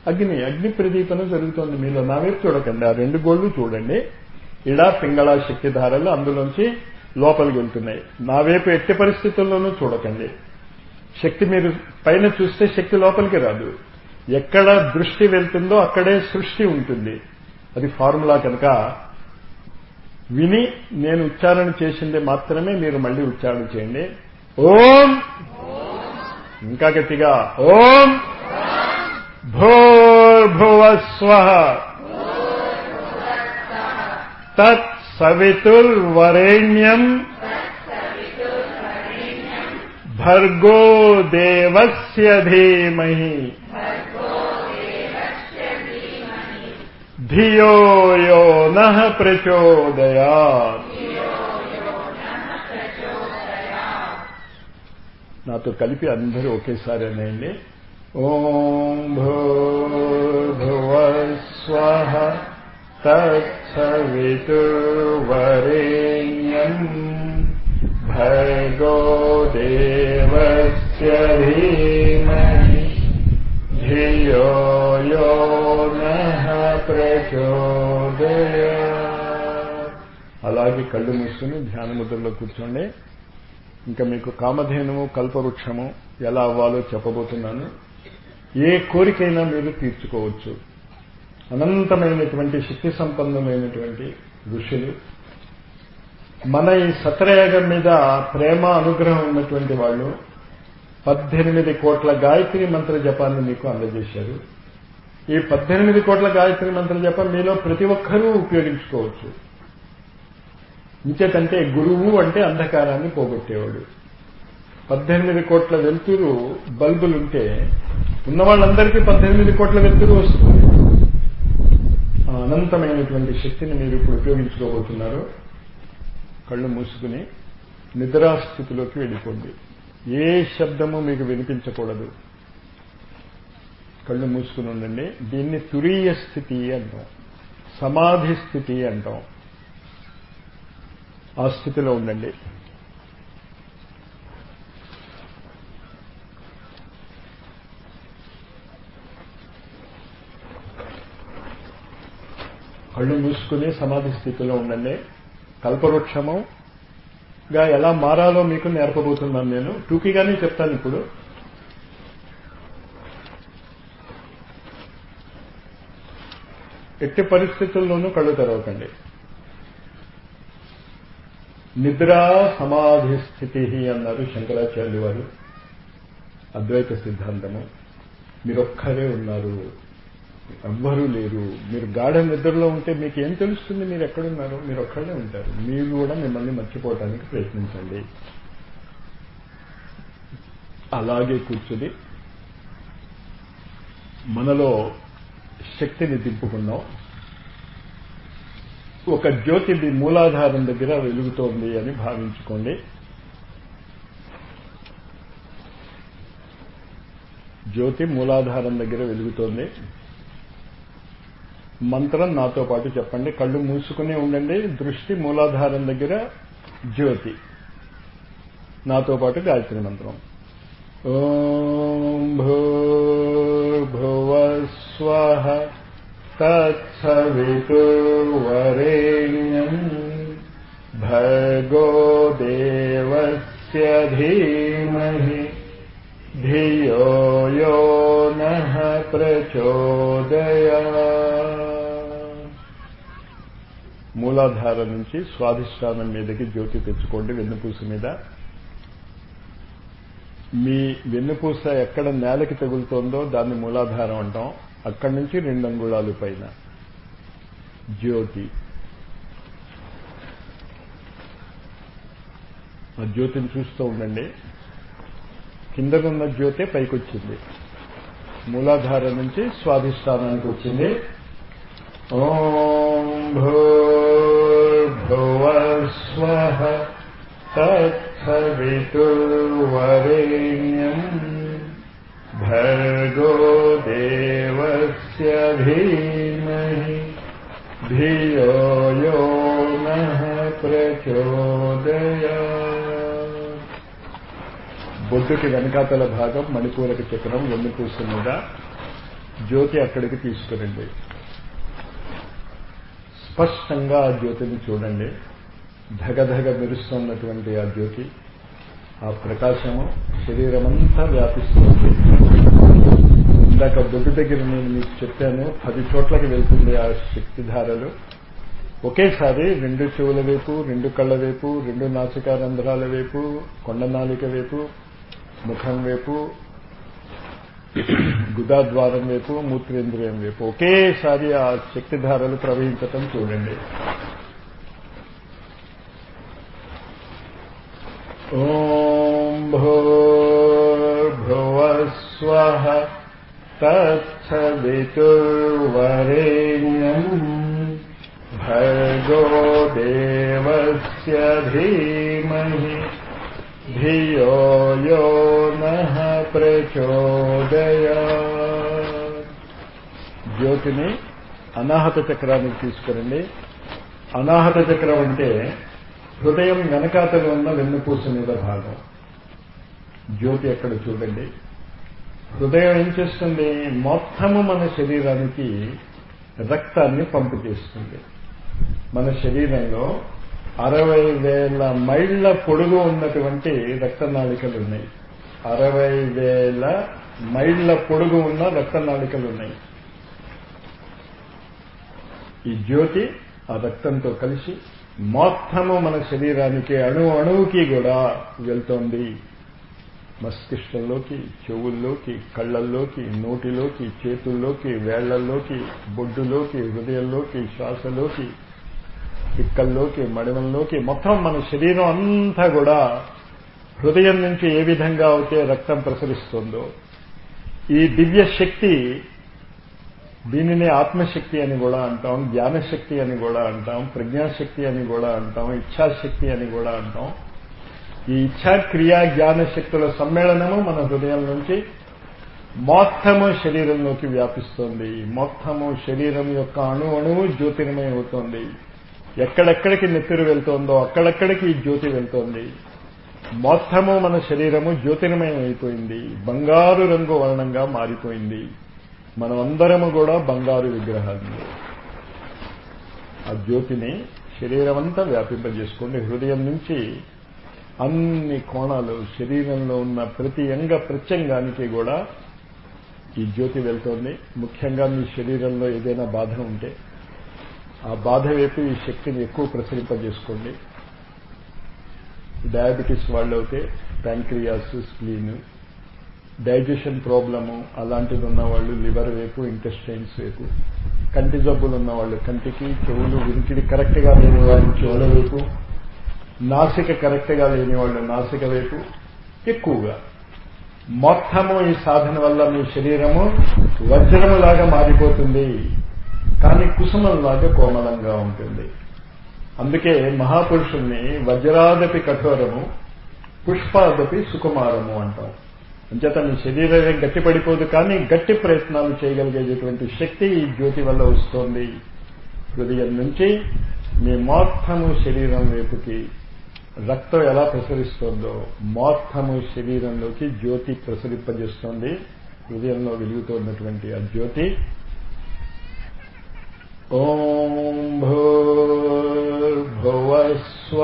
అగ్ని అగ్ని ప్రదీపన జరుగుతోంది మీలో నా వైపు చూడకండి ఆ రెండు గోళ్ళు చూడండి ఇడా పింగళ శక్తి ధారలు అందులోంచి లోపలికి వెళ్తున్నాయి నా వైపు ఎట్టి పరిస్థితుల్లోనూ చూడకండి శక్తి మీరు పైన చూస్తే శక్తి లోపలికి రాదు ఎక్కడ దృష్టి వెళ్తుందో అక్కడే సృష్టి ఉంటుంది అది ఫార్ములా కనుక విని నేను ఉచ్చారణ చేసింది మాత్రమే మీరు మళ్ళీ ఉచ్చారణ చేయండి ఓం ఇంకా గట్టిగా ఓం భూర్భువస్వ తత్ సవితుర్వరేణ్యం భర్గో దేవస్య ధీమహి ధియో యో నః ప్రచోదయాత్ నాతో కలిపి అందరూ ఒకేసారి అనేయండి ఓం భూర్భువస్వః తత్సవితుర్వరేణ్యం భర్గో దేవస్య ధీమహి ధియో యో నః ప్రచోదయాత్ అలాగే కళ్ళు మూసుకుని ధ్యాన ముద్రలో కూర్చోండి ఇంకా మీకు కామధేనువు కల్పవృక్షము ఎలా అవ్వాలో చెప్పబోతున్నాను ఏ కోరికైనా మీరు తీర్చుకోవచ్చు అనంతమైనటువంటి శక్తి సంపన్నమైనటువంటి ఋషులు మన ఈ సత్రయాగం మీద ప్రేమ అనుగ్రహం ఉన్నటువంటి వాళ్ళు పద్దెనిమిది కోట్ల గాయత్రి మంత్ర జపాన్ని మీకు అందజేశారు ఈ పద్దెనిమిది కోట్ల గాయత్రి మంత్ర జపం మీలో ప్రతి ఒక్కరూ ఉపయోగించుకోవచ్చు ఇంచేతంటే గురువు అంటే అంధకారాన్ని పోగొట్టేవాడు పద్దెనిమిది కోట్ల వెలుతురు బల్బులుంటే ఉన్న వాళ్ళందరికీ పద్దెనిమిది కోట్ల వెలుతురు వస్తుంది ఆ అనంతమైనటువంటి శక్తిని మీరు ఇప్పుడు ఉపయోగించుకోబోతున్నారు కళ్ళు మూసుకుని నిద్రాస్థితిలోకి వెళ్ళిపోండి ఏ శబ్దము మీకు వినిపించకూడదు కళ్ళు మూసుకుని ఉండండి దీన్ని తురీయ స్థితి అంటాం సమాధి స్థితి అంటాం ఆ స్థితిలో ఉండండి కళ్ళు మూసుకుని సమాధి స్థితిలో ఉండండి కల్పవృక్షముగా ఎలా మారాలో మీకు నేర్పబోతున్నాను నేను టూకీగానే చెప్తాను ఇప్పుడు ఎట్టి పరిస్థితుల్లోనూ కళ్ళు తెరవకండి నిద్రా సమాధి స్థితి అన్నారు శంకరాచార్యులు వారు అద్వైత సిద్ధాంతము మీరొక్కరే ఉన్నారు ఎవ్వరూ లేరు మీరు గాఢ నిద్రలో ఉంటే మీకు ఏం తెలుస్తుంది మీరు ఎక్కడున్నారు మీరు ఒక్కడే ఉంటారు మీరు కూడా మిమ్మల్ని మర్చిపోవటానికి ప్రయత్నించండి అలాగే కూర్చుని మనలో శక్తిని దింపుకున్నాం ఒక జ్యోతి మూలాధారం దగ్గర వెలుగుతోంది అని భావించుకోండి జ్యోతి మూలాధారం దగ్గర వెలుగుతోంది మంత్రం నాతో పాటు చెప్పండి కళ్ళు మూసుకునే ఉండండి దృష్టి మూలాధారం దగ్గర జ్యోతి నాతో పాటు గాయత్రి మంత్రం ఓం భూర్భువస్వ తత్సవితుర్వరేణ్యం భర్గో దేవస్య ధీమహి ధియో యో నః ప్రచోదయా మూలాధార నుంచి స్వాధిష్టానం మీదకి జ్యోతి తెచ్చుకోండి వెన్నుపూస మీద మీ వెన్నుపూస ఎక్కడ నేలకి తగులుతోందో దాన్ని మూలాధారం అంటాం అక్కడి నుంచి రెండు అంగుళాలు పైన జ్యోతి ఆ జ్యోతిని చూస్తూ ఉండండి కిందనున్న జ్యోతే పైకొచ్చింది మూలాధార నుంచి స్వాధిష్టానానికి వచ్చింది ఓం భూర్భువస్వ తత్సవితుర్వరేణ్యం భర్గో దేవస్య ధీమహి ధియో యో నః ప్రచోదయా బొడ్డుకి వెనకాతల భాగం మణిపూరక చక్రం వెన్నుపూస మీద జ్యోతి అక్కడికి తీసుకురండి స్పష్టంగా ఆ జ్యోతిని చూడండి ధగధగ మెరుస్తున్నటువంటి ఆ జ్యోతి ఆ ప్రకాశము శరీరమంతా వ్యాపిస్తుంది ఇందాక బొడ్డు దగ్గర నేను మీకు చెప్పాను పది చోట్లకి వెళ్తుంది ఆ శక్తిధారలు ఒకేసారి రెండు చెవుల వైపు రెండు కళ్ళ వైపు రెండు నాసికా రంధ్రాల వైపు కొండనాలిక వైపు ముఖం వైపు గుదాద్వారం వైపు మూత్రేంద్రియం వైపు ఒకేసారి ఆ శక్తిధారలు ప్రవహించటం చూడండి ఓం భూర్భువస్వః తత్సవితుర్వరేణ్యం భర్గో దేవస్య ధీమహి ధియో యో నః ప్రచోదయా జ్యోతిని అనాహత చక్రానికి తీసుకురండి అనాహత చక్రం అంటే హృదయం వెనకాతలు ఉన్న వెన్నుపూస మీద భాగం జ్యోతి ఎక్కడ చూడండి హృదయం ఏం చేస్తుంది మొత్తము మన శరీరానికి రక్తాన్ని పంపు చేస్తుంది మన శరీరంలో అరవై వేల మైళ్ళ పొడుగు ఉన్నటువంటి రక్తనాళికలు ఉన్నాయి అరవై వేల మైళ్ళ పొడుగు ఉన్న రక్తనాళికలు ఉన్నాయి ఈ జ్యోతి ఆ రక్తంతో కలిసి మొత్తము మన శరీరానికి అణు అణువుకి కూడా వెళ్తోంది మస్తిష్కంలోకి చెవుల్లోకి కళ్ళల్లోకి నోటిలోకి చేతుల్లోకి వేళ్లల్లోకి బొడ్డులోకి హృదయంలోకి శ్వాసలోకి పిక్కల్లోకి మడిమల్లోకి మొత్తం మన శరీరం అంతా కూడా హృదయం నుంచి ఏ విధంగా అయితే రక్తం ప్రసరిస్తుందో ఈ దివ్య శక్తి దీనిని ఆత్మశక్తి అని కూడా అంటాం జ్ఞానశక్తి అని కూడా అంటాం ప్రజ్ఞాశక్తి అని కూడా అంటాం ఇచ్ఛాశక్తి అని కూడా అంటాం ఈ ఇచ్ఛా క్రియా జ్ఞాన శక్తుల సమ్మేళనము మన హృదయం నుంచి మొత్తము శరీరంలోకి వ్యాపిస్తోంది మొత్తము శరీరం యొక్క అణు అణువు జ్యోతిర్మయం అవుతోంది ఎక్కడెక్కడికి నెత్తురు వెళ్తోందో అక్కడెక్కడికి ఈ జ్యోతి వెళ్తోంది మొత్తము మన శరీరము జ్యోతిర్మయం అయిపోయింది బంగారు రంగు వర్ణంగా మారిపోయింది మనమందరము కూడా బంగారు విగ్రహాలు ఆ జ్యోతిని శరీరం అంతా వ్యాపింపజేసుకోండి హృదయం నుంచి అన్ని కోణాలు శరీరంలో ఉన్న ప్రతి అంగ ప్రత్యంగానికి కూడా ఈ జ్యోతి వెళ్తోంది ముఖ్యంగా మీ శరీరంలో ఏదైనా బాధ ఉంటే ఆ బాధ వైపు ఈ శక్తిని ఎక్కువ ప్రసరింపజేసుకోండి డయాబెటీస్ వాళ్ళు అయితే ప్యాంక్రియాస్ స్ప్లీన్ డైజెషన్ ప్రాబ్లము అలాంటిది ఉన్న వాళ్ళు లివర్ వైపు ఇంటెస్టైన్స్ వైపు కంటి జబ్బులు ఉన్న వాళ్ళు కంటికి చెవులు వినికిడి కరెక్ట్గా లేని వాళ్ళు చెవుల వైపు నాసిక కరెక్ట్గా లేని వాళ్ళు నాసిక వైపు ఎక్కువగా మొత్తము ఈ సాధన వల్ల మీ శరీరము వజ్రములాగా మారిపోతుంది కానీ కుసుమంలాగా కోమలంగా ఉంటుంది అందుకే మహాపురుషుల్ని వజ్రాదపి కఠోరము పుష్పాదపి సుకుమారము అంటాం అంచేత మీ శరీరం గట్టి పడిపోదు కానీ గట్టి ప్రయత్నాలు చేయగలిగేటటువంటి శక్తి ఈ జ్యోతి వల్ల వస్తోంది హృదయం నుంచి మీ మొత్తము శరీరం వైపుకి రక్తం ఎలా ప్రసరిస్తోందో మొత్తము శరీరంలోకి జ్యోతి ప్రసరింపజేస్తోంది హృదయంలో వెలుగుతున్నటువంటి ఆ జ్యోతి ఓం భూర్భువస్వ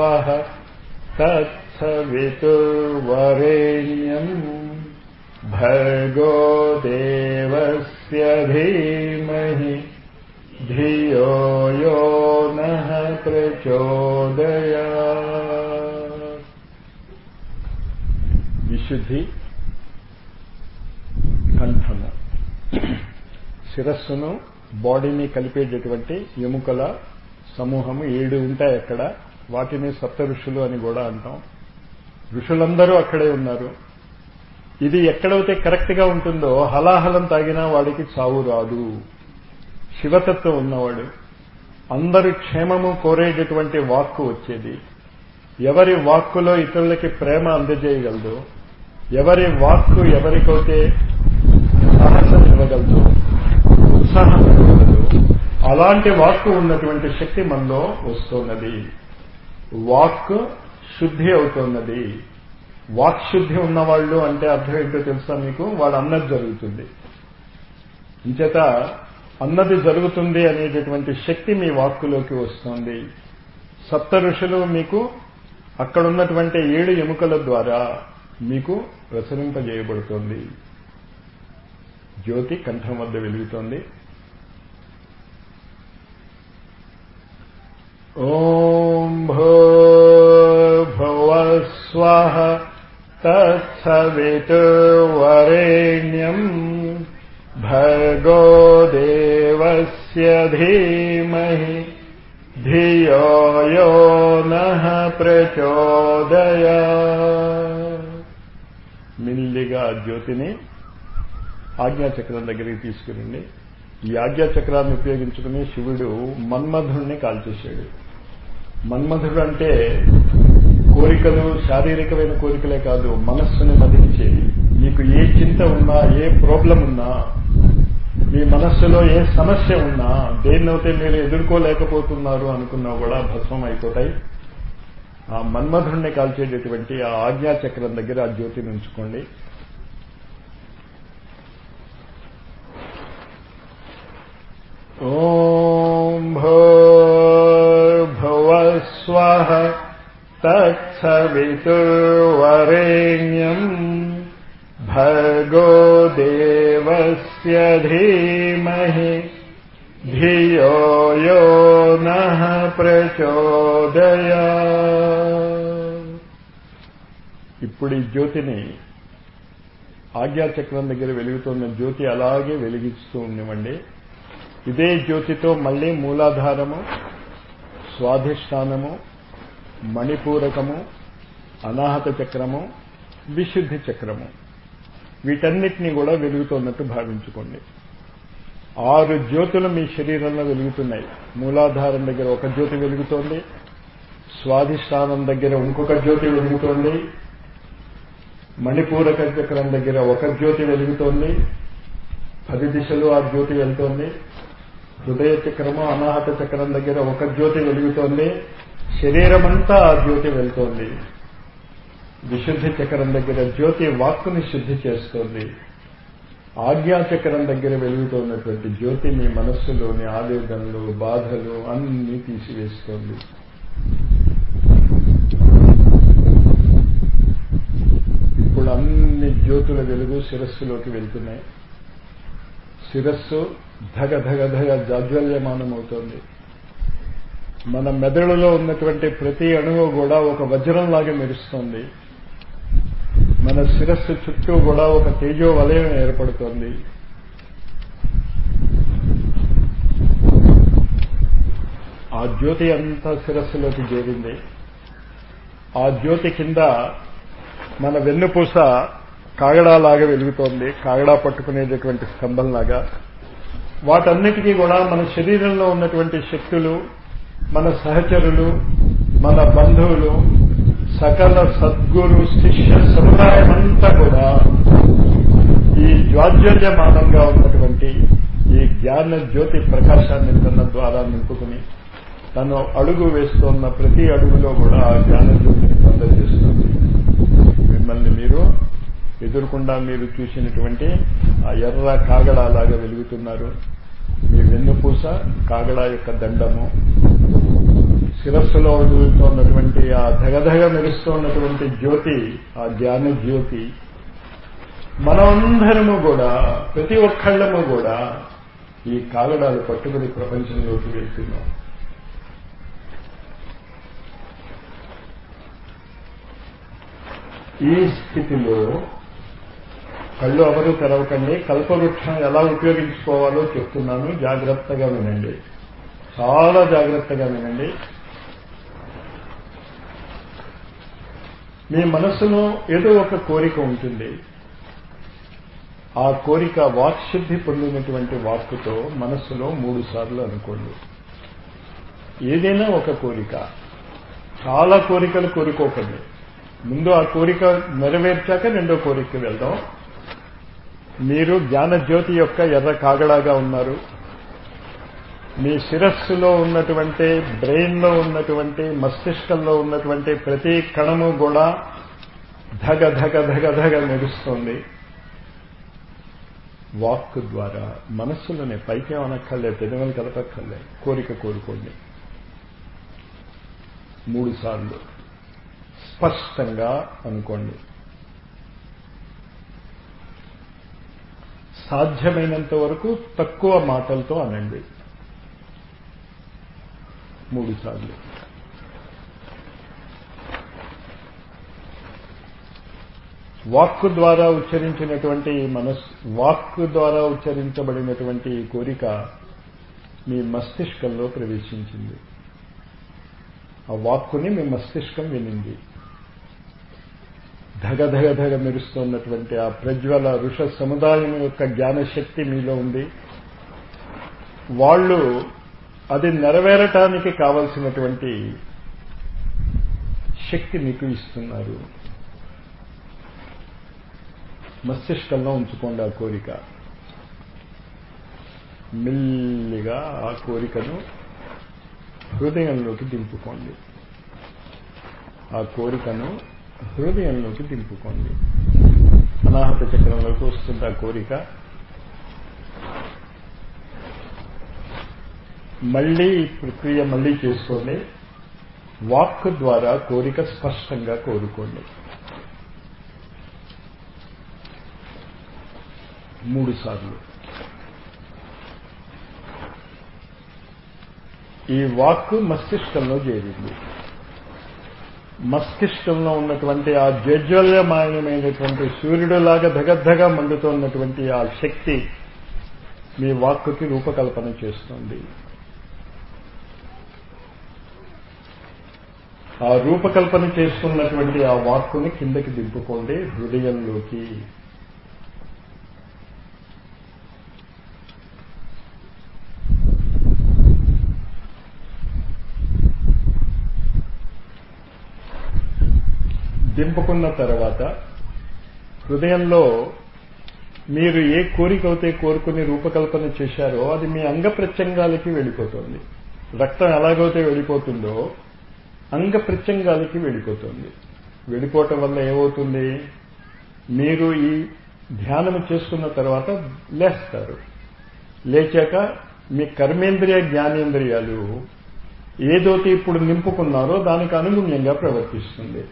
తత్సవితుర్వరేణ్యం భర్గో దేవస్య ధీమహి ధియో యో నః ప్రచోదయా విశుద్ధి కంఠము శిరస్సును బాడీని కలిపేటటువంటి ఎముకల సమూహము ఏడు ఉంటాయి అక్కడ వాటిని సప్త ఋషులు అని కూడా అంటాం ఋషులందరూ అక్కడే ఉన్నారు ఇది ఎక్కడైతే కరెక్ట్గా ఉంటుందో హలాహలం తాగినా వాడికి చావు రాదు శివతత్వం ఉన్నవాడు అందరి క్షేమము కోరేటటువంటి వాక్కు వచ్చేది ఎవరి వాక్కులో ఇతరులకి ప్రేమ అందజేయగలదు ఎవరి వాక్కు ఎవరికైతే సాహసం ఇవ్వగలదు ఉత్సాహం ఇవ్వగలదు అలాంటి వాక్కు ఉన్నటువంటి శక్తి మనలో వస్తున్నది వాక్ శుద్ధి అవుతున్నది వాక్ శుద్ధి ఉన్నవాళ్ళు అంటే అర్థం ఏంటో తెలుసా మీకు వాడు అన్నది జరుగుతుంది ఇంచేత అన్నది జరుగుతుంది అనేటటువంటి శక్తి మీ వాక్కులోకి వస్తుంది సప్త ఋషులు మీకు అక్కడ ఉన్నటువంటి ఏడు ఎముకల ద్వారా మీకు ప్రసరింపజేయబడుతోంది జ్యోతి కంఠం వద్ద వెలుగుతోంది ఓం భూర్భువస్వః తత్సవితుర్వరేణ్యం భర్గో దేవస్య ధీమహి ధియో యో నః ప్రచోదయా మిల్లిగా ఆ జ్యోతిని ఆజ్ఞాచక్రం దగ్గరికి తీసుకురండి ఈ ఆజ్ఞాచక్రాన్ని ఉపయోగించుకుని శివుడు మన్మధుడిని కాల్చేశాడు మన్మధుడు అంటే కోరికలు శారీరకమైన కోరికలే కాదు మనస్సుని మదించేది మీకు ఏ చింత ఉన్నా ఏ ప్రాబ్లం ఉన్నా మీ మనస్సులో ఏ సమస్య ఉన్నా దేన్నైతే మీరు ఎదుర్కోలేకపోతున్నారు అనుకున్నా కూడా భస్మం అయిపోతాయి ఆ మన్మధుడిని కాల్చేటటువంటి ఆ ఆజ్ఞాచక్రం దగ్గర ఆ జ్యోతిని ఉంచుకోండి ఓం భూర్భువస్వః తత్సవితుర్వరేణ్యం భర్గో దేవస్య ధీమహి ధియో యో నః ప్రచోదయా ఇప్పుడు ఈ జ్యోతిని ఆజ్ఞాచక్రం దగ్గర వెలుగుతున్న జ్యోతి అలాగే వెలిగిస్తూ ఉండేవండి ఇదే జ్యోతితో మళ్ళీ మూలాధారము స్వాధిష్టానము మణిపూరకము అనాహత చక్రము విశుద్ధి చక్రము వీటన్నిటినీ కూడా వెలుగుతున్నట్టు భావించుకోండి ఆరు జ్యోతులు మీ శరీరంలో వెలుగుతున్నాయి మూలాధారం దగ్గర ఒక జ్యోతి వెలుగుతోంది స్వాధిష్టానం దగ్గర ఇంకొక జ్యోతి వెలుగుతోంది మణిపూరక చక్రం దగ్గర ఒక జ్యోతి వెలుగుతోంది పది దిశలు ఆ జ్యోతి వెళ్తోంది హృదయ చక్రము అనాహత చక్రం దగ్గర ఒక జ్యోతి వెలుగుతోంది శరీరమంతా ఆ జ్యోతి వెళ్తోంది విశుద్ధి చక్రం దగ్గర జ్యోతి వాక్కుని శుద్ధి చేస్తోంది ఆజ్ఞాచక్రం దగ్గర వెలుగుతున్నటువంటి జ్యోతి మీ మనస్సులోని ఆవేదనలు బాధలు అన్నీ తీసివేస్తోంది ఇప్పుడు అన్ని జ్యోతుల వెలుగు శిరస్సులోకి వెళ్తున్నాయి శిరస్సు ధగ ధగ ధగ జాజ్వల్యమానమవుతోంది మన మెదడులో ఉన్నటువంటి ప్రతి అణువు కూడా ఒక వజ్రంలాగా మెరుస్తోంది మన శిరస్సు చుట్టూ కూడా ఒక తేజో వలయం ఏర్పడుతోంది ఆ జ్యోతి అంతా శిరస్సులోకి చేరింది ఆ జ్యోతి కింద మన వెన్నుపూస కాగడాలాగా వెలుగుతోంది కాగడా పట్టుకునేటటువంటి స్తంభంలాగా వాటన్నిటికీ కూడా మన శరీరంలో ఉన్నటువంటి శక్తులు మన సహచరులు మన బంధువులు సకల సద్గురు శిష్య సముదాయం అంతా కూడా ఈ జ్వాజ్వల్యమానంగా ఉన్నటువంటి ఈ జ్ఞాన జ్యోతి ప్రకాశాన్ని తన ద్వారా నింపుకుని తను అడుగు వేస్తున్న ప్రతి అడుగులో కూడా ఆ జ్ఞాన జ్యోతిని పొందజేస్తుంది మిమ్మల్ని మీరు ఎదురుకుండా మీరు చూసినటువంటి ఆ ఎర్ర కాగడాలాగా వెలుగుతున్నారు మీ వెన్నుపూస కాగడా యొక్క దండము శిరస్సులో వెలుగుతున్నటువంటి ఆ ధగధగ మెరుస్తున్నటువంటి జ్యోతి ఆ జ్ఞాన జ్యోతి మనమందరము కూడా ప్రతి ఒక్కళ్ళము కూడా ఈ కాగడాలు పట్టుకుని ప్రపంచంలోకి వెళ్తున్నాం ఈ స్థితిలో కళ్ళు ఎవరు తెరవకండి కల్పవృక్షం ఎలా ఉపయోగించుకోవాలో చెప్తున్నాను జాగ్రత్తగా వినండి చాలా జాగ్రత్తగా వినండి మీ మనసులో ఏదో ఒక కోరిక ఉంటుంది ఆ కోరిక వాక్శుద్ధి పొందినటువంటి వాక్కుతో మనస్సులో మూడు సార్లు అనుకోండి ఏదైనా ఒక కోరిక చాలా కోరికలు కోరుకోకండి ముందు ఆ కోరిక నెరవేర్చాక రెండో కోరిక వెళ్దాం మీరు జ్ఞానజ్యోతి యొక్క ఎర్ర కాగడాగా ఉన్నారు మీ శిరస్సులో ఉన్నటువంటి బ్రెయిన్లో ఉన్నటువంటి మస్తిష్కంలో ఉన్నటువంటి ప్రతి కణము కూడా ధగ ధగ ధగ ధగ మెరుస్తోంది వాక్ ద్వారా మనస్సులోనే పైకి అనక్కర్లే పెదవులు కలపక్కర్లే కోరిక కోరుకోండి మూడు సార్లు స్పష్టంగా అనుకోండి సాధ్యమైనంత వరకు తక్కువ మాటలతో అనండి మూడు సార్లు వాక్కు ద్వారా ఉచ్చరించినటువంటి మనస్ వాక్కు ద్వారా ఉచ్చరించబడినటువంటి ఈ కోరిక మీ మస్తిష్కంలో ప్రవేశించింది ఆ వాక్కుని మీ మస్తిష్కం వినింది ధగ ధగ ధగ మెరుస్తున్నటువంటి ఆ ప్రజ్వల ఋష సముదాయం యొక్క జ్ఞానశక్తి మీలో ఉంది వాళ్ళు అది నెరవేరటానికి కావలసినటువంటి శక్తి మీకు ఇస్తున్నారు మస్తిష్కంలో ఉంచుకోండి ఆ కోరిక మెల్లిగా ఆ కోరికను హృదయంలోకి దింపుకోండి ఆ కోరికను హృదయంలోకి దింపుకోండి అనాహత చక్రంలోకి వస్తుంది ఆ కోరిక మళ్ళీ ఈ ప్రక్రియ మళ్ళీ చేసుకోండి వాక్ ద్వారా కోరిక స్పష్టంగా కోరుకోండి మూడు సార్లు ఈ వాక్ మస్తిష్కంలో చేరింది మస్తిష్కంలో ఉన్నటువంటి ఆ జ్వజ్వల్యమాయనమైనటువంటి సూర్యుడులాగా ధగద్ధగా మండుతున్నటువంటి ఆ శక్తి మీ వాక్కుకి రూపకల్పన చేస్తుంది ఆ రూపకల్పన చేసుకున్నటువంటి ఆ వాక్కుని కిందకి దింపుకోండి హృదయంలోకి దింపుకున్న తర్వాత హృదయంలో మీరు ఏ కోరిక అయితే కోరుకుని రూపకల్పన చేశారో అది మీ అంగ ప్రత్యంగాలకి వెళ్ళిపోతుంది రక్తం ఎలాగైతే వెళ్ళిపోతుందో అంగ ప్రత్యంగాలకి వెళ్ళిపోతుంది వెళ్ళిపోవటం వల్ల ఏమవుతుంది మీరు ఈ ధ్యానం చేసుకున్న తర్వాత లేస్తారు లేచాక మీ కర్మేంద్రియ జ్ఞానేంద్రియాలు ఏదైతే ఇప్పుడు నింపుకున్నారో దానికి అనుగుణ్యంగా ప్రవర్తిస్తుంది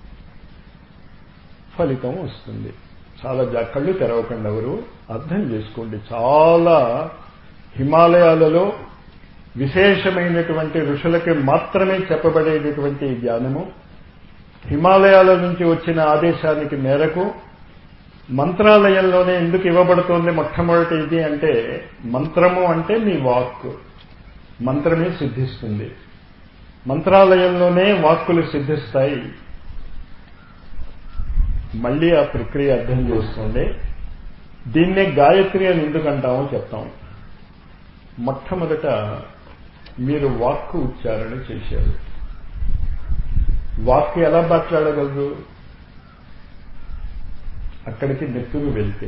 ఫలితం వస్తుంది చాలా జా- కళ్ళు తెరవకండి ఎవరు అర్థం చేసుకోండి చాలా హిమాలయాలలో విశేషమైనటువంటి ఋషులకి మాత్రమే చెప్పబడేటటువంటి ఈ జ్ఞానము హిమాలయాల నుంచి వచ్చిన ఆదేశానికి మేరకు మంత్రాలయంలోనే ఎందుకు ఇవ్వబడుతోంది మొట్టమొదటి ఇది అంటే మంత్రము అంటే మీ వాక్ మంత్రమే సిద్ధిస్తుంది మంత్రాలయంలోనే వాక్కులు సిద్ధిస్తాయి మళ్ళీ ఆ ప్రక్రియ అర్థం చేసుకోండి దీన్నే గాయత్రి అని ఎందుకు అంటామో చెప్తాం మొట్టమొదట మీరు వాక్కు ఉచ్చారణ చేశారు వాక్కు ఎలా మాట్లాడగలరు అక్కడికి నెత్తురు వెళ్తే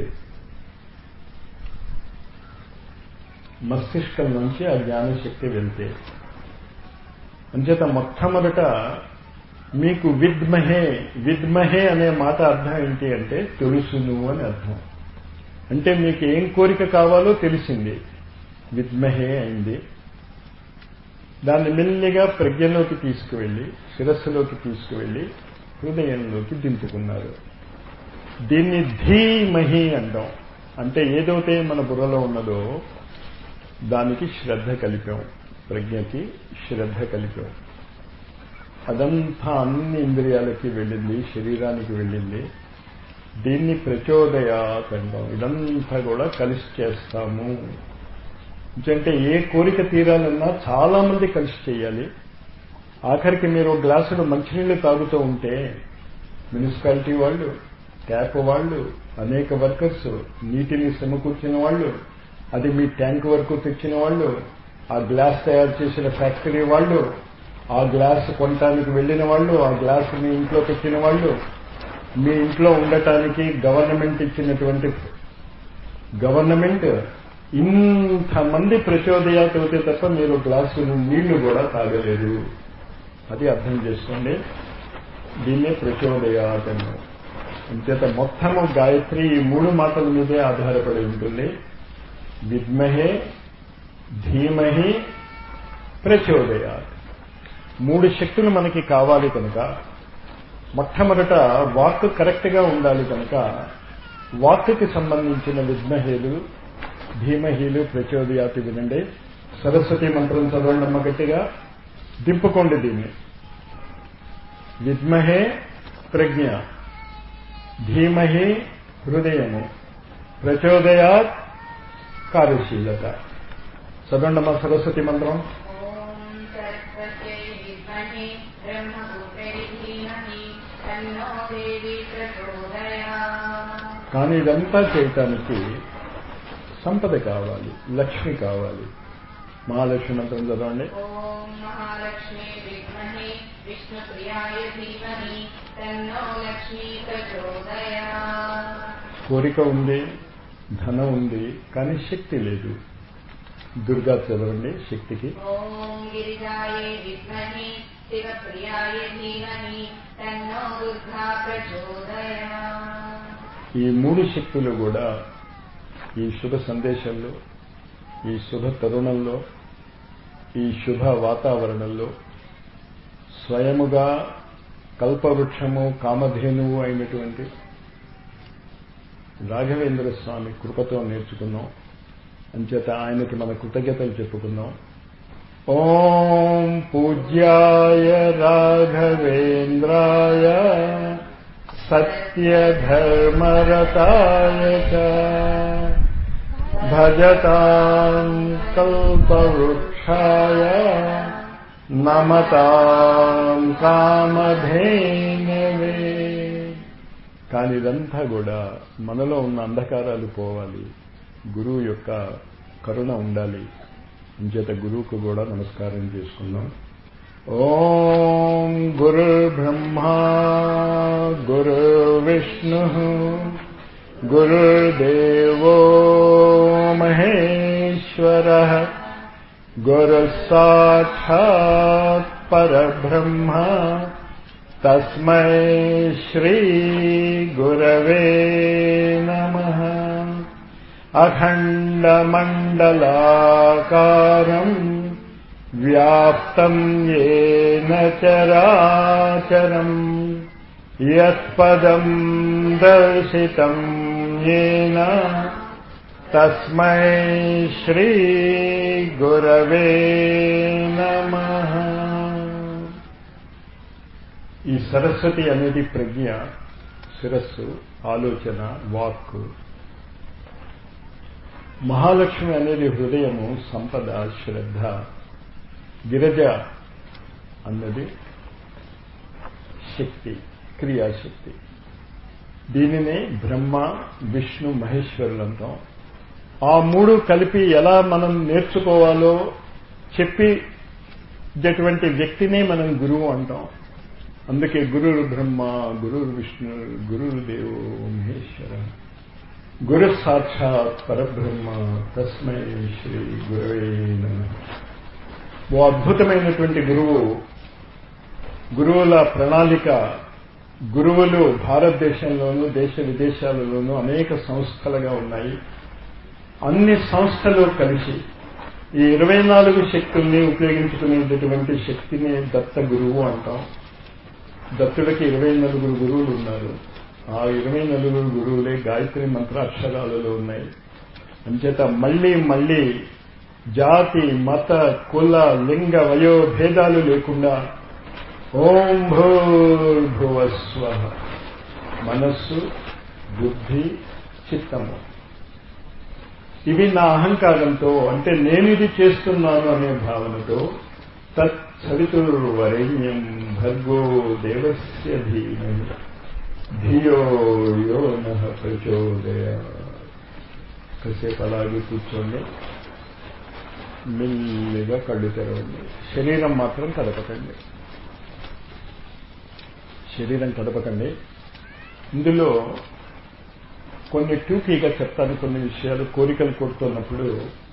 మస్తిష్కం నుంచి ఆ జ్ఞానశక్తి వెళ్తే అంచేత మొట్టమొదట మీకు విద్మహే విద్మహే అనే మాట అర్థం ఏంటి అంటే తెలుసును అని అర్థం అంటే మీకు ఏం కోరిక కావాలో తెలిసింది విద్మహే అయింది దాన్ని మెల్లిగా ప్రజ్ఞలోకి తీసుకువెళ్ళి శిరస్సులోకి తీసుకువెళ్ళి హృదయంలోకి దింపుకున్నారు దీన్ని ధీమహి అంటాం అంటే ఏదైతే మన బుర్రలో ఉన్నదో దానికి శ్రద్ధ కలిపాం ప్రజ్ఞకి శ్రద్ధ కలిపాం అదంతా అన్ని ఇంద్రియాలకి వెళ్ళింది శరీరానికి వెళ్ళింది దీన్ని ప్రచోదయాత్ అంటాం ఇదంతా కూడా కలిసి చేస్తాము అంటే ఏ కోరిక తీరాలన్నా చాలా మంది కలిసి చేయాలి ఆఖరికి మీరు ఒక గ్లాసులో మంచినీళ్లు తాగుతూ ఉంటే మున్సిపాలిటీ వాళ్ళు ట్యాప్ వాళ్ళు అనేక వర్కర్స్ నీటిని సమకూర్చిన వాళ్ళు అది మీ ట్యాంక్ వరకు తెచ్చిన వాళ్ళు ఆ గ్లాస్ తయారు చేసిన ఫ్యాక్టరీ వాళ్ళు ఆ గ్లాస్ కొనటానికి వెళ్ళిన వాళ్ళు ఆ గ్లాస్ మీ ఇంట్లో తెచ్చిన వాళ్ళు మీ ఇంట్లో ఉండటానికి గవర్నమెంట్ ఇచ్చినటువంటి గవర్నమెంట్ ఇంతమంది ప్రచోదయాలు అవుతే తప్ప మీరు గ్లాసులు నీళ్లు కూడా తాగలేదు అది అర్థం చేసుకోండి దీన్నే ప్రచోదయాత్ అన్నారు అంచేత మొత్తము గాయత్రి ఈ మూడు మాటల మీదే ఆధారపడి ఉంటుంది విద్మహే ధీమహి ప్రచోదయాత్ మూడు శక్తులు మనకి కావాలి కనుక మొట్టమొదట వాక్ కరెక్ట్గా ఉండాలి కనుక వాక్కి సంబంధించిన విద్మహేలు ధీమహీలు ప్రచోదయాతి వినండి సరస్వతి మంత్రం చదవండి అమ్మ గట్టిగా దింపుకోండి దీన్ని విద్మహే ప్రజ్ఞ ధీమహి హృదయము ప్రచోదయాత్ కార్యశీలత చదవండి అమ్మ సరస్వతి మంత్రం ॐ सरस्वत्यै विद्महे ब्रह्मपुत्रै धीमहि तन्नो देवी प्रचोदयात् కానీ ఇదంతా చేయటానికి సంపద కావాలి లక్ష్మి కావాలి మహాలక్ష్మి మంత్రం చదవండి ॐ महालक्ष्मी विद्महे विष्णुप्रियाय धीमहि तन्नो लक्ष्मी प्रचोदयात् కోరిక ఉంది ధనం ఉంది కానీ శక్తి లేదు దుర్గా చదవండి శక్తికి ॐ गिरिजायै विद्महे शिवप्रियाय धीमहि तन्नो दुर्गा प्रचोदयात् ఈ మూడు శక్తులు కూడా ఈ శుభ సందేశంలో ఈ శుభ తరుణంలో ఈ శుభ వాతావరణంలో స్వయముగా కల్పవృక్షము కామధేనువు అయినటువంటి రాఘవేంద్ర స్వామి కృపతో నేర్చుకున్నాం అంచేత ఆయనకి మన కృతజ్ఞతలు చెప్పుకుందాం ఓం పూజ్యాయ రాఘవేంద్రాయ సత్యధర్మరతాయ చ భజతాం కల్పవృక్షాయ నమతాం కామధేనవే కానీ ఇదంతా కూడా మనలో ఉన్న అంధకారాలు పోవాలి గురువు యొక్క కరుణ ఉండాలి అంచేత గురువుకు కూడా నమస్కారం చేసుకుందాం ఓం గురు బ్రహ్మా గురు విష్ణు గురుదేవో మహేశ్వర గురు సాక్షాత్ పరబ్రహ్మ తస్మై శ్రీ గురవే నమః అఖండమండలాకారం వ్యాప్తం येन చరాచరం యత్పదం దర్శితం येन తస్మై శ్రీ గురవే నమః ఈ సరస్వతి అనేది ప్రజ్ఞ శిరస్సు ఆలోచన వాక్కు మహాలక్ష్మి అనేది హృదయము సంపద శ్రద్ధ గిరిజ అన్నది శక్తి క్రియాశక్తి దీనినే బ్రహ్మ విష్ణు మహేశ్వరులు అంటాం ఆ మూడు కలిపి ఎలా మనం నేర్చుకోవాలో చెప్పేటటువంటి వ్యక్తినే మనం గురువు అంటాం అందుకే గురురు బ్రహ్మ గురురు విష్ణు గురురు దేవో మహేశ్వర గురు సాక్షాత్ పరబ్రహ్మ తస్మై శ్రీ గురవే నమః ఓ అద్భుతమైనటువంటి గురువు గురువుల ప్రణాళిక గురువులు భారతదేశంలోనూ దేశ విదేశాలలోనూ అనేక సంస్థలుగా ఉన్నాయి అన్ని సంస్థలు కలిసి ఈ ఇరవై నాలుగు శక్తుల్ని ఉపయోగించుకునేటటువంటి శక్తిని దత్త గురువు అంటాం దత్తుడికి ఇరవై నలుగురు గురువులు ఉన్నారు ఆ ఇరవై నలుగురు గురువులే గాయత్రి మంత్రాక్షరాలలో ఉన్నాయి అంచేత మళ్ళీ మళ్ళీ జాతి మత కుల లింగ వయో భేదాలు లేకుండా ఓం భూర్భువస్వ మనస్సు బుద్ధి చిత్తము ఇవి నా అహంకారంతో అంటే నేను ఇది చేస్తున్నాను అనే భావనతో తత్ సవితుర్వరేణ్యం భర్గో దేవస్య ధీమహి ధియో యో నః ప్రచోదయ కాసేపు అలాగే కూర్చోండి మెల్లిగా కళ్ళు తెరవండి శరీరం మాత్రం కదపకండి శరీరం కదపకండి ఇందులో కొన్ని టూకీగా చెప్తాను కొన్ని విషయాలు కోరికలు కోరుతున్నప్పుడు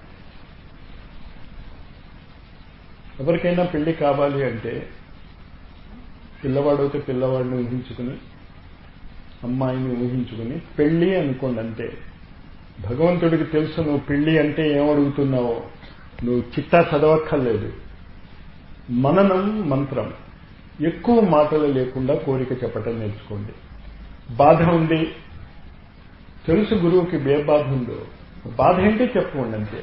ఎవరికైనా పెళ్లి కావాలి అంటే పిల్లవాడైతే పిల్లవాడిని ఊహించుకుని అమ్మాయిని ఊహించుకుని పెళ్ళి అనుకోండి అంతే భగవంతుడికి తెలుసు నువ్వు పెళ్ళి అంటే ఏమడుగుతున్నావో నువ్వు చిట్టా చదవక్కర్లేదు మననం మంత్రం ఎక్కువ మాటలు లేకుండా కోరిక చెప్పటం నేర్చుకోండి బాధ ఉంది తెలుసు గురువుకి ఏ బాధ ఉందో బాధ ఏంటో చెప్పుకోండి అంతే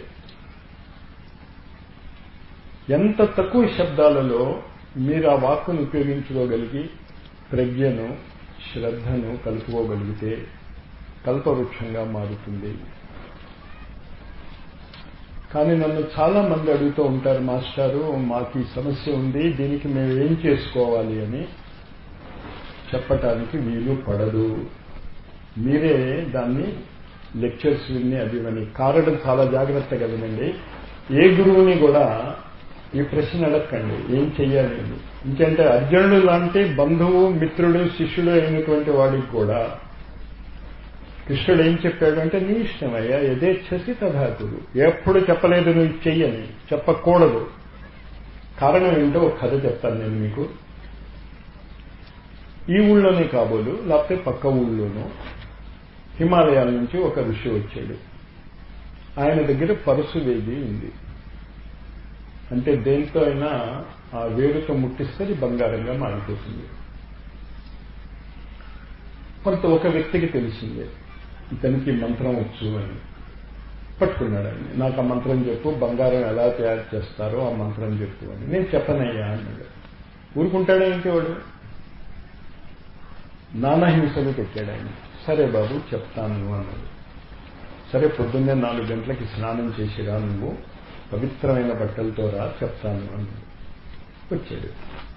ఎంత తక్కువ శబ్దాలలో మీరు ఆ వాక్కును ఉపయోగించుకోగలిగి ప్రజ్ఞను శ్రద్ధను కలుపుకోగలిగితే కల్పవృక్షంగా మారుతుంది కానీ నన్ను చాలా మంది అడుగుతూ ఉంటారు మాస్టారు మాకు ఈ సమస్య ఉంది దీనికి మేము ఏం చేసుకోవాలి అని చెప్పటానికి వీలు పడదు మీరే దాన్ని లెక్చర్స్ విని అది విని కారడం చాలా జాగ్రత్తగా వినండి ఏ గురువుని కూడా ఈ ప్రశ్న అడగండి ఏం చెయ్యాలి అని ఇంకంటే అర్జునుడు లాంటి బంధువు మిత్రుడు శిష్యుడు అయినటువంటి వాడికి కూడా కృష్ణుడు ఏం చెప్పాడు అంటే నీ ఇష్టమయ్యా యథేచ్ఛసి తథాకుడు ఎప్పుడు చెప్పలేదు నువ్వు చెయ్యని చెప్పకూడదు కారణం ఏంటో ఒక కథ చెప్తాను నేను మీకు ఈ ఊళ్ళోనే కాబోలు లేకపోతే పక్క ఊళ్ళోనూ హిమాలయాల నుంచి ఒక ఋషి వచ్చాడు ఆయన దగ్గర పరశు వేది ఉంది అంటే దేంతో అయినా ఆ వేరుతో ముట్టిస్తే అది బంగారంగా మారిపోతుంది కొంత ఒక వ్యక్తికి తెలిసిందే ఇతనికి మంత్రం వచ్చు అని పట్టుకున్నాడు ఆయన నాకు ఆ మంత్రం చెప్పు బంగారం ఎలా తయారు చేస్తారో ఆ మంత్రం చెప్పు అని నేను చెప్పనయ్యా అన్నాడు ఊరుకుంటాడా ఇంకేవాడు నానా హింసలు పెట్టాడు ఆయన సరే బాబు చెప్తాను అన్నాడు సరే పొద్దున్నే నాలుగు గంటలకి స్నానం చేసిరా నువ్వు పవిత్రమైన బట్టలతో రా చెప్తాను అన్నాడు వచ్చాడు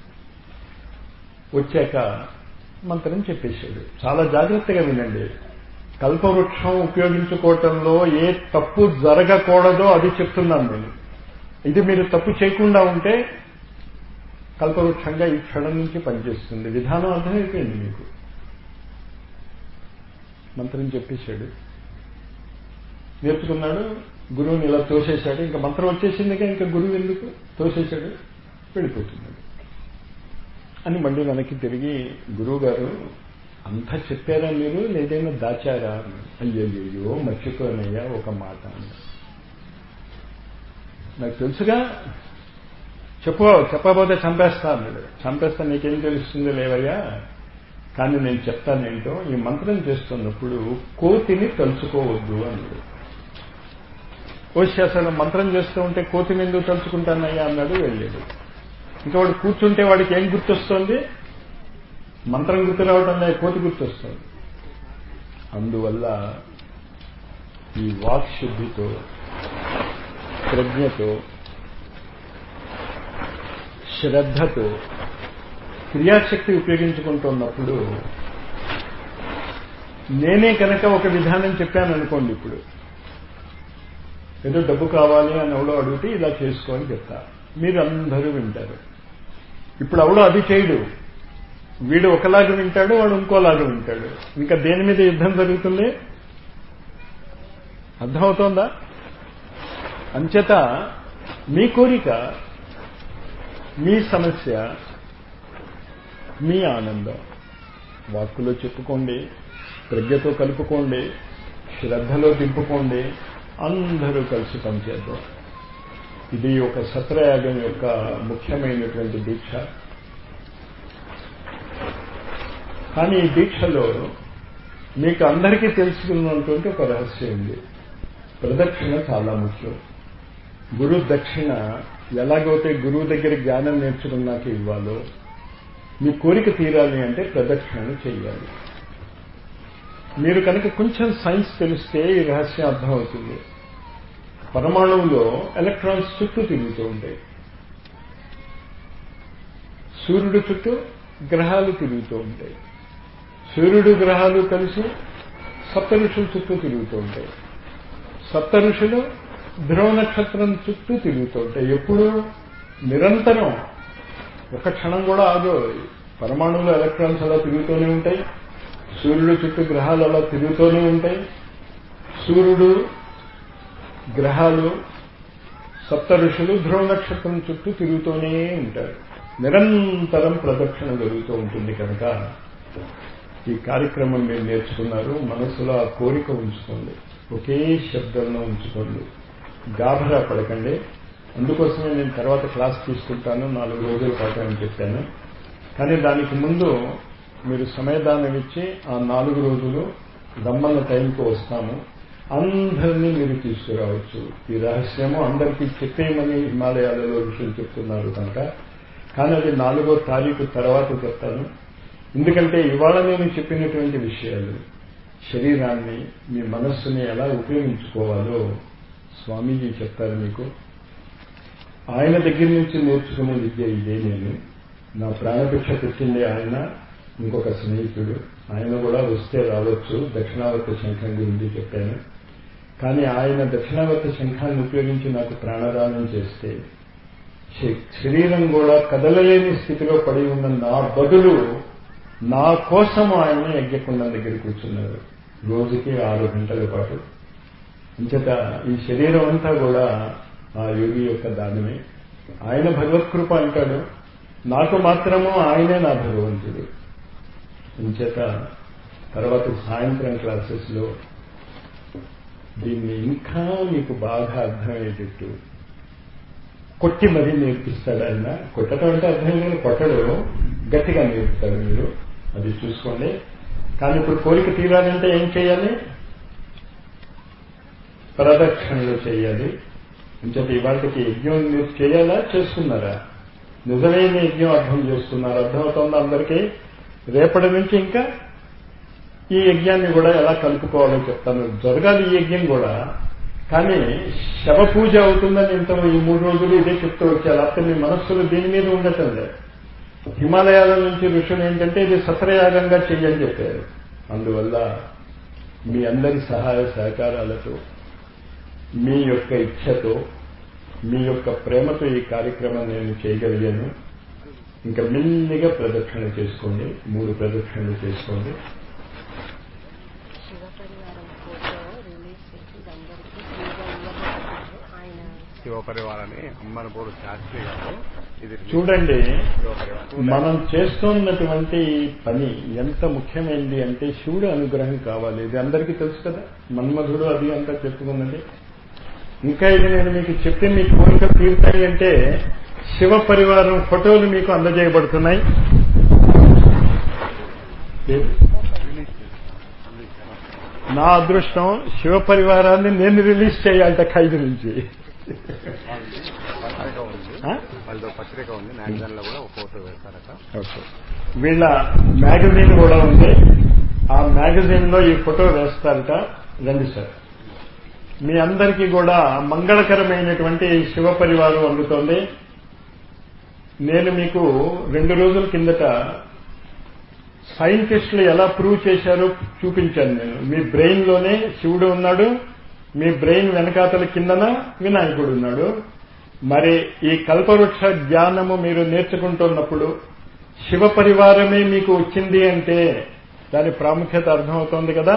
వచ్చాక మంత్రం చెప్పేశాడు చాలా జాగ్రత్తగా వినండి కల్పవృక్షం ఉపయోగించుకోవటంలో ఏ తప్పు జరగకూడదో అది చెప్తున్నాను నేను ఇది మీరు తప్పు చేయకుండా ఉంటే కల్పవృక్షంగా ఈ క్షణం నుంచి పనిచేస్తుంది విధానం అర్థమైపోయింది మీకు మంత్రం చెప్పేశాడు నేర్చుకున్నాడు గురువుని ఇలా తోసేశాడు ఇంకా మంత్రం వచ్చేసిందిగా ఇంకా గురువు ఎందుకు తోసేశాడు వెళ్ళిపోతున్నాడు అని మళ్ళీ వెనక్కి తిరిగి గురువు గారు అంతా చెప్పారా మీరు లేదైనా దాచారా అయ్యయ్యో మర్చిపోయినయ్యా ఒక మాట నాకు తెలుసుగా చెప్పు చెప్పబోతే చంపేస్తా అన్నాడు చంపేస్తా నీకేం తెలుస్తుంది లేవయ్యా కానీ నేను చెప్తానేంటో ఈ మంత్రం చేస్తున్నప్పుడు కోతిని తలుచుకోవద్దు అన్నాడు వచ్చి అసలు మంత్రం చేస్తూ ఉంటే కోతిని ఎందుకు తలుచుకుంటానయ్యా అన్నాడు వెళ్ళాడు ఇంకా వాడు కూర్చుంటే వాడికి ఏం గుర్తొస్తుంది మంత్రం గుర్తు రావటం లేదు కోతి గుర్తొస్తుంది అందువల్ల ఈ వాక్ శుద్ధితో ప్రజ్ఞతో శ్రద్ధతో క్రియాశక్తి ఉపయోగించుకుంటున్నప్పుడు నేనే కనుక ఒక విధానం చెప్పాను అనుకోండి ఇప్పుడు ఏదో డబ్బు కావాలి అని ఎవడో అడిగితే ఇలా చేసుకోని చెప్తా మీరు అందరూ వింటారు ఇప్పుడు ఎవడో అది చేయడు వీడు ఒకలాగా వింటాడు వాడు ఇంకోలాగా వింటాడు ఇంకా దేని మీద యుద్ధం జరుగుతుంది అర్థమవుతోందా అంచేత మీ కోరిక మీ సమస్య మీ ఆనందం వాక్కులో చెప్పుకోండి ప్రజ్ఞతో కలుపుకోండి శ్రద్ధలో దింపుకోండి అందరూ కలిసి పనిచేద్దాం ఇది ఒక సత్రయాగం యొక్క ముఖ్యమైనటువంటి దీక్ష కానీ ఈ దీక్షలో మీకు అందరికీ తెలుసుకున్నటువంటి ఒక రహస్యం ఉంది ప్రదక్షిణ చాలా ముఖ్యం గురు దక్షిణ ఎలాగైతే గురువు దగ్గర జ్ఞానం నేర్చుకున్నాక ఇవ్వాలో మీ కోరిక తీరాలి అంటే ప్రదక్షిణను చేయాలి మీరు కనుక కొంచెం సైన్స్ తెలిస్తే ఈ రహస్యం అర్థమవుతుంది పరమాణువులో ఎలక్ట్రాన్స్ చుట్టూ తిరుగుతూ ఉంటాయి సూర్యుడు చుట్టూ గ్రహాలు తిరుగుతూ ఉంటాయి సూర్యుడు గ్రహాలు కలిసి సప్త ఋషుల చుట్టూ తిరుగుతూ ఉంటాయి సప్త ఋషులు ధ్రువ నక్షత్రం చుట్టూ తిరుగుతూ ఉంటాయి ఎప్పుడు నిరంతరం ఒక క్షణం కూడా ఆగో పరమాణువులో ఎలక్ట్రాన్స్ అలా తిరుగుతూనే ఉంటాయి సూర్యుడు చుట్టూ గ్రహాలు అలా తిరుగుతూనే ఉంటాయి సూర్యుడు గ్రహాలు సప్త ఋషులు ధ్రువ నక్షత్రం చుట్టూ తిరుగుతూనే ఉంటారు నిరంతరం ప్రదక్షిణ జరుగుతూ ఉంటుంది కనుక ఈ కార్యక్రమం మీరు నేర్చుకున్నారు మనసులో ఆ కోరిక ఉంచుకోండి ఒకే శబ్దంలో ఉంచుకోండి గాభరా పడకండి అందుకోసమే నేను తర్వాత క్లాస్ తీసుకుంటాను నాలుగు రోజుల పాటు అని చెప్పాను కానీ దానికి ముందు మీరు సమయదానం ఇచ్చి ఆ నాలుగు రోజులు రమ్మన్న టైంకి వస్తాము అందరినీ మీరు తీసుకురావచ్చు ఈ రహస్యము అందరికీ చెప్పేయమని హిమాలయాలలో ఋషులు చెప్తున్నారు కనుక కానీ అది నాలుగో తారీఖు తర్వాత చెప్తాను ఎందుకంటే ఇవాళ నేను చెప్పినటువంటి విషయాలు శరీరాన్ని మీ మనస్సుని ఎలా ఉపయోగించుకోవాలో స్వామీజీ చెప్తారు మీకు ఆయన దగ్గర నుంచి నేర్చుకునే విద్య ఇదే నేను నా ప్రాణభిక్ష పెట్టింది ఆయన ఇంకొక స్నేహితుడు ఆయన కూడా వస్తే రావచ్చు దక్షిణావర్త శంఖం గురించి చెప్పాను కానీ ఆయన దక్షిణావర్త శంఖాన్ని ఉపయోగించి నాకు ప్రాణదానం చేస్తే శరీరం కూడా కదలలేని స్థితిలో పడి ఉన్న నా బదులు నా కోసం ఆయన యజ్ఞకుండం దగ్గర కూర్చున్నారు రోజుకి ఆరు గంటల పాటు అంచేత ఈ శరీరం అంతా కూడా ఆ యోగి యొక్క దానమే ఆయన భగవత్కృప అంటాడు నాకు మాత్రము ఆయనే నా భగవంతుడు అంచేత తర్వాత సాయంత్రం క్లాసెస్లో దీన్ని ఇంకా మీకు బాగా అర్థమయ్యేటట్టు కొట్టి మరీ నేర్పిస్తాడు ఆయన కొట్టడం అంటే అర్థం లేదు కొట్టడు గట్టిగా నేర్పుతాడు మీరు అది చూసుకోండి కానీ ఇప్పుడు కోరిక తీరాలంటే ఏం చేయాలి ప్రదక్షిణలు చేయాలి ఇంచేత ఇవాళకి యజ్ఞం మీరు చేయాలా చేసుకున్నారా నిజమైన యజ్ఞం అర్థం చేసుకున్నారు అర్థమవుతుందా అందరికీ రేపటి నుంచి ఇంకా ఈ యజ్ఞాన్ని కూడా ఎలా కలుపుకోవాలో చెప్తాను జరగాలి ఈ యజ్ఞం కూడా కానీ శవ పూజ అవుతుందని ఇంత ఈ మూడు రోజులు ఇదే చెప్తూ వచ్చారు అప్పుడు మీ మనస్సులు దీని మీద ఉండటం లేదు హిమాలయాల నుంచి ఋషులు ఏంటంటే ఇది సత్రయాగంగా చెయ్యని చెప్పారు అందువల్ల మీ అందరి సహాయ సహకారాలతో మీ యొక్క ఇచ్ఛతో మీ యొక్క ప్రేమతో ఈ కార్యక్రమం నేను చేయగలిగాను ఇంకా మెల్లిగా ప్రదక్షిణ చేసుకోండి మూడు ప్రదక్షిణలు చేసుకోండి శివ పరివారం ఫోటో రిలీజ్ చేసి ఇది అందరికీ ఫ్రీగా ఇవ్వబోతున్నారు ఆయన శివ పరివారాన్ని అమ్మనపూరు శాస్త్రి గారు ఇది చూడండి శివ పరివారం మనం చేస్తున్నటువంటి ఈ పని ఎంత ముఖ్యమైనది అంటే శివుడు అనుగ్రహం కావాలి ఇది అందరికీ తెలుసు కదా మన్మధుడు అది అంతా చెప్పుకున్నది ఇంకా ఇది నేను మీకు చెప్పి మీ కోరిక తీరుతాయి అంటే శివ పరివారం ఫోటోలు మీకు అందజేయబడుతున్నాయి నా అదృష్టం శివ పరివారాన్ని నేను రిలీజ్ చేయాలట ఖైదు నుంచి పత్రిక ఉంది ఆ? వాళ్ళతో పత్రిక ఉంది మ్యాగజైన్ లో కూడా ఒక ఫోటో వేస్తారట ఓకే వీళ్ళ మ్యాగజైన్ కూడా ఉంది ఆ మ్యాగజైన్ లో ఈ ఫోటో వేస్తారట రండి సార్ మీ అందరికీ కూడా మంగళకరమైనటువంటి శివ పరివారం అందుతోంది నేను మీకు రెండు రోజుల కిందట సైంటిస్టులు ఎలా ప్రూవ్ చేశారో చూపించాను నేను మీ బ్రెయిన్ లోనే శివుడు ఉన్నాడు మీ బ్రెయిన్ వెనకాతల కిందన వినాయకుడు ఉన్నాడు మరి ఈ కల్పవృక్ష జ్ఞానము మీరు నేర్చుకుంటున్నప్పుడు శివ పరివారమే మీకు వచ్చింది అంటే దాని ప్రాముఖ్యత అర్థమవుతోంది కదా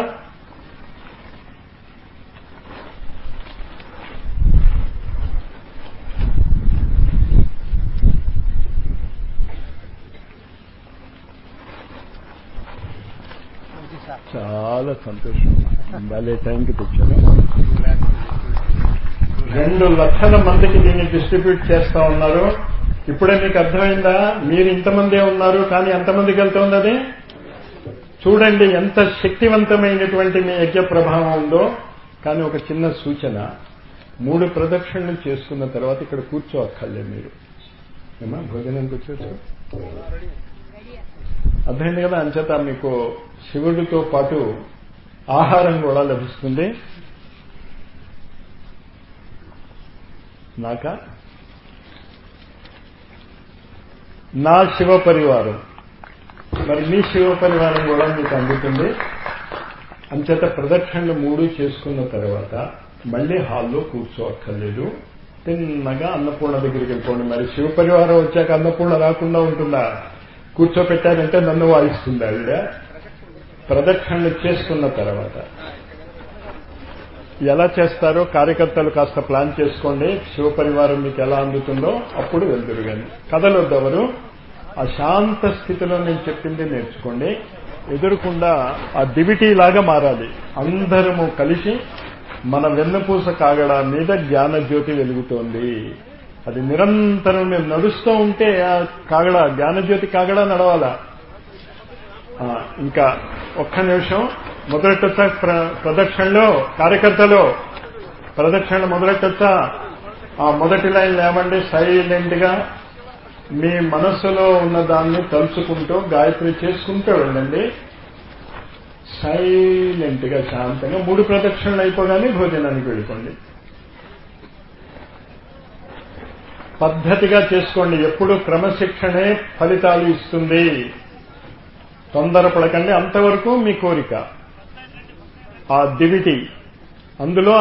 చాలా సంతోషం భలే టైంకి తెచ్చాను రెండు లక్షల మందికి దీన్ని డిస్ట్రిబ్యూట్ చేస్తా ఉన్నారు ఇప్పుడే మీకు అర్థమైందా మీరు ఇంతమందే ఉన్నారు కానీ ఎంతమందికి వెళ్తోంది అది చూడండి ఎంత శక్తివంతమైనటువంటి మీ యజ్ఞ ప్రభావం ఉందో కానీ ఒక చిన్న సూచన మూడు ప్రదక్షిణలు చేసుకున్న తర్వాత ఇక్కడ కూర్చోక్కర్లే మీరు ఏమా భోజనానికి వచ్చేసి అర్థమైంది కదా అంచేత మీకు శివుడితో పాటు ఆహారం కూడా లభిస్తుంది నాక నా శివ పరివారం మరి మీ శివ పరివారం కూడా మీకు అందుతుంది అంచేత ప్రదక్షిణలు మూడు చేసుకున్న తర్వాత మళ్ళీ హాల్లో కూర్చోక్కర్లేదు తిన్నగా అన్నపూర్ణ దగ్గరికి వెళ్ళిపోండి మరి శివ పరివారం వచ్చాక అన్నపూర్ణ రాకుండా ఉంటుందా కూర్చోపెట్టారంటే నన్ను వాయిస్తుంది ఆవిడ ప్రదక్షిణలు చేసుకున్న తర్వాత ఎలా చేస్తారో కార్యకర్తలు కాస్త ప్లాన్ చేసుకోండి శివ పరివారం మీకు ఎలా అందుతుందో అప్పుడు వెళ్తురు కానీ కథలొద్దెవరు ఆ శాంత స్థితిలో నేను చెప్పింది నేర్చుకోండి ఎదురకుండా ఆ దివిటీ లాగా మారాలి అందరము కలిసి మన వెన్నపూస కాగడ మీద జ్ఞాన జ్యోతి వెలుగుతోంది అది నిరంతరం మేము నడుస్తూ ఉంటే ఆ కాగడ జ్ఞానజ్యోతి కాగడ నడవాలా ఆ, ఇంకా ఒక్క నిమిషం మొదలెట్టొచ్చా ప్ర- ప్రదక్షిణలో కార్యకర్తలు ప్రదక్షిణ మొదలెట్టొచ్చా ఆ మొదటి లైన్ లేవండి సైలెంట్ గా మీ మనస్సులో ఉన్న దాన్ని తలుచుకుంటూ గాయత్రి చేసుకుంటూ వెళ్ళండి సైలెంట్ గా శాంతంగా మూడు ప్రదక్షిణలు అయిపోగానే భోజనానికి వెళ్ళిపోండి పద్ధతిగా చేసుకోండి ఎప్పుడు క్రమశిక్షణే ఫలితాలు ఇస్తుంది తొందరపడకండి అంతవరకు మీ కోరిక ఆ దివిటి అందులో